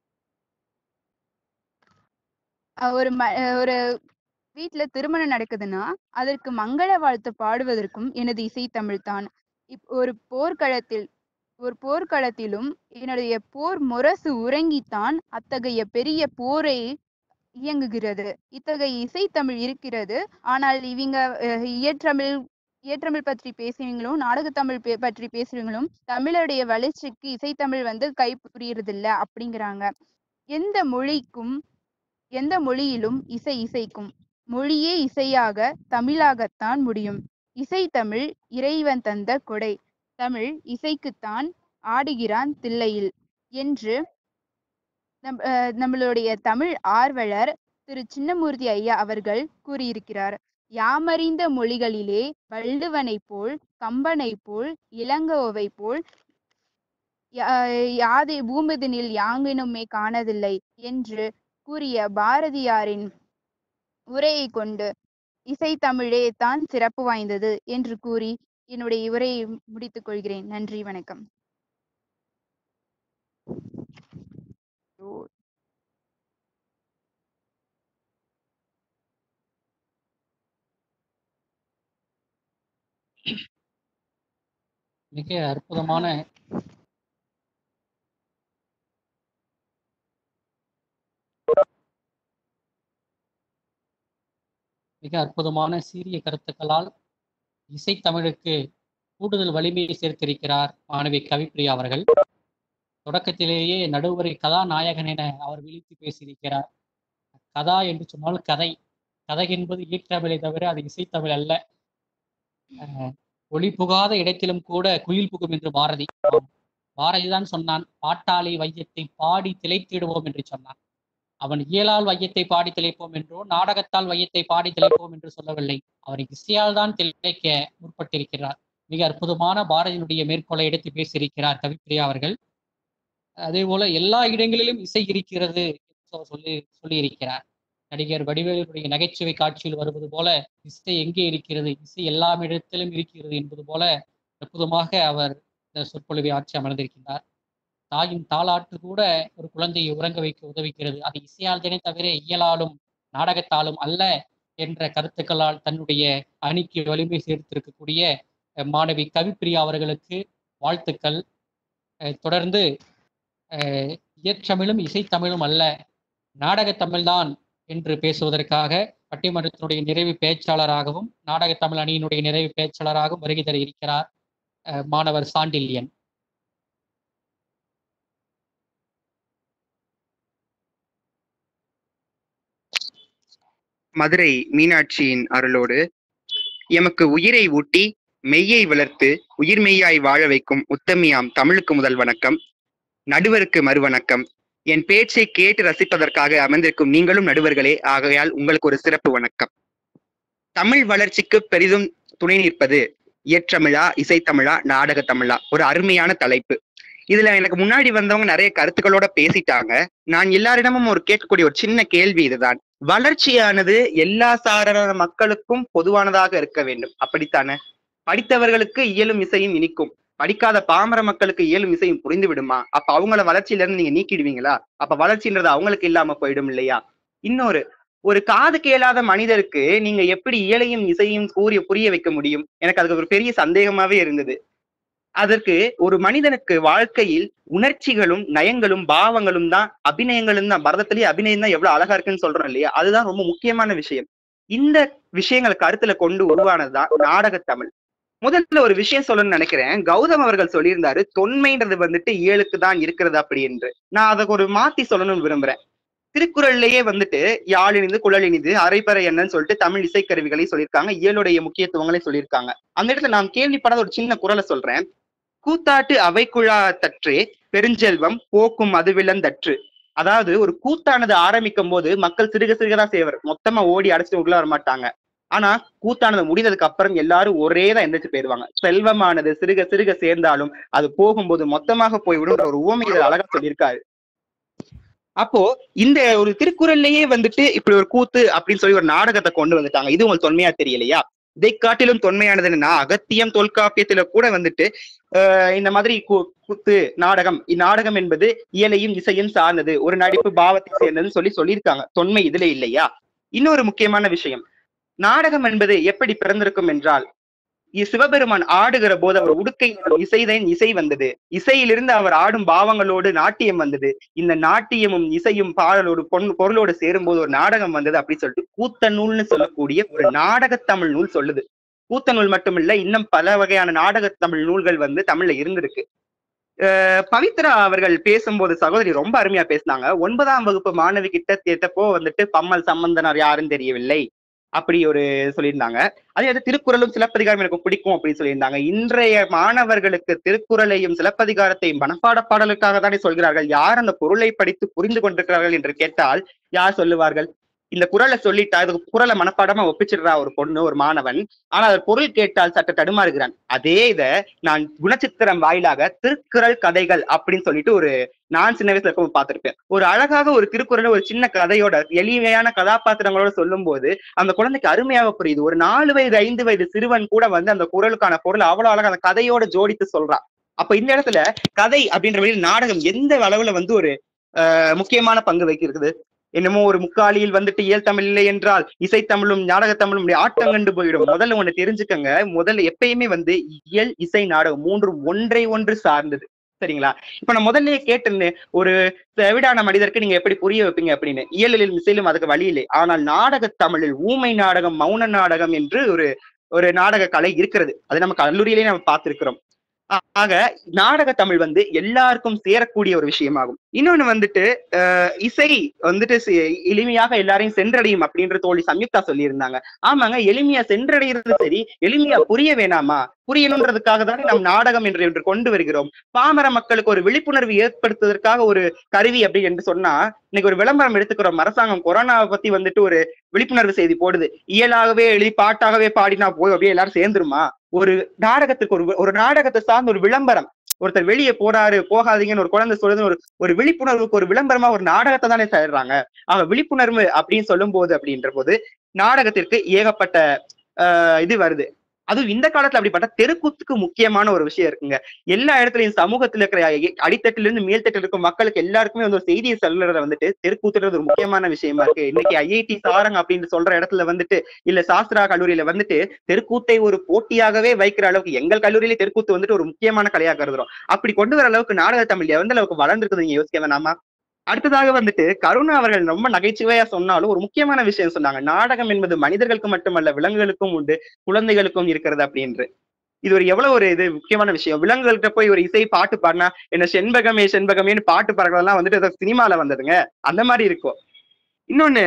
அஹ் ஒரு ம அஹ் ஒரு வீட்ல திருமணம் நடக்குதுன்னா அதற்கு மங்கள வாழ்த்து பாடுவதற்கும் எனது இசைத்தமிழ் தான் இப் ஒரு போர்க்களத்தில் ஒரு போர்க்களத்திலும் என்னுடைய போர் முரசு உறங்கித்தான் அத்தகைய பெரிய போரை இயங்குகிறது இத்தகைய இசைத்தமிழ் இருக்கிறது ஆனால் இவங்க அஹ், இயற்றமிழ் இயற்றமிழ் பற்றி பேசுவீங்களும் நாடகத்தமிழ் பே- பற்றி பேசுவீங்களும் தமிழுடைய வளர்ச்சிக்கு இசைத்தமிழ் வந்து கை புரியறதில்ல அப்படிங்கிறாங்க எந்த மொழிக்கும் எந்த மொழியிலும் இசை இசைக்கும் மொழியே இசையாக தமிழாகத்தான் முடியும் இசைத்தமிழ் இறைவன் தந்த கொடை தமிழ் இசைக்குத்தான் ஆடுகிறான் தில்லையில் என்று நம் அஹ் நம்மளுடைய தமிழ் ஆர்வலர் திரு சின்னமூர்த்தி ஐயா அவர்கள் கூறியிருக்கிறார் யாமறிந்த மொழிகளிலே வள்ளுவனைப் போல் கம்பனைப் போல் இளங்கோவை போல் யா- யாதை பூமிதனில் யாங்கினுமே காணதில்லை என்று கூறிய பாரதியாரின் உரையை கொண்டு இசைத்தமிழே தான் சிறப்பு வாய்ந்தது என்று கூறி என்னுடைய உரையை முடித்துக் கொள்கிறேன் நன்றி வணக்கம் மிக அற்புதமான மிக அற்புதமான சீரிய கருத்துக்களால் இசைத்தமிழுக்கு கூடுதல் வலிமையை சேர்த்திருக்கிறார் மாணவி கவிப்பிரியா அவர்கள் தொடக்கத்திலேயே நடுவரை கதாநாயகன் என அவர் விழித்து பேசியிருக்கிறார் கதா என்று சொன்னால் கதை கதை என்பது ஈற்றமிழை தவிர அது இசைத்தமிழ் அல்ல அஹ், ஒளி புகாத இடத்திலும் கூட குயில் புகும் என்று பாரதி ஆம். பாரதிதான் சொன்னான் பாட்டாளி வையத்தை பாடி திளைத்திடுவோம் என்று சொன்னான் அவன் இயலால் வையத்தை பாடி திளைப்போம் என்றோ நாடகத்தால் வையத்தை பாடி திளைப்போம் என்று சொல்லவில்லை அவர் இசையால் தான் திளைக்க முற்பட்டிருக்கிறார் மிக அற்புதமான பாரதியினுடைய மேற்கோளை எடுத்து பேசியிருக்கிறார் கவிப்பிரியா அவர்கள் அதே போல எல்லா இடங்களிலும் இசை இருக்கிறது என்று அவர் சொல்லி சொல்லியிருக்கிறார் நடிகர் வடிவேலுடைய நகைச்சுவை காட்சியில் வருவது போல இசை எங்கே இருக்கிறது இசை எல்லா இடத்திலும் இருக்கிறது என்பது போல அற்புதமாக அவர் இந்த சொற்பொழிவை ஆட்சி அமர்ந்திருக்கின்றார் தாயின் தாளாட்டு கூட ஒரு குழந்தையை உறங்க வைக்க உதவுகிறது அது இசையால் தானே தவிர இயலாலும் நாடகத்தாலும் அல்ல என்ற கருத்துக்களால் தன்னுடைய அணிக்கு வலிமை சேர்த்திருக்கக்கூடிய அஹ், மாணவி கவிப்பிரியா அவர்களுக்கு வாழ்த்துக்கள் அஹ், தொடர்ந்து அஹ், இயற்றமிழும் இசைத்தமிழும் அல்ல நாடகத்தமிழ்தான் என்று பேசுவதற்காக பட்டிமன்றத்தினுடைய நிறைவு பேச்சாளராகவும் நாடகத்தமிழ் அணியினுடைய நிறைவு பேச்சாளராகவும் வருகை தர இருக்கிறார் அஹ், மாணவர் சாண்டில்யன் மதுரை மீனாட்சியின் அருளோடு எமக்கு உயிரை ஊட்டி மெய்யை வளர்த்து உயிர்மெய்யாய் வாழ வைக்கும் உத்தமியாம் தமிழுக்கு முதல் வணக்கம் நடுவருக்கு மறுவணக்கம் என் பேச்சை கேட்டு ரசிப்பதற்காக அமர்ந்திருக்கும் நீங்களும் நடுவர்களே ஆகையால் உங்களுக்கு ஒரு சிறப்பு வணக்கம் தமிழ் வளர்ச்சிக்கு பெரிதும் துணை நிற்பது இயற்றமிழா இசைத்தமிழா நாடக தமிழா ஒரு அருமையான தலைப்பு இதுல எனக்கு முன்னாடி வந்தவங்க நிறைய கருத்துக்களோட பேசிட்டாங்க நான் எல்லாரிடமும் ஒரு கேட்கக்கூடிய ஒரு சின்ன கேள்வி இதுதான் வளர்ச்சியானது எல்லா சாதாரண மக்களுக்கும் பொதுவானதாக இருக்க வேண்டும் அப்படித்தானே படித்தவர்களுக்கு இயலும் இசையும் இனிக்கும் படிக்காத பாமர மக்களுக்கு இயலும் இசையும் புரிந்து விடுமா அப்ப அவங்கள வளர்ச்சியில இருந்து நீங்க நீக்கிடுவீங்களா அப்ப வளர்ச்சின்றது அவங்களுக்கு இல்லாம போயிடும் இல்லையா இன்னொரு ஒரு காது கேளாத மனிதருக்கு நீங்க எப்படி இயலையும் இசையும் கூறிய புரிய வைக்க முடியும் எனக்கு அதுக்கு ஒரு பெரிய சந்தேகமாவே இருந்தது அதற்கு ஒரு மனிதனுக்கு வாழ்க்கையில் உணர்ச்சிகளும் நயங்களும் பாவங்களும் தான் அபிநயங்களும் தான் பரதத்திலேயே அபிநயம் தான் எவ்வளவு அழகா இருக்குன்னு சொல்றோம் இல்லையா அதுதான் ரொம்ப முக்கியமான விஷயம் இந்த விஷயங்களை கருத்துல கொண்டு உருவானதுதான் நாடகத் தமிழ் முதல்ல ஒரு விஷயம் சொல்லணும்னு நினைக்கிறேன் கௌதம் அவர்கள் சொல்லியிருந்தாரு தொன்மைன்றது வந்துட்டு இயலுக்கு தான் இருக்கிறது அப்படி என்று நான் அதை ஒரு மாத்தி சொல்லணும்னு விரும்புறேன் திருக்குறள்லயே வந்துட்டு யாழினிது குழலினிது அரைப்பறை என்னன்னு சொல்லிட்டு தமிழ் இசைக்கருவிகளை சொல்லியிருக்காங்க இயலுடைய முக்கியத்துவங்களை சொல்லியிருக்காங்க அந்த இடத்துல நான் கேள்விப்படாத ஒரு சின்ன குரலை சொல்றேன் கூத்தாட்டு அவைக்குழா தற்றே பெருஞ்செல்வம் போக்கும் அதுவிலந்தற்று அதாவது ஒரு கூத்தானது ஆரம்பிக்கும் போது மக்கள் சிறுக சிறுகதான் செய்வர் மொத்தமா ஓடி அடைச்சிட்டு உள்ள வர மாட்டாங்க ஆனா கூத்தானது முடிந்ததுக்கு அப்புறம் எல்லாரும் ஒரே தான் எந்திரிச்சு போயிடுவாங்க செல்வமானது சிறுக சிறுக சேர்ந்தாலும் அது போகும்போது மொத்தமாக போய்விடும் ஒரு உவமை இதில் அழகா சொல்லியிருக்காரு அப்போ இந்த ஒரு திருக்குறள்லயே வந்துட்டு இப்படி ஒரு கூத்து அப்படின்னு சொல்லி ஒரு நாடகத்தை கொண்டு வந்துட்டாங்க இது உங்களுக்கு தொன்மையா தெரியலையா இதை காட்டிலும் தொன்மையானது என்னன்னா அகத்தியம் தொல்காப்பியத்துல கூட வந்துட்டு ஆஹ் இந்த மாதிரி கூ- கூத்து நாடகம் இந்நாடகம் என்பது இயலையும் இசையும் சார்ந்தது ஒரு நடிப்பு பாவத்தை சேர்ந்ததுன்னு சொல்லி சொல்லியிருக்காங்க தொன்மை இதுல இல்லையா இன்னொரு முக்கியமான விஷயம் நாடகம் என்பது எப்படி பிறந்திருக்கும் என்றால் இ- சிவபெருமான் ஆடுகிற போது அவர் உடுக்கை இசைதான் இசை வந்தது இசையிலிருந்து அவர் ஆடும் பாவங்களோடு நாட்டியம் வந்தது இந்த நாட்டியமும் இசையும் பாடலோடு பொன் பொருளோடு சேரும்போது ஒரு நாடகம் வந்தது அப்படின்னு சொல்லிட்டு கூத்த நூல்னு சொல்லக்கூடிய ஒரு நாடக தமிழ் நூல் சொல்லுது கூத்த நூல் மட்டுமில்ல இன்னும் பல வகையான நாடக தமிழ் நூல்கள் வந்து தமிழ்ல இருந்திருக்கு அஹ் பவித்ரா அவர்கள் பேசும்போது சகோதரி ரொம்ப அருமையா பேசினாங்க ஒன்பதாம் வகுப்பு மாணவி கிட்ட கேட்டப்போ வந்துட்டு பம்மல் சம்பந்தனார் யாருன்னு தெரியவில்லை அப்படி ஒரு சொல்லியிருந்தாங்க அதே வந்து திருக்குறளும் சிலப்பதிகாரம் எனக்கு பிடிக்கும் அப்படின்னு சொல்லியிருந்தாங்க இன்றைய மாணவர்களுக்கு திருக்குறளையும் சிலப்பதிகாரத்தையும் மனப்பாட பாடலுக்காக தானே சொல்கிறார்கள் யார் அந்த பொருளை படித்து புரிந்து கொண்டிருக்கிறார்கள் என்று கேட்டால் யார் சொல்லுவார்கள் இந்த குறளை சொல்லிட்டா இதுக்கு குறளை மனப்பாடமா ஒப்பிச்சிடுறா ஒரு பொண்ணு ஒரு மாணவன் ஆனா அது பொருள் கேட்டால் சற்று தடுமாறுகிறான் அதே இத நான் குணச்சித்திரம் வாயிலாக திருக்குறள் கதைகள் அப்படின்னு சொல்லிட்டு ஒரு நான் சின்ன வயசுல இருக்கும் பார்த்திருப்பேன் ஒரு அழகாக ஒரு திருக்குறளை ஒரு சின்ன கதையோட எளிமையான கதாபாத்திரங்களோட சொல்லும் போது அந்த குழந்தைக்கு அருமையாக புரியுது ஒரு நாலு வயது ஐந்து வயது சிறுவன் கூட வந்து அந்த குறளுக்கான பொருள் அவ்வளவு அழகா அந்த கதையோட ஜோடித்து சொல்றான் அப்ப இந்த இடத்துல கதை அப்படின்ற வழியில் நாடகம் எந்த அளவுல வந்து ஒரு ஆஹ் முக்கியமான பங்கு வைக்கிறது என்னமோ ஒரு முக்காலியில் வந்துட்டு இயல் தமிழ் இல்லை என்றால் இசைத்தமிழும் நாடக தமிழும் ஆட்டம் கண்டு போயிடும் முதல்ல ஒண்ணு தெரிஞ்சுக்கங்க முதல்ல எப்பயுமே வந்து இயல் இசை நாடகம் மூன்றும் ஒன்றை ஒன்று சார்ந்தது சரிங்களா இப்ப நான் முதல்லயே கேட்டிருந்தேன் ஒரு செவிடான மனிதருக்கு நீங்க எப்படி புரிய வைப்பீங்க அப்படின்னு இயலிலும் இசையிலும் அதுக்கு வழி இல்லை ஆனால் நாடக தமிழில் ஊமை நாடகம் மௌன நாடகம் என்று ஒரு ஒரு நாடக கலை இருக்கிறது அது நம்ம கல்லூரியிலேயே நம்ம பார்த்திருக்கிறோம் ஆக நாடக தமிழ் வந்து எல்லாருக்கும் சேரக்கூடிய ஒரு விஷயமாகும் இன்னொன்னு வந்துட்டு அஹ் இசை வந்துட்டு சி- எளிமையாக எல்லாரையும் சென்றடையும் அப்படின்ற தோழி சம்யுக்தா சொல்லியிருந்தாங்க ஆமாங்க எளிமையா சென்றடைகிறது சரி எளிமையா புரிய வேணாமா புரியணுன்றதுக்காக தானே நாம் நாடகம் என்று என்று கொண்டு வருகிறோம் பாமர மக்களுக்கு ஒரு விழிப்புணர்வு ஏற்படுத்துவதற்காக ஒரு கருவி அப்படி என்று சொன்னா இன்னைக்கு ஒரு விளம்பரம் எடுத்துக்கிறோம் அரசாங்கம் கொரோனாவை பத்தி வந்துட்டு ஒரு விழிப்புணர்வு செய்தி போடுது இயலாகவே எழுதி பாட்டாகவே பாடினா போய் அப்படியே எல்லாரும் சேர்ந்துருமா ஒரு நாடகத்துக்கு ஒரு ஒரு நாடகத்தை சார்ந்த ஒரு விளம்பரம் ஒருத்தர் வெளியே போறாரு போகாதீங்கன்னு ஒரு குழந்தை சொல்றது ஒரு ஒரு விழிப்புணர்வுக்கு ஒரு விளம்பரமா ஒரு நாடகத்தை தானே தர்றாங்க ஆக விழிப்புணர்வு அப்படின்னு சொல்லும் போது அப்படின்ற போது நாடகத்திற்கு ஏகப்பட்ட ஆஹ் இது வருது அதுவும் இந்த காலத்துல அப்படிப்பட்ட தெருக்கூத்துக்கு முக்கியமான ஒரு விஷயம் இருக்குங்க எல்லா இடத்துலயும் சமூகத்துல இருக்கிற எ- அடித்தட்டுல இருந்து மேல்தட்டில் இருக்கும் மக்களுக்கு எல்லாருக்குமே வந்து ஒரு செய்தியை சொல்றத வந்துட்டு தெருக்கூத்துறது ஒரு முக்கியமான விஷயமா இருக்கு இன்னைக்கு ஐஐடி சாரங் அப்படின்னு சொல்ற இடத்துல வந்துட்டு இல்ல சாஸ்திரா கல்லூரியில வந்துட்டு தெருக்கூத்தை ஒரு போட்டியாகவே வைக்கிற அளவுக்கு எங்கள் கல்லூரியிலே தெருக்கூத்து வந்துட்டு ஒரு முக்கியமான கலையா கருதுறோம் அப்படி கொண்டு வர அளவுக்கு நாடக தமிழ் எந்த அளவுக்கு வளர்ந்துருக்குது நீங்க யோசிக்க வேணாமா அடுத்ததாக வந்துட்டு கருணா அவர்கள் ரொம்ப நகைச்சுவையா சொன்னாலும் ஒரு முக்கியமான விஷயம் சொன்னாங்க நாடகம் என்பது மனிதர்களுக்கு மட்டுமல்ல விலங்குகளுக்கும் உண்டு குழந்தைகளுக்கும் இருக்கிறது அப்படின்று இது ஒரு எவ்வளவு ஒரு இது முக்கியமான விஷயம் விலங்குகள்கிட்ட போய் ஒரு இசை பாட்டு பாடினா என்ன செண்பகமே செண்பகமேன்னு பாட்டு பாடுறதெல்லாம் வந்துட்டு ஏதோ சினிமால வந்ததுங்க அந்த மாதிரி இருக்கும் இன்னொன்னு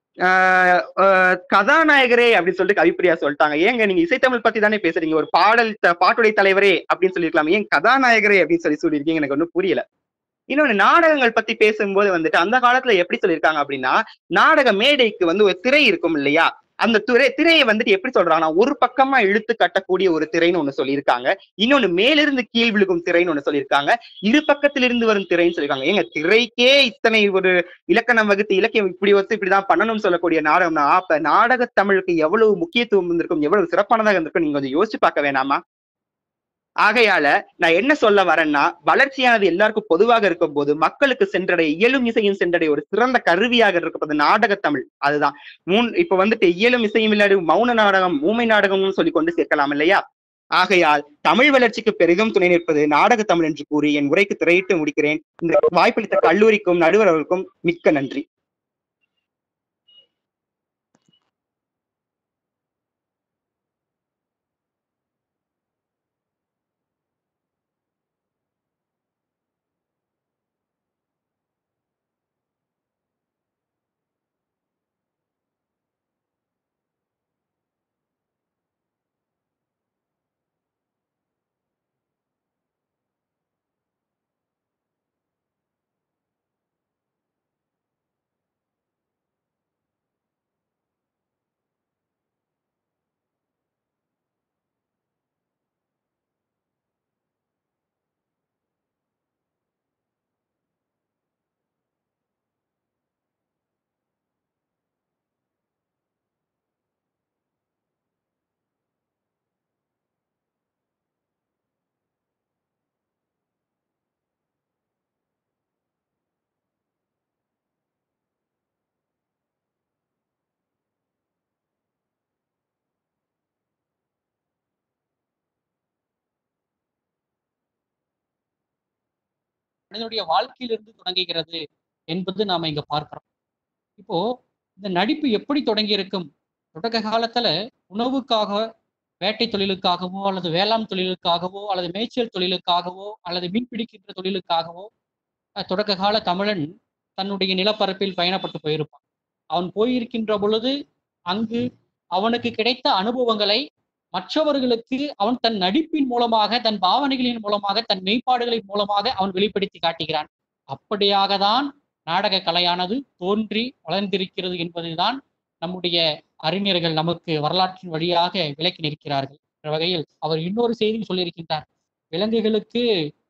ஆஹ் ஆஹ் கதாநாயகரே அப்படின்னு சொல்லிட்டு கவிப்பிரியா சொல்லிட்டாங்க ஏங்க நீங்க இசைத்தமிழ் பத்தி தானே பேசுறீங்க ஒரு பாடல் த- பாட்டுடை தலைவரே அப்படின்னு சொல்லிருக்கலாம் ஏன் கதாநாயகரே அப்படின்னு சொல்லி சொல்லியிருக்கீங்க எனக்கு ஒன்றும் புரியல இன்னொன்னு நாடகங்கள் பத்தி பேசும்போது வந்துட்டு அந்த காலத்துல எப்படி சொல்லியிருக்காங்க அப்படின்னா நாடக மேடைக்கு வந்து ஒரு திரை இருக்கும் இல்லையா அந்த திரை திரையை வந்துட்டு எப்படி சொல்றாங்கன்னா ஒரு பக்கமா இழுத்து கட்டக்கூடிய ஒரு திரைன்னு ஒண்ணு சொல்லியிருக்காங்க இன்னொன்னு மேலிருந்து கீழ் விழுகும் திரைன்னு ஒண்ணு சொல்லியிருக்காங்க இரு பக்கத்திலிருந்து வரும் திரைன்னு சொல்லியிருக்காங்க ஏங்க திரைக்கே இத்தனை ஒரு இலக்கணம் வகுத்து இலக்கியம் இப்படி வச்சு இப்படிதான் பண்ணணும்னு சொல்லக்கூடிய நாடகம்னா அப்ப நாடக தமிழுக்கு எவ்வளவு முக்கியத்துவம் இருந்திருக்கும் எவ்வளவு சிறப்பானதாக இருந்திருக்கும் நீங்க கொஞ்சம் யோசிச்சு பார்க்க வேணாமா ஆகையால நான் என்ன சொல்ல வரேன்னா வளர்ச்சியானது எல்லாருக்கும் பொதுவாக இருக்கும் போது மக்களுக்கு சென்றடைய இயலும் இசையும் சென்றடைய ஒரு சிறந்த கருவியாக இருப்பது நாடக தமிழ் அதுதான் மூன் இப்ப வந்துட்டு இயலும் இசையும் இல்லாது மௌன நாடகம் ஊமை நாடகம்னு சொல்லி கொண்டு சேர்க்கலாம் இல்லையா ஆகையால் தமிழ் வளர்ச்சிக்கு பெரிதும் துணை நிற்பது நாடக தமிழ் என்று கூறி என் உரைக்கு திரையிட்டு முடிக்கிறேன் இந்த வாய்ப்பளித்த கல்லூரிக்கும் நடுவர் அவர்களுக்கும் மிக்க நன்றி மனிதனுடைய வாழ்க்கையிலிருந்து தொடங்குகிறது என்பது நாம இங்க பார்க்கிறோம் இப்போ இந்த நடிப்பு எப்படி தொடங்கி இருக்கும் தொடக்க காலத்துல உணவுக்காக வேட்டை தொழிலுக்காகவோ அல்லது வேளாண் தொழிலுக்காகவோ அல்லது மேய்ச்சல் தொழிலுக்காகவோ அல்லது மீன்பிடிக்கின்ற தொழிலுக்காகவோ அஹ், தொடக்க கால தமிழன் தன்னுடைய நிலப்பரப்பில் பயணப்பட்டு போயிருப்பான் அவன் போயிருக்கின்ற பொழுது அங்கு அவனுக்கு கிடைத்த அனுபவங்களை மற்றவர்களுக்கு அவன் தன் நடிப்பின் மூலமாக தன் பாவனைகளின் மூலமாக தன் மெய்ப்பாடுகளின் மூலமாக அவன் வெளிப்படுத்தி காட்டுகிறான் அப்படியாக தான் நாடக கலையானது தோன்றி வளர்ந்திருக்கிறது என்பதுதான் நம்முடைய அறிஞர்கள் நமக்கு வரலாற்றின் வழியாக விளக்கி நிற்கிறார்கள் என்ற வகையில் அவர் இன்னொரு செய்தி சொல்லியிருக்கின்றார் விலங்குகளுக்கு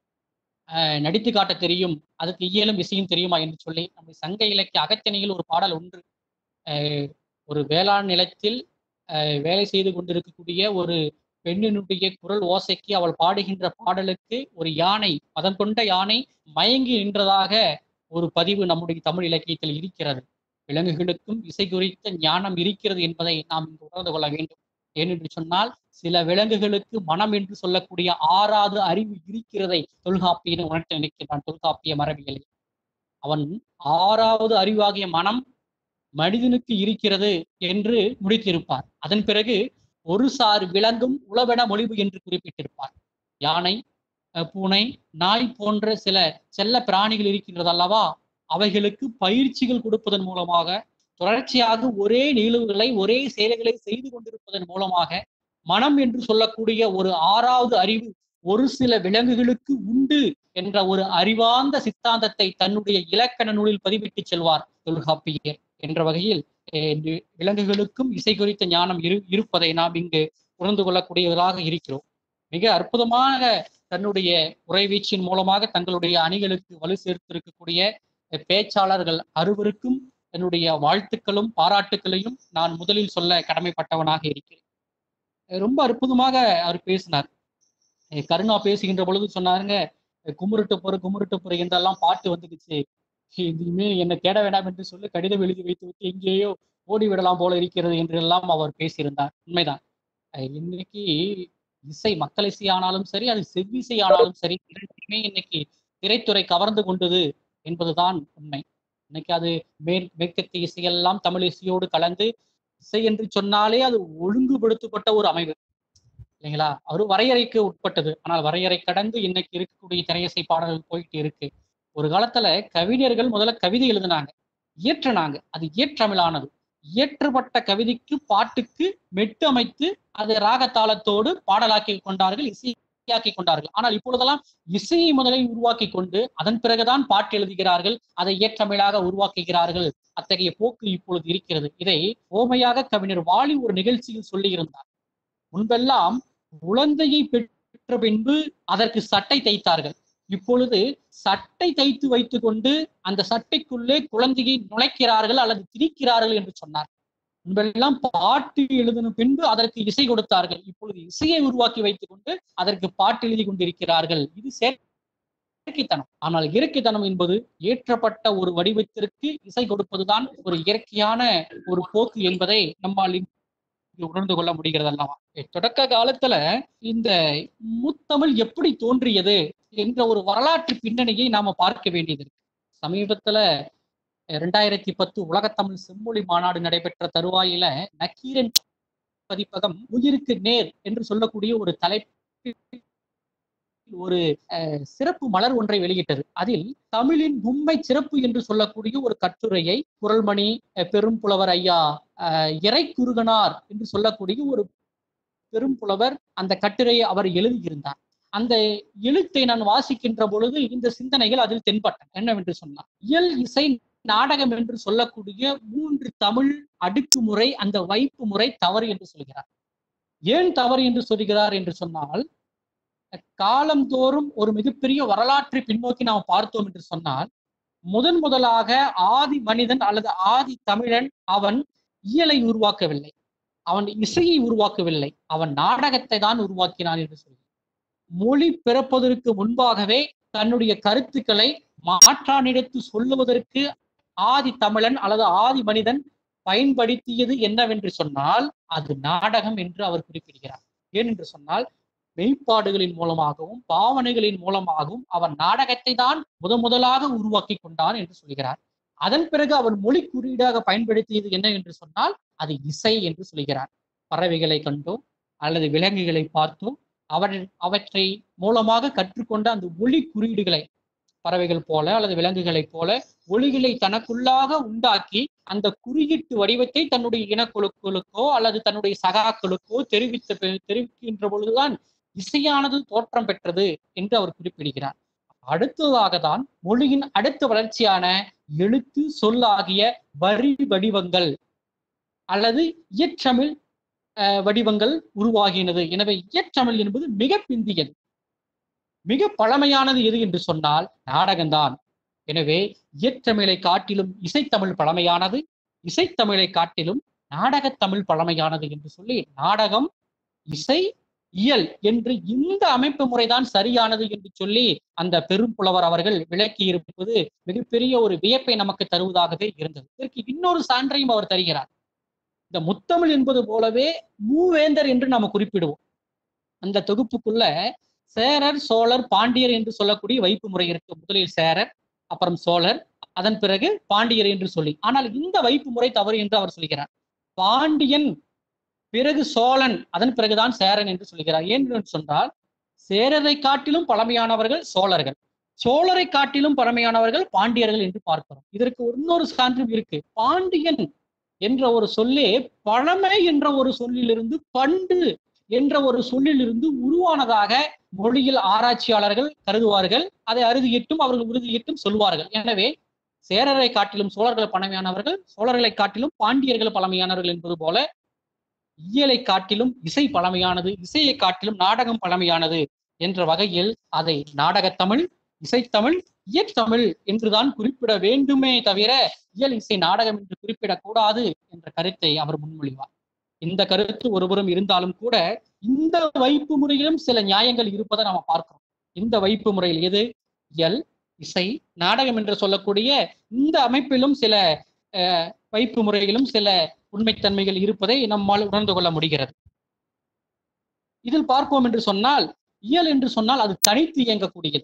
அஹ், நடித்து காட்ட தெரியும் அதுக்கு இயலும் இசையும் தெரியுமா என்று சொல்லி நம்முடைய சங்க இலக்கிய அகத்திணையில் ஒரு பாடல் ஒன்று அஹ், ஒரு வேளாண் நிலத்தில் அஹ், வேலை செய்து கொண்டிருக்கக்கூடிய ஒரு பெண்ணினுடைய குரல் ஓசைக்கு அவள் பாடுகின்ற பாடலுக்கு ஒரு யானை மதம் கொண்ட யானை மயங்கி நின்றதாக ஒரு பதிவு நம்முடைய தமிழ் இலக்கியத்தில் இருக்கிறது விலங்குகளுக்கும் இசை குறித்த ஞானம் இருக்கிறது என்பதை நாம் இங்கு உணர்ந்து கொள்ள வேண்டும் ஏனென்று சொன்னால் சில விலங்குகளுக்கு மனம் என்று சொல்லக்கூடிய ஆறாவது அறிவு இருக்கிறதை தொல்காப்பியன் உணர்த்த நினைக்கிறான் தொல்காப்பிய மரபியலில் அவன் ஆறாவது அறிவாகிய மனம் மனிதனுக்கு இருக்கிறது என்று முடித்திருப்பார் அதன் பிறகு ஒரு சார் விலங்கும் உளவென மொழிவு என்று குறிப்பிட்டிருப்பார் யானை அஹ், பூனை நாய் போன்ற சில செல்ல பிராணிகள் இருக்கின்றது அல்லவா அவைகளுக்கு பயிற்சிகள் கொடுப்பதன் மூலமாக தொடர்ச்சியாக ஒரே நிகழ்வுகளை ஒரே செயல்களை செய்து கொண்டிருப்பதன் மூலமாக மனம் என்று சொல்லக்கூடிய ஒரு ஆறாவது அறிவு ஒரு சில விலங்குகளுக்கு உண்டு என்ற ஒரு அறிவார்ந்த சித்தாந்தத்தை தன்னுடைய இலக்கண நூலில் பதிவிட்டு செல்வார் தொல்காப்பியர் என்ற வகையில் அஹ், இந்த விலங்குகளுக்கும் இசை குறித்த ஞானம் இரு இருப்பதை நாம் இங்கு உணர்ந்து கொள்ளக்கூடியவர்களாக இருக்கிறோம் மிக அற்புதமாக தன்னுடைய உரைவீச்சின் மூலமாக தங்களுடைய அணிகளுக்கு வலு சேர்த்திருக்கக்கூடிய அஹ், பேச்சாளர்கள் அறுவருக்கும் என்னுடைய வாழ்த்துக்களும் பாராட்டுக்களையும் நான் முதலில் சொல்ல கடமைப்பட்டவனாக இருக்கிறேன் அஹ் ரொம்ப அற்புதமாக அவர் பேசினார் அஹ் கருணா பேசுகின்ற பொழுது சொன்னாருங்க அஹ் குமுருட்டு பொறு குமுருட்டு பொறு என்றெல்லாம் பாட்டு வந்துடுச்சு இனிமே என்னை தேட வேண்டாம் என்று சொல்லி கடிதம் எழுதி வைத்து விட்டு எங்கேயோ ஓடி விடலாம் போல இருக்கிறது என்றெல்லாம் அவர் பேசியிருந்தார் உண்மைதான் அஹ் இன்னைக்கு இசை மக்கள் இசை ஆனாலும் சரி அது செவ்விசை ஆனாலும் சரி இரண்டுமே இன்னைக்கு திரைத்துறை கவர்ந்து கொண்டது என்பதுதான் உண்மை இன்னைக்கு அது மேற் மேற்கத்திய இசையெல்லாம் தமிழ் இசையோடு கலந்து இசை என்று சொன்னாலே அது ஒழுங்குபடுத்தப்பட்ட ஒரு அமைவு இல்லைங்களா ஒரு வரையறைக்கு உட்பட்டது ஆனால் வரையறை கடந்து இன்னைக்கு இருக்கக்கூடிய திரையிசை பாடல்கள் போயிட்டு இருக்கு ஒரு காலத்துல கவிஞர்கள் முதல்ல கவிதை எழுதினாங்க இயற்றினாங்க அது இயற்றமிழானது இயற்றப்பட்ட கவிதைக்கு பாட்டுக்கு மெட்டு அமைத்து அதை ராகத்தாளத்தோடு பாடலாக்கி கொண்டார்கள் இசையாக்கி கொண்டார்கள் ஆனால் இப்பொழுதெல்லாம் இசையை முதலில் உருவாக்கி கொண்டு அதன் பிறகுதான் பாட்டு எழுதுகிறார்கள் அதை இயற்றமிழாக உருவாக்குகிறார்கள் அத்தகைய போக்கு இப்பொழுது இருக்கிறது இதை ஓமையாக கவிஞர் வாலி ஒரு நிகழ்ச்சியில் சொல்லியிருந்தார் முன்பெல்லாம் குழந்தையை பெற்ற பின்பு அதற்கு சட்டை தைத்தார்கள் இப்பொழுது சட்டை தைத்து வைத்துக் கொண்டு அந்த சட்டைக்குள்ளே குழந்தையை நுழைக்கிறார்கள் அல்லது திணிக்கிறார்கள் என்று சொன்னார் முன்பெல்லாம் பாட்டு எழுதின பின்பு அதற்கு இசை கொடுத்தார்கள் இப்பொழுது இசையை உருவாக்கி வைத்துக் கொண்டு அதற்கு பாட்டு எழுதி கொண்டிருக்கிறார்கள் இது செயற்கைத்தனம் ஆனால் இயற்கைத்தனம் என்பது ஏற்றப்பட்ட ஒரு வடிவத்திற்கு இசை கொடுப்பதுதான் ஒரு இயற்கையான ஒரு போக்கு என்பதை நம்மால் இங்கு உணர்ந்து கொள்ள முடிகிறது அல்லவா தொடக்க காலத்துல இந்த முத்தமிழ் எப்படி தோன்றியது என்ற ஒரு வரலாற்று பின்னணியை நாம பார்க்க வேண்டியது இருக்கு சமீபத்துல இரண்டாயிரத்தி பத்து உலகத்தமிழ் செம்மொழி மாநாடு நடைபெற்ற தருவாயில நக்கீரன் பதிப்பகம் உயிருக்கு நேர் என்று சொல்லக்கூடிய ஒரு தலைப்பு ஒரு அஹ், சிறப்பு மலர் ஒன்றை வெளியிட்டது அதில் தமிழின் உண்மை சிறப்பு என்று சொல்லக்கூடிய ஒரு கட்டுரையை குரல்மணி அஹ், பெரும் புலவர் ஐயா அஹ், இறைக்குருகனார் என்று சொல்லக்கூடிய ஒரு பெரும் புலவர் அந்த கட்டுரையை அவர் எழுதியிருந்தார் அந்த எழுத்தை நான் வாசிக்கின்ற பொழுது இந்த சிந்தனைகள் அதில் தென்பட்டன என்னவென்று சொன்னார் இயல் இசை நாடகம் என்று சொல்லக்கூடிய மூன்று தமிழ் அடுக்குமுறை அந்த வைப்பு முறை தவறு என்று சொல்கிறார் ஏன் தவறு என்று சொல்கிறார் என்று சொன்னால் காலந்தோறும் ஒரு மிகப்பெரிய வரலாற்றை பின்னோக்கி நாம் பார்த்தோம் என்று சொன்னால் முதன் முதலாக ஆதி மனிதன் அல்லது ஆதி தமிழன் அவன் இயலை உருவாக்கவில்லை அவன் இசையை உருவாக்கவில்லை அவன் நாடகத்தை தான் உருவாக்கினான் என்று சொல்லி மொழி பிறப்பதற்கு முன்பாகவே தன்னுடைய கருத்துக்களை மாற்றானிடத்து சொல்லுவதற்கு ஆதி தமிழன் அல்லது ஆதி மனிதன் பயன்படுத்தியது என்னவென்று சொன்னால் அது நாடகம் என்று அவர் குறிப்பிடுகிறார் ஏனென்று சொன்னால் மெய்ப்பாடுகளின் மூலமாகவும் பாவனைகளின் மூலமாகவும் அவன் நாடகத்தை தான் முத முதலாக உருவாக்கி கொண்டான் என்று சொல்கிறார் அதன் பிறகு அவன் மொழி குறியீடாக பயன்படுத்தியது என்ன என்று சொன்னால் அது இசை என்று சொல்கிறார் பறவைகளை கண்டோம் அல்லது விலங்குகளை பார்த்தோ அவர் அவற்றை மூலமாக கற்றுக்கொண்ட அந்த ஒளி குறியீடுகளை பறவைகள் போல அல்லது விலங்குகளைப் போல ஒளிகளை தனக்குள்ளாக உண்டாக்கி அந்த குறியீட்டு வடிவத்தை தன்னுடைய இனக்குழுக்களுக்கோ அல்லது தன்னுடைய சகாக்களுக்கோ தெரிவித்த பெ- தெரிவிக்கின்ற பொழுதுதான் இசையானது தோற்றம் பெற்றது என்று அவர் குறிப்பிடுகிறார் அடுத்ததாக தான் மொழியின் அடுத்த வளர்ச்சியான எழுத்து சொல்லாகிய வரி வடிவங்கள் அல்லது இயற்றமிழ் அஹ், வடிவங்கள் உருவாகினது எனவே இயற்றமிழ் என்பது மிக பிந்தியது மிக பழமையானது எது என்று சொன்னால் நாடகம்தான் எனவே இயற்றமிழை காட்டிலும் இசைத்தமிழ் பழமையானது இசைத்தமிழை காட்டிலும் நாடகத்தமிழ் பழமையானது என்று சொல்லி நாடகம் இசை இயல் என்று இந்த அமைப்பு முறைதான் சரியானது என்று சொல்லி அந்த பெரும் புலவர் அவர்கள் விளக்கி இருப்பது மிகப்பெரிய ஒரு வியப்பை நமக்கு தருவதாகவே இருந்தது இதற்கு இன்னொரு சான்றையும் அவர் தருகிறார் இந்த முத்தமிழ் என்பது போலவே மூவேந்தர் என்று நாம குறிப்பிடுவோம் அந்த தொகுப்புக்குள்ள சேரர் சோழர் பாண்டியர் என்று சொல்லக்கூடிய வைப்பு முறை இருக்கு முதலில் சேரர் அப்புறம் சோழர் அதன் பிறகு பாண்டியர் என்று சொல்லி ஆனால் இந்த வைப்பு முறை தவறு என்று அவர் சொல்கிறார் பாண்டியன் பிறகு சோழன் அதன் பிறகுதான் சேரன் என்று சொல்கிறார் ஏன் என்று சொன்னால் சேரரை காட்டிலும் பழமையானவர்கள் சோழர்கள் சோழரை காட்டிலும் பழமையானவர்கள் பாண்டியர்கள் என்று பார்க்கிறோம் இதற்கு இன்னொரு சான்றும் இருக்கு பாண்டியன் என்ற ஒரு சொல்லே பழமை என்ற ஒரு சொல்லிலிருந்து பண்டு என்ற ஒரு சொல்லிலிருந்து உருவானதாக மொழியில் ஆராய்ச்சியாளர்கள் கருதுவார்கள் அதை அறுதியிட்டும் அவர்கள் உறுதியிட்டும் சொல்வார்கள் எனவே சேரரை காட்டிலும் சோழர்கள் பழமையானவர்கள் சோழர்களை காட்டிலும் பாண்டியர்கள் பழமையானவர்கள் என்பது போல இயலை காட்டிலும் இசை பழமையானது இசையை காட்டிலும் நாடகம் பழமையானது என்ற வகையில் அதை நாடகத்தமிழ் இசைத்தமிழ் இயற்றமிழ் என்றுதான் குறிப்பிட வேண்டுமே தவிர இயல் இசை நாடகம் என்று குறிப்பிடக்கூடாது என்ற கருத்தை அவர் முன்மொழிவார் இந்த கருத்து ஒருபுறம் இருந்தாலும் கூட இந்த வைப்பு முறையிலும் சில நியாயங்கள் இருப்பதை நாம பார்க்கிறோம் இந்த வைப்பு முறையில் எது இயல் இசை நாடகம் என்று சொல்லக்கூடிய இந்த அமைப்பிலும் சில அஹ், வைப்பு முறையிலும் சில உண்மைத்தன்மைகள் இருப்பதை நம்மால் உணர்ந்து கொள்ள முடிகிறது இதில் பார்ப்போம் என்று சொன்னால் இயல் என்று சொன்னால் அது தனித்து இயங்கக்கூடியது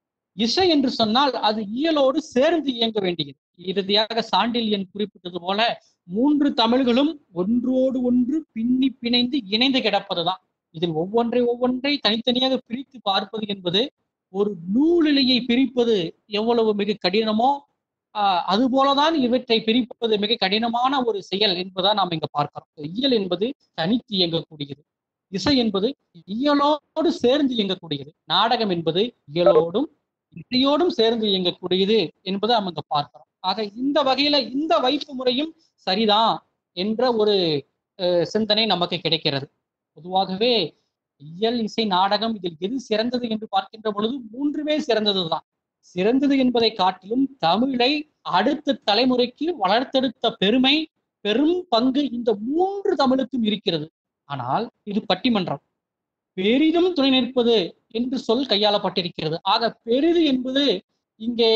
இசை என்று சொன்னால் அது இயலோடு சேர்ந்து இயங்க வேண்டியது இறுதியாக சாண்டில்யன் குறிப்பிட்டது போல மூன்று தமிழ்களும் ஒன்றோடு ஒன்று பின்னி பிணைந்து இணைந்து கிடப்பதுதான் இதில் ஒவ்வொன்றை ஒவ்வொன்றை தனித்தனியாக பிரித்து பார்ப்பது என்பது ஒரு நூலிலையை பிரிப்பது எவ்வளவு மிக கடினமோ ஆஹ் அது போலதான் இவற்றை பிரிப்பது மிக கடினமான ஒரு செயல் என்பதான் நாம் இங்க பார்க்கிறோம் இயல் என்பது தனித்து இயங்கக்கூடியது இசை என்பது இயலோடு சேர்ந்து இயங்கக்கூடியது நாடகம் என்பது இயலோடும் இசையோடும் சேர்ந்து இயங்கக்கூடியது என்பதை நாம் இங்க பார்க்கிறோம் ஆக இந்த வகையில இந்த வைப்பு முறையும் சரிதான் என்ற ஒரு அஹ், சிந்தனை நமக்கு கிடைக்கிறது பொதுவாகவே இயல் இசை நாடகம் இதில் எது சிறந்தது என்று பார்க்கின்ற பொழுது மூன்றுமே சிறந்ததுதான் சிறந்தது என்பதை காட்டிலும் தமிழை அடுத்த தலைமுறைக்கு வளர்த்தெடுத்த பெருமை பெரும் பங்கு இந்த மூன்று தமிழுக்கும் இருக்கிறது ஆனால் இது பட்டிமன்றம் பெரிதும் துணை நிற்பது என்று சொல் கையாளப்பட்டிருக்கிறது ஆக பெரிது என்பது இங்கே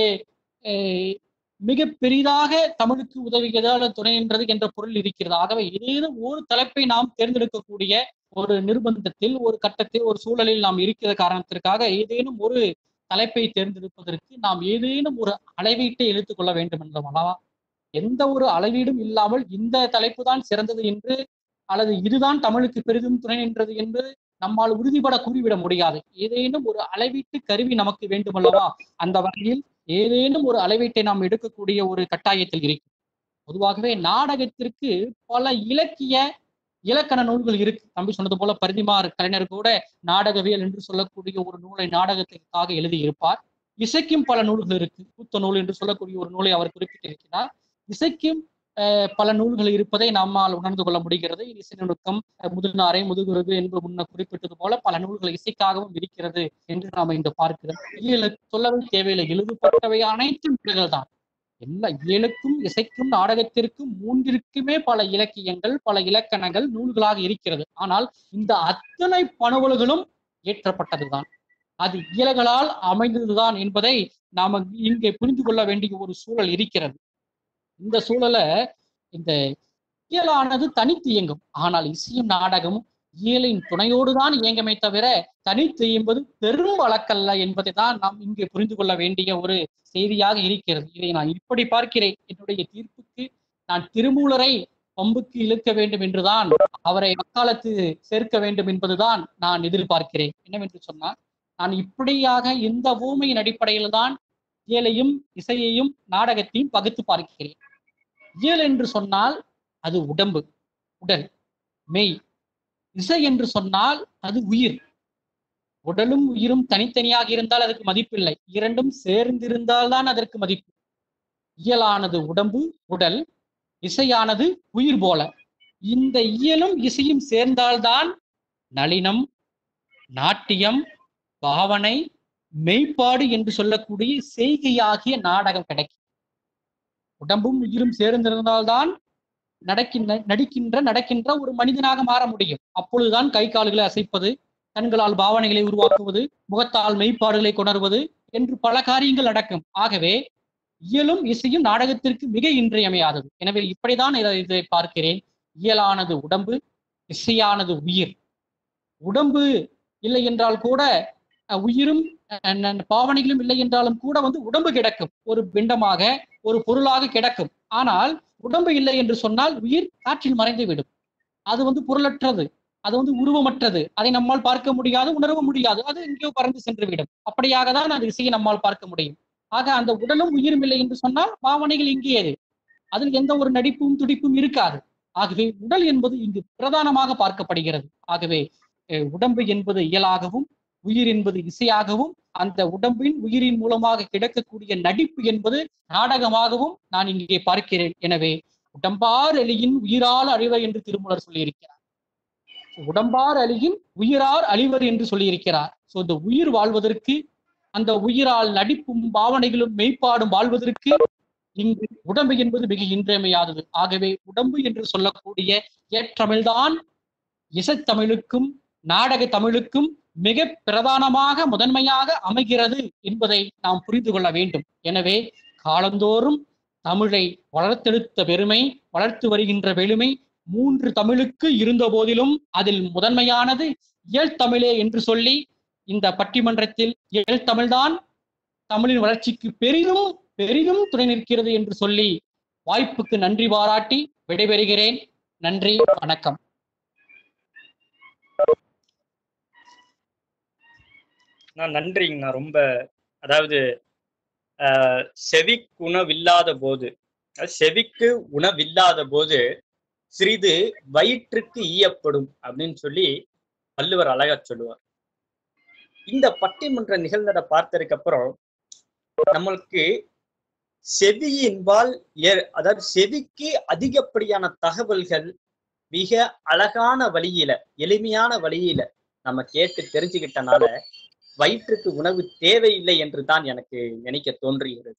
அஹ், மிக பெரிதாக தமிழுக்கு உதவுகிறதால துணை நின்றது என்ற பொருள் இருக்கிறது ஆகவே ஏதேனும் ஒரு தலைப்பை நாம் தேர்ந்தெடுக்கக்கூடிய ஒரு நிர்பந்தத்தில் ஒரு கட்டத்தில் ஒரு சூழலில் நாம் இருக்கிற காரணத்திற்காக ஏதேனும் ஒரு தலைப்பை தேர்ந்தெடுப்பதற்கு நாம் ஏதேனும் ஒரு அளவீட்டை எடுத்துக்கொள்ள வேண்டும் என்றவளவா எந்த ஒரு அளவீடும் இல்லாமல் இந்த தலைப்பு தான் சிறந்தது என்று அல்லது இதுதான் தமிழுக்கு பெரிதும் துணை நின்றது என்று நம்மால் உறுதிபட கூறிவிட முடியாது ஏதேனும் ஒரு அளவீட்டு கருவி நமக்கு வேண்டுமல்லவா அந்த வகையில் ஏதேனும் ஒரு அளவீட்டை நாம் எடுக்கக்கூடிய ஒரு கட்டாயத்தில் இருக்கும் பொதுவாகவே நாடகத்திற்கு பல இலக்கிய இலக்கண நூல்கள் இருக்கு தம்பி சொன்னது போல பரிதிமார் கலைஞர் கூட நாடகவியல் என்று சொல்லக்கூடிய ஒரு நூலை நாடகத்திற்காக எழுதியிருப்பார் இசைக்கும் பல நூல்கள் இருக்கு கூத்த நூல் என்று சொல்லக்கூடிய ஒரு நூலை அவர் குறிப்பிட்டிருக்கிறார் இசைக்கும் அஹ், பல நூல்கள் இருப்பதை நம்மால் உணர்ந்து கொள்ள முடிகிறது இசை நுணுக்கம் அஹ், முதுநாரை முதுகுருகு என்று முன்ன குறிப்பிட்டது போல பல நூல்கள் இசைக்காகவும் இருக்கிறது என்று நாம இன்று பார்க்கிறோம் இயலுக்கு சொல்லவே தேவையில்லை எழுதப்பட்டவை அனைத்தும் இவைகள் தான் எல்லா இயலுக்கும் இசைக்கும் நாடகத்திற்கும் மூன்றிற்குமே பல இலக்கியங்கள் பல இலக்கணங்கள் நூல்களாக இருக்கிறது ஆனால் இந்த அத்தனை பணுவல்களும் ஏற்றப்பட்டதுதான் அது இயல்களால் அமைந்ததுதான் என்பதை நாம இங்கே புரிந்து கொள்ள வேண்டிய ஒரு சூழல் இருக்கிறது இந்த சூழலை இந்த இயலானது தனித்து இயங்கும் ஆனால் இசையும் நாடகமும் இயலின் துணையோடு தான் இயங்கமே தவிர தனித்து இயம்பது பெரும் வழக்கல்ல என்பதை தான் நாம் இங்கே புரிந்து கொள்ள வேண்டிய ஒரு செய்தியாக இருக்கிறது இதை நான் இப்படி பார்க்கிறேன் என்னுடைய தீர்ப்புக்கு நான் திருமூலரை பம்புக்கு இழுக்க வேண்டும் என்றுதான் அவரை வக்காலத்து சேர்க்க வேண்டும் என்பதுதான் நான் எதிர்பார்க்கிறேன் என்னவென்று சொன்னால் நான் இப்படியாக இந்த ஊமையின் அடிப்படையில் தான் இயலையும் இசையையும் நாடகத்தையும் பகுத்து பார்க்கிறேன் இயல் என்று சொன்னால் அது உடம்பு உடல் மெய் இசை என்று சொன்னால் அது உயிர் உடலும் உயிரும் தனித்தனியாக இருந்தால் அதற்கு மதிப்பில்லை இரண்டும் சேர்ந்திருந்தால்தான் அதற்கு மதிப்பு இயலானது உடம்பு உடல் இசையானது உயிர் போல இந்த இயலும் இசையும் சேர்ந்தால்தான் நளினம் நாட்டியம் பாவனை மெய்ப்பாடு என்று சொல்லக்கூடிய செய்கையாகிய நாடகம் கிடைக்கும் உடம்பும் உயிரும் சேர்ந்திருந்தால்தான் நடக்கின்ற நடிக்கின்ற நடக்கின்ற ஒரு மனிதனாக மாற முடியும் அப்பொழுதுதான் கை கால்களை அசைப்பது கண்களால் பாவனைகளை உருவாக்குவது முகத்தால் மெய்ப்பாடுகளை கொணர்வது என்று பல காரியங்கள் நடக்கும் ஆகவே இயலும் இசையும் நாடகத்திற்கு மிக இன்றியமையாதது எனவே இப்படிதான் இதை இதை பார்க்கிறேன் இயலானது உடம்பு இசையானது உயிர் உடம்பு இல்லை என்றால் கூட அஹ், உயிரும் அஹ், ந- பாவனைகளும் இல்லை என்றாலும் கூட வந்து உடம்பு கிடக்கும் ஒரு பிண்டமாக ஒரு பொருளாக கிடக்கும் ஆனால் உடம்பு இல்லை என்று சொன்னால் உயிர் காற்றில் மறைந்து விடும் அது வந்து பொருளற்றது அது வந்து உருவமற்றது அதை நம்மால் பார்க்க முடியாது உணரவும் முடியாது அது எங்கேயோ பறந்து சென்று விடும் அப்படியாக தான் அது இசையை நம்மால் பார்க்க முடியும் ஆக அந்த உடலும் உயிரும் இல்லை என்று சொன்னால் பாவனைகள் இங்கேயது அதில் எந்த ஒரு நடிப்பும் துடிப்பும் இருக்காது ஆகவே உடல் என்பது இங்கு பிரதானமாக பார்க்கப்படுகிறது ஆகவே அஹ், உடம்பு என்பது இயலாகவும் உயிர் என்பது இசையாகவும் அந்த உடம்பின் உயிரின் மூலமாக கிடைக்கக்கூடிய நடிப்பு என்பது நாடகமாகவும் நான் இங்கே பார்க்கிறேன் எனவே உடம்பார் எலியின் உயிரால் அழிவர் என்று திருமூலர் சொல்லியிருக்கிறார் உடம்பார் அழியின் உயிரார் அழிவர் என்று சொல்லியிருக்கிறார் சோ இந்த உயிர் வாழ்வதற்கு அந்த உயிரால் நடிப்பும் பாவனைகளும் மெய்ப்பாடும் வாழ்வதற்கு இங்கு உடம்பு என்பது மிக இன்றியமையாதது ஆகவே உடம்பு என்று சொல்லக்கூடிய ஏற்றமிழ்தான் இசைத்தமிழுக்கும் நாடக தமிழுக்கும் மிக பிரதானமாக முதன்மையாக அமைகிறது என்பதை நாம் புரிந்து கொள்ள வேண்டும் எனவே காலந்தோறும் தமிழை வளர்த்தெடுத்த பெருமை வளர்த்து வருகின்ற பெருமை மூன்று தமிழுக்கு இருந்த போதிலும் அதில் முதன்மையானது இயல் தமிழே என்று சொல்லி இந்த பட்டிமன்றத்தில் இயல் தமிழ்தான் தமிழின் வளர்ச்சிக்கு பெரிதும் பெரிதும் துணை நிற்கிறது என்று சொல்லி வாய்ப்புக்கு நன்றி பாராட்டி விடைபெறுகிறேன் நன்றி வணக்கம் நான் நன்றிங்கண்ணா ரொம்ப அதாவது ஆஹ், செவிக்கு உணவில்லாத போது அதாவது செவிக்கு உணவில்லாத போது சிறிது வயிற்றுக்கு ஈயப்படும் அப்படின்னு சொல்லி வள்ளுவர் அழகா சொல்லுவார் இந்த பட்டிமன்ற நிகழ்ந்ததை பார்த்ததுக்கு அப்புறம் நம்மளுக்கு செவியின்பால் ஏ- அதாவது செவிக்கு அதிகப்படியான தகவல்கள் மிக அழகான வழியில எளிமையான வழியில நம்ம கேட்டு தெரிஞ்சுக்கிட்டனால வயிற்றுக்கு உணவு தேவையில்லை என்று தான் எனக்கு நினைக்க தோன்றுகிறது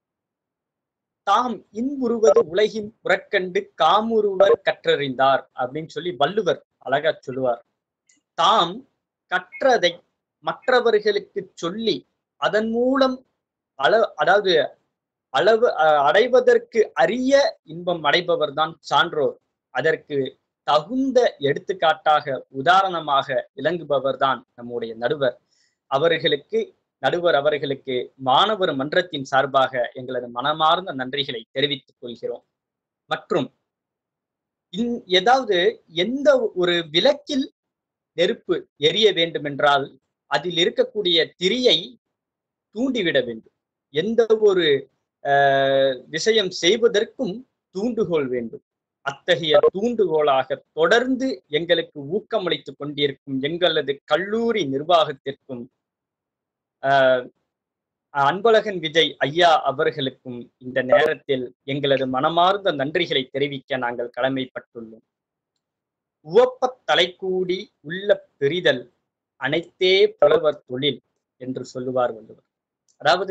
தாம் இன்புறுவது உலகின் புறக்கண்டு காமுறுவர் கற்றறிந்தார் அப்படின்னு சொல்லி வள்ளுவர் அழகா சொல்லுவார் தாம் கற்றதை மற்றவர்களுக்கு சொல்லி அதன் மூலம் அள அதாவது அளவு அஹ், அடைவதற்கு அரிய இன்பம் அடைபவர் தான் சான்றோர் அதற்கு தகுந்த எடுத்துக்காட்டாக உதாரணமாக விளங்குபவர் தான் நம்முடைய நடுவர் அவர்களுக்கு நடுவர் அவர்களுக்கு மாணவர் மன்றத்தின் சார்பாக எங்களது மனமார்ந்த நன்றிகளை தெரிவித்துக் கொள்கிறோம் மற்றும் இன் ஏதாவது எந்த ஒரு விளக்கில் நெருப்பு எரிய வேண்டுமென்றால் அதில் இருக்கக்கூடிய திரியை தூண்டிவிட வேண்டும் எந்த ஒரு ஆஹ், விஷயம் செய்வதற்கும் தூண்டுகோல் வேண்டும் அத்தகைய தூண்டுகோலாக தொடர்ந்து எங்களுக்கு ஊக்கமளித்துக் கொண்டிருக்கும் எங்களது கல்லூரி நிர்வாகத்திற்கும் ஆஹ், அன்பழகன் விஜய் ஐயா அவர்களுக்கும் இந்த நேரத்தில் எங்களது மனமார்ந்த நன்றிகளை தெரிவிக்க நாங்கள் கடமைப்பட்டுள்ளோம் உவப்பத் தலைக்கூடி உள்ள பெரிதல் அனைத்தே புலவர் தொழில் என்று சொல்லுவார் வள்ளுவர் அதாவது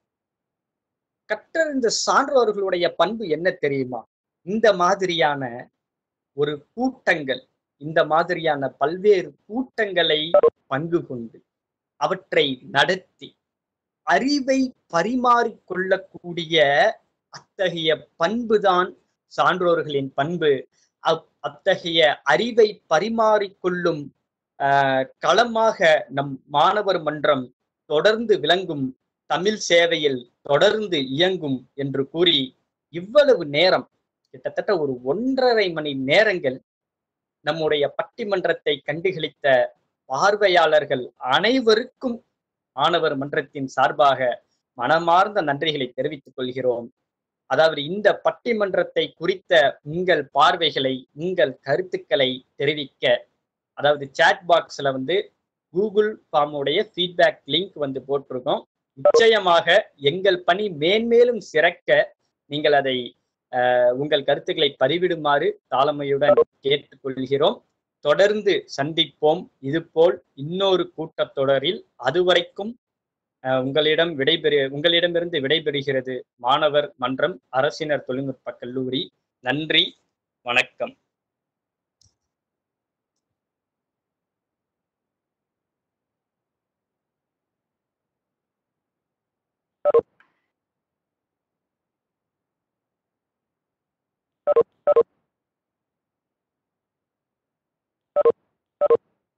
கற்றறிந்த சான்றோர்களுடைய பண்பு என்ன தெரியுமா இந்த மாதிரியான ஒரு கூட்டங்கள் இந்த மாதிரியான பல்வேறு கூட்டங்களை பங்கு கொண்டு அவற்றை நடத்தி அறிவை பரிமாறிக்கொள்ளக்கூடிய அத்தகைய பண்புதான் சான்றோர்களின் பண்பு அப்- அத்தகைய அறிவை பரிமாறிக்கொள்ளும் ஆஹ், களமாக நம் மாணவர் மன்றம் தொடர்ந்து விளங்கும் தமிழ் சேவையில் தொடர்ந்து இயங்கும் என்று கூறி இவ்வளவு நேரம் கிட்டத்தட்ட ஒரு ஒன்றரை மணி நேரங்கள் நம்முடைய பட்டிமன்றத்தை கண்டுகளித்த பார்வையாளர்கள் அனைவருக்கும் மாணவர் மன்றத்தின் சார்பாக மனமார்ந்த நன்றிகளை தெரிவித்துக் கொள்கிறோம் அதாவது இந்த பட்டிமன்றத்தை குறித்த உங்கள் பார்வைகளை உங்கள் கருத்துக்களை தெரிவிக்க அதாவது சாட் பாக்ஸ்ல வந்து கூகுள் ஃபார்முடைய ஃபீட்பேக் லிங்க் வந்து போட்டிருக்கோம் நிச்சயமாக எங்கள் பணி மேன்மேலும் சிறக்க நீங்கள் அதை அஹ், உங்கள் கருத்துக்களை பதிவிடுமாறு தாழ்மையுடன் கேட்டுக்கொள்கிறோம் தொடர்ந்து சந்திப்போம் இதுபோல் இன்னொரு கூட்டத்தொடரில் அதுவரைக்கும் அஹ், உங்களிடம் விடைபெறு உங்களிடமிருந்து விடைபெறுகிறது மாணவர் மன்றம் அரசினர் தொழில்நுட்ப கல்லூரி நன்றி வணக்கம்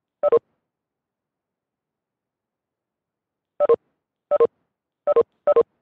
you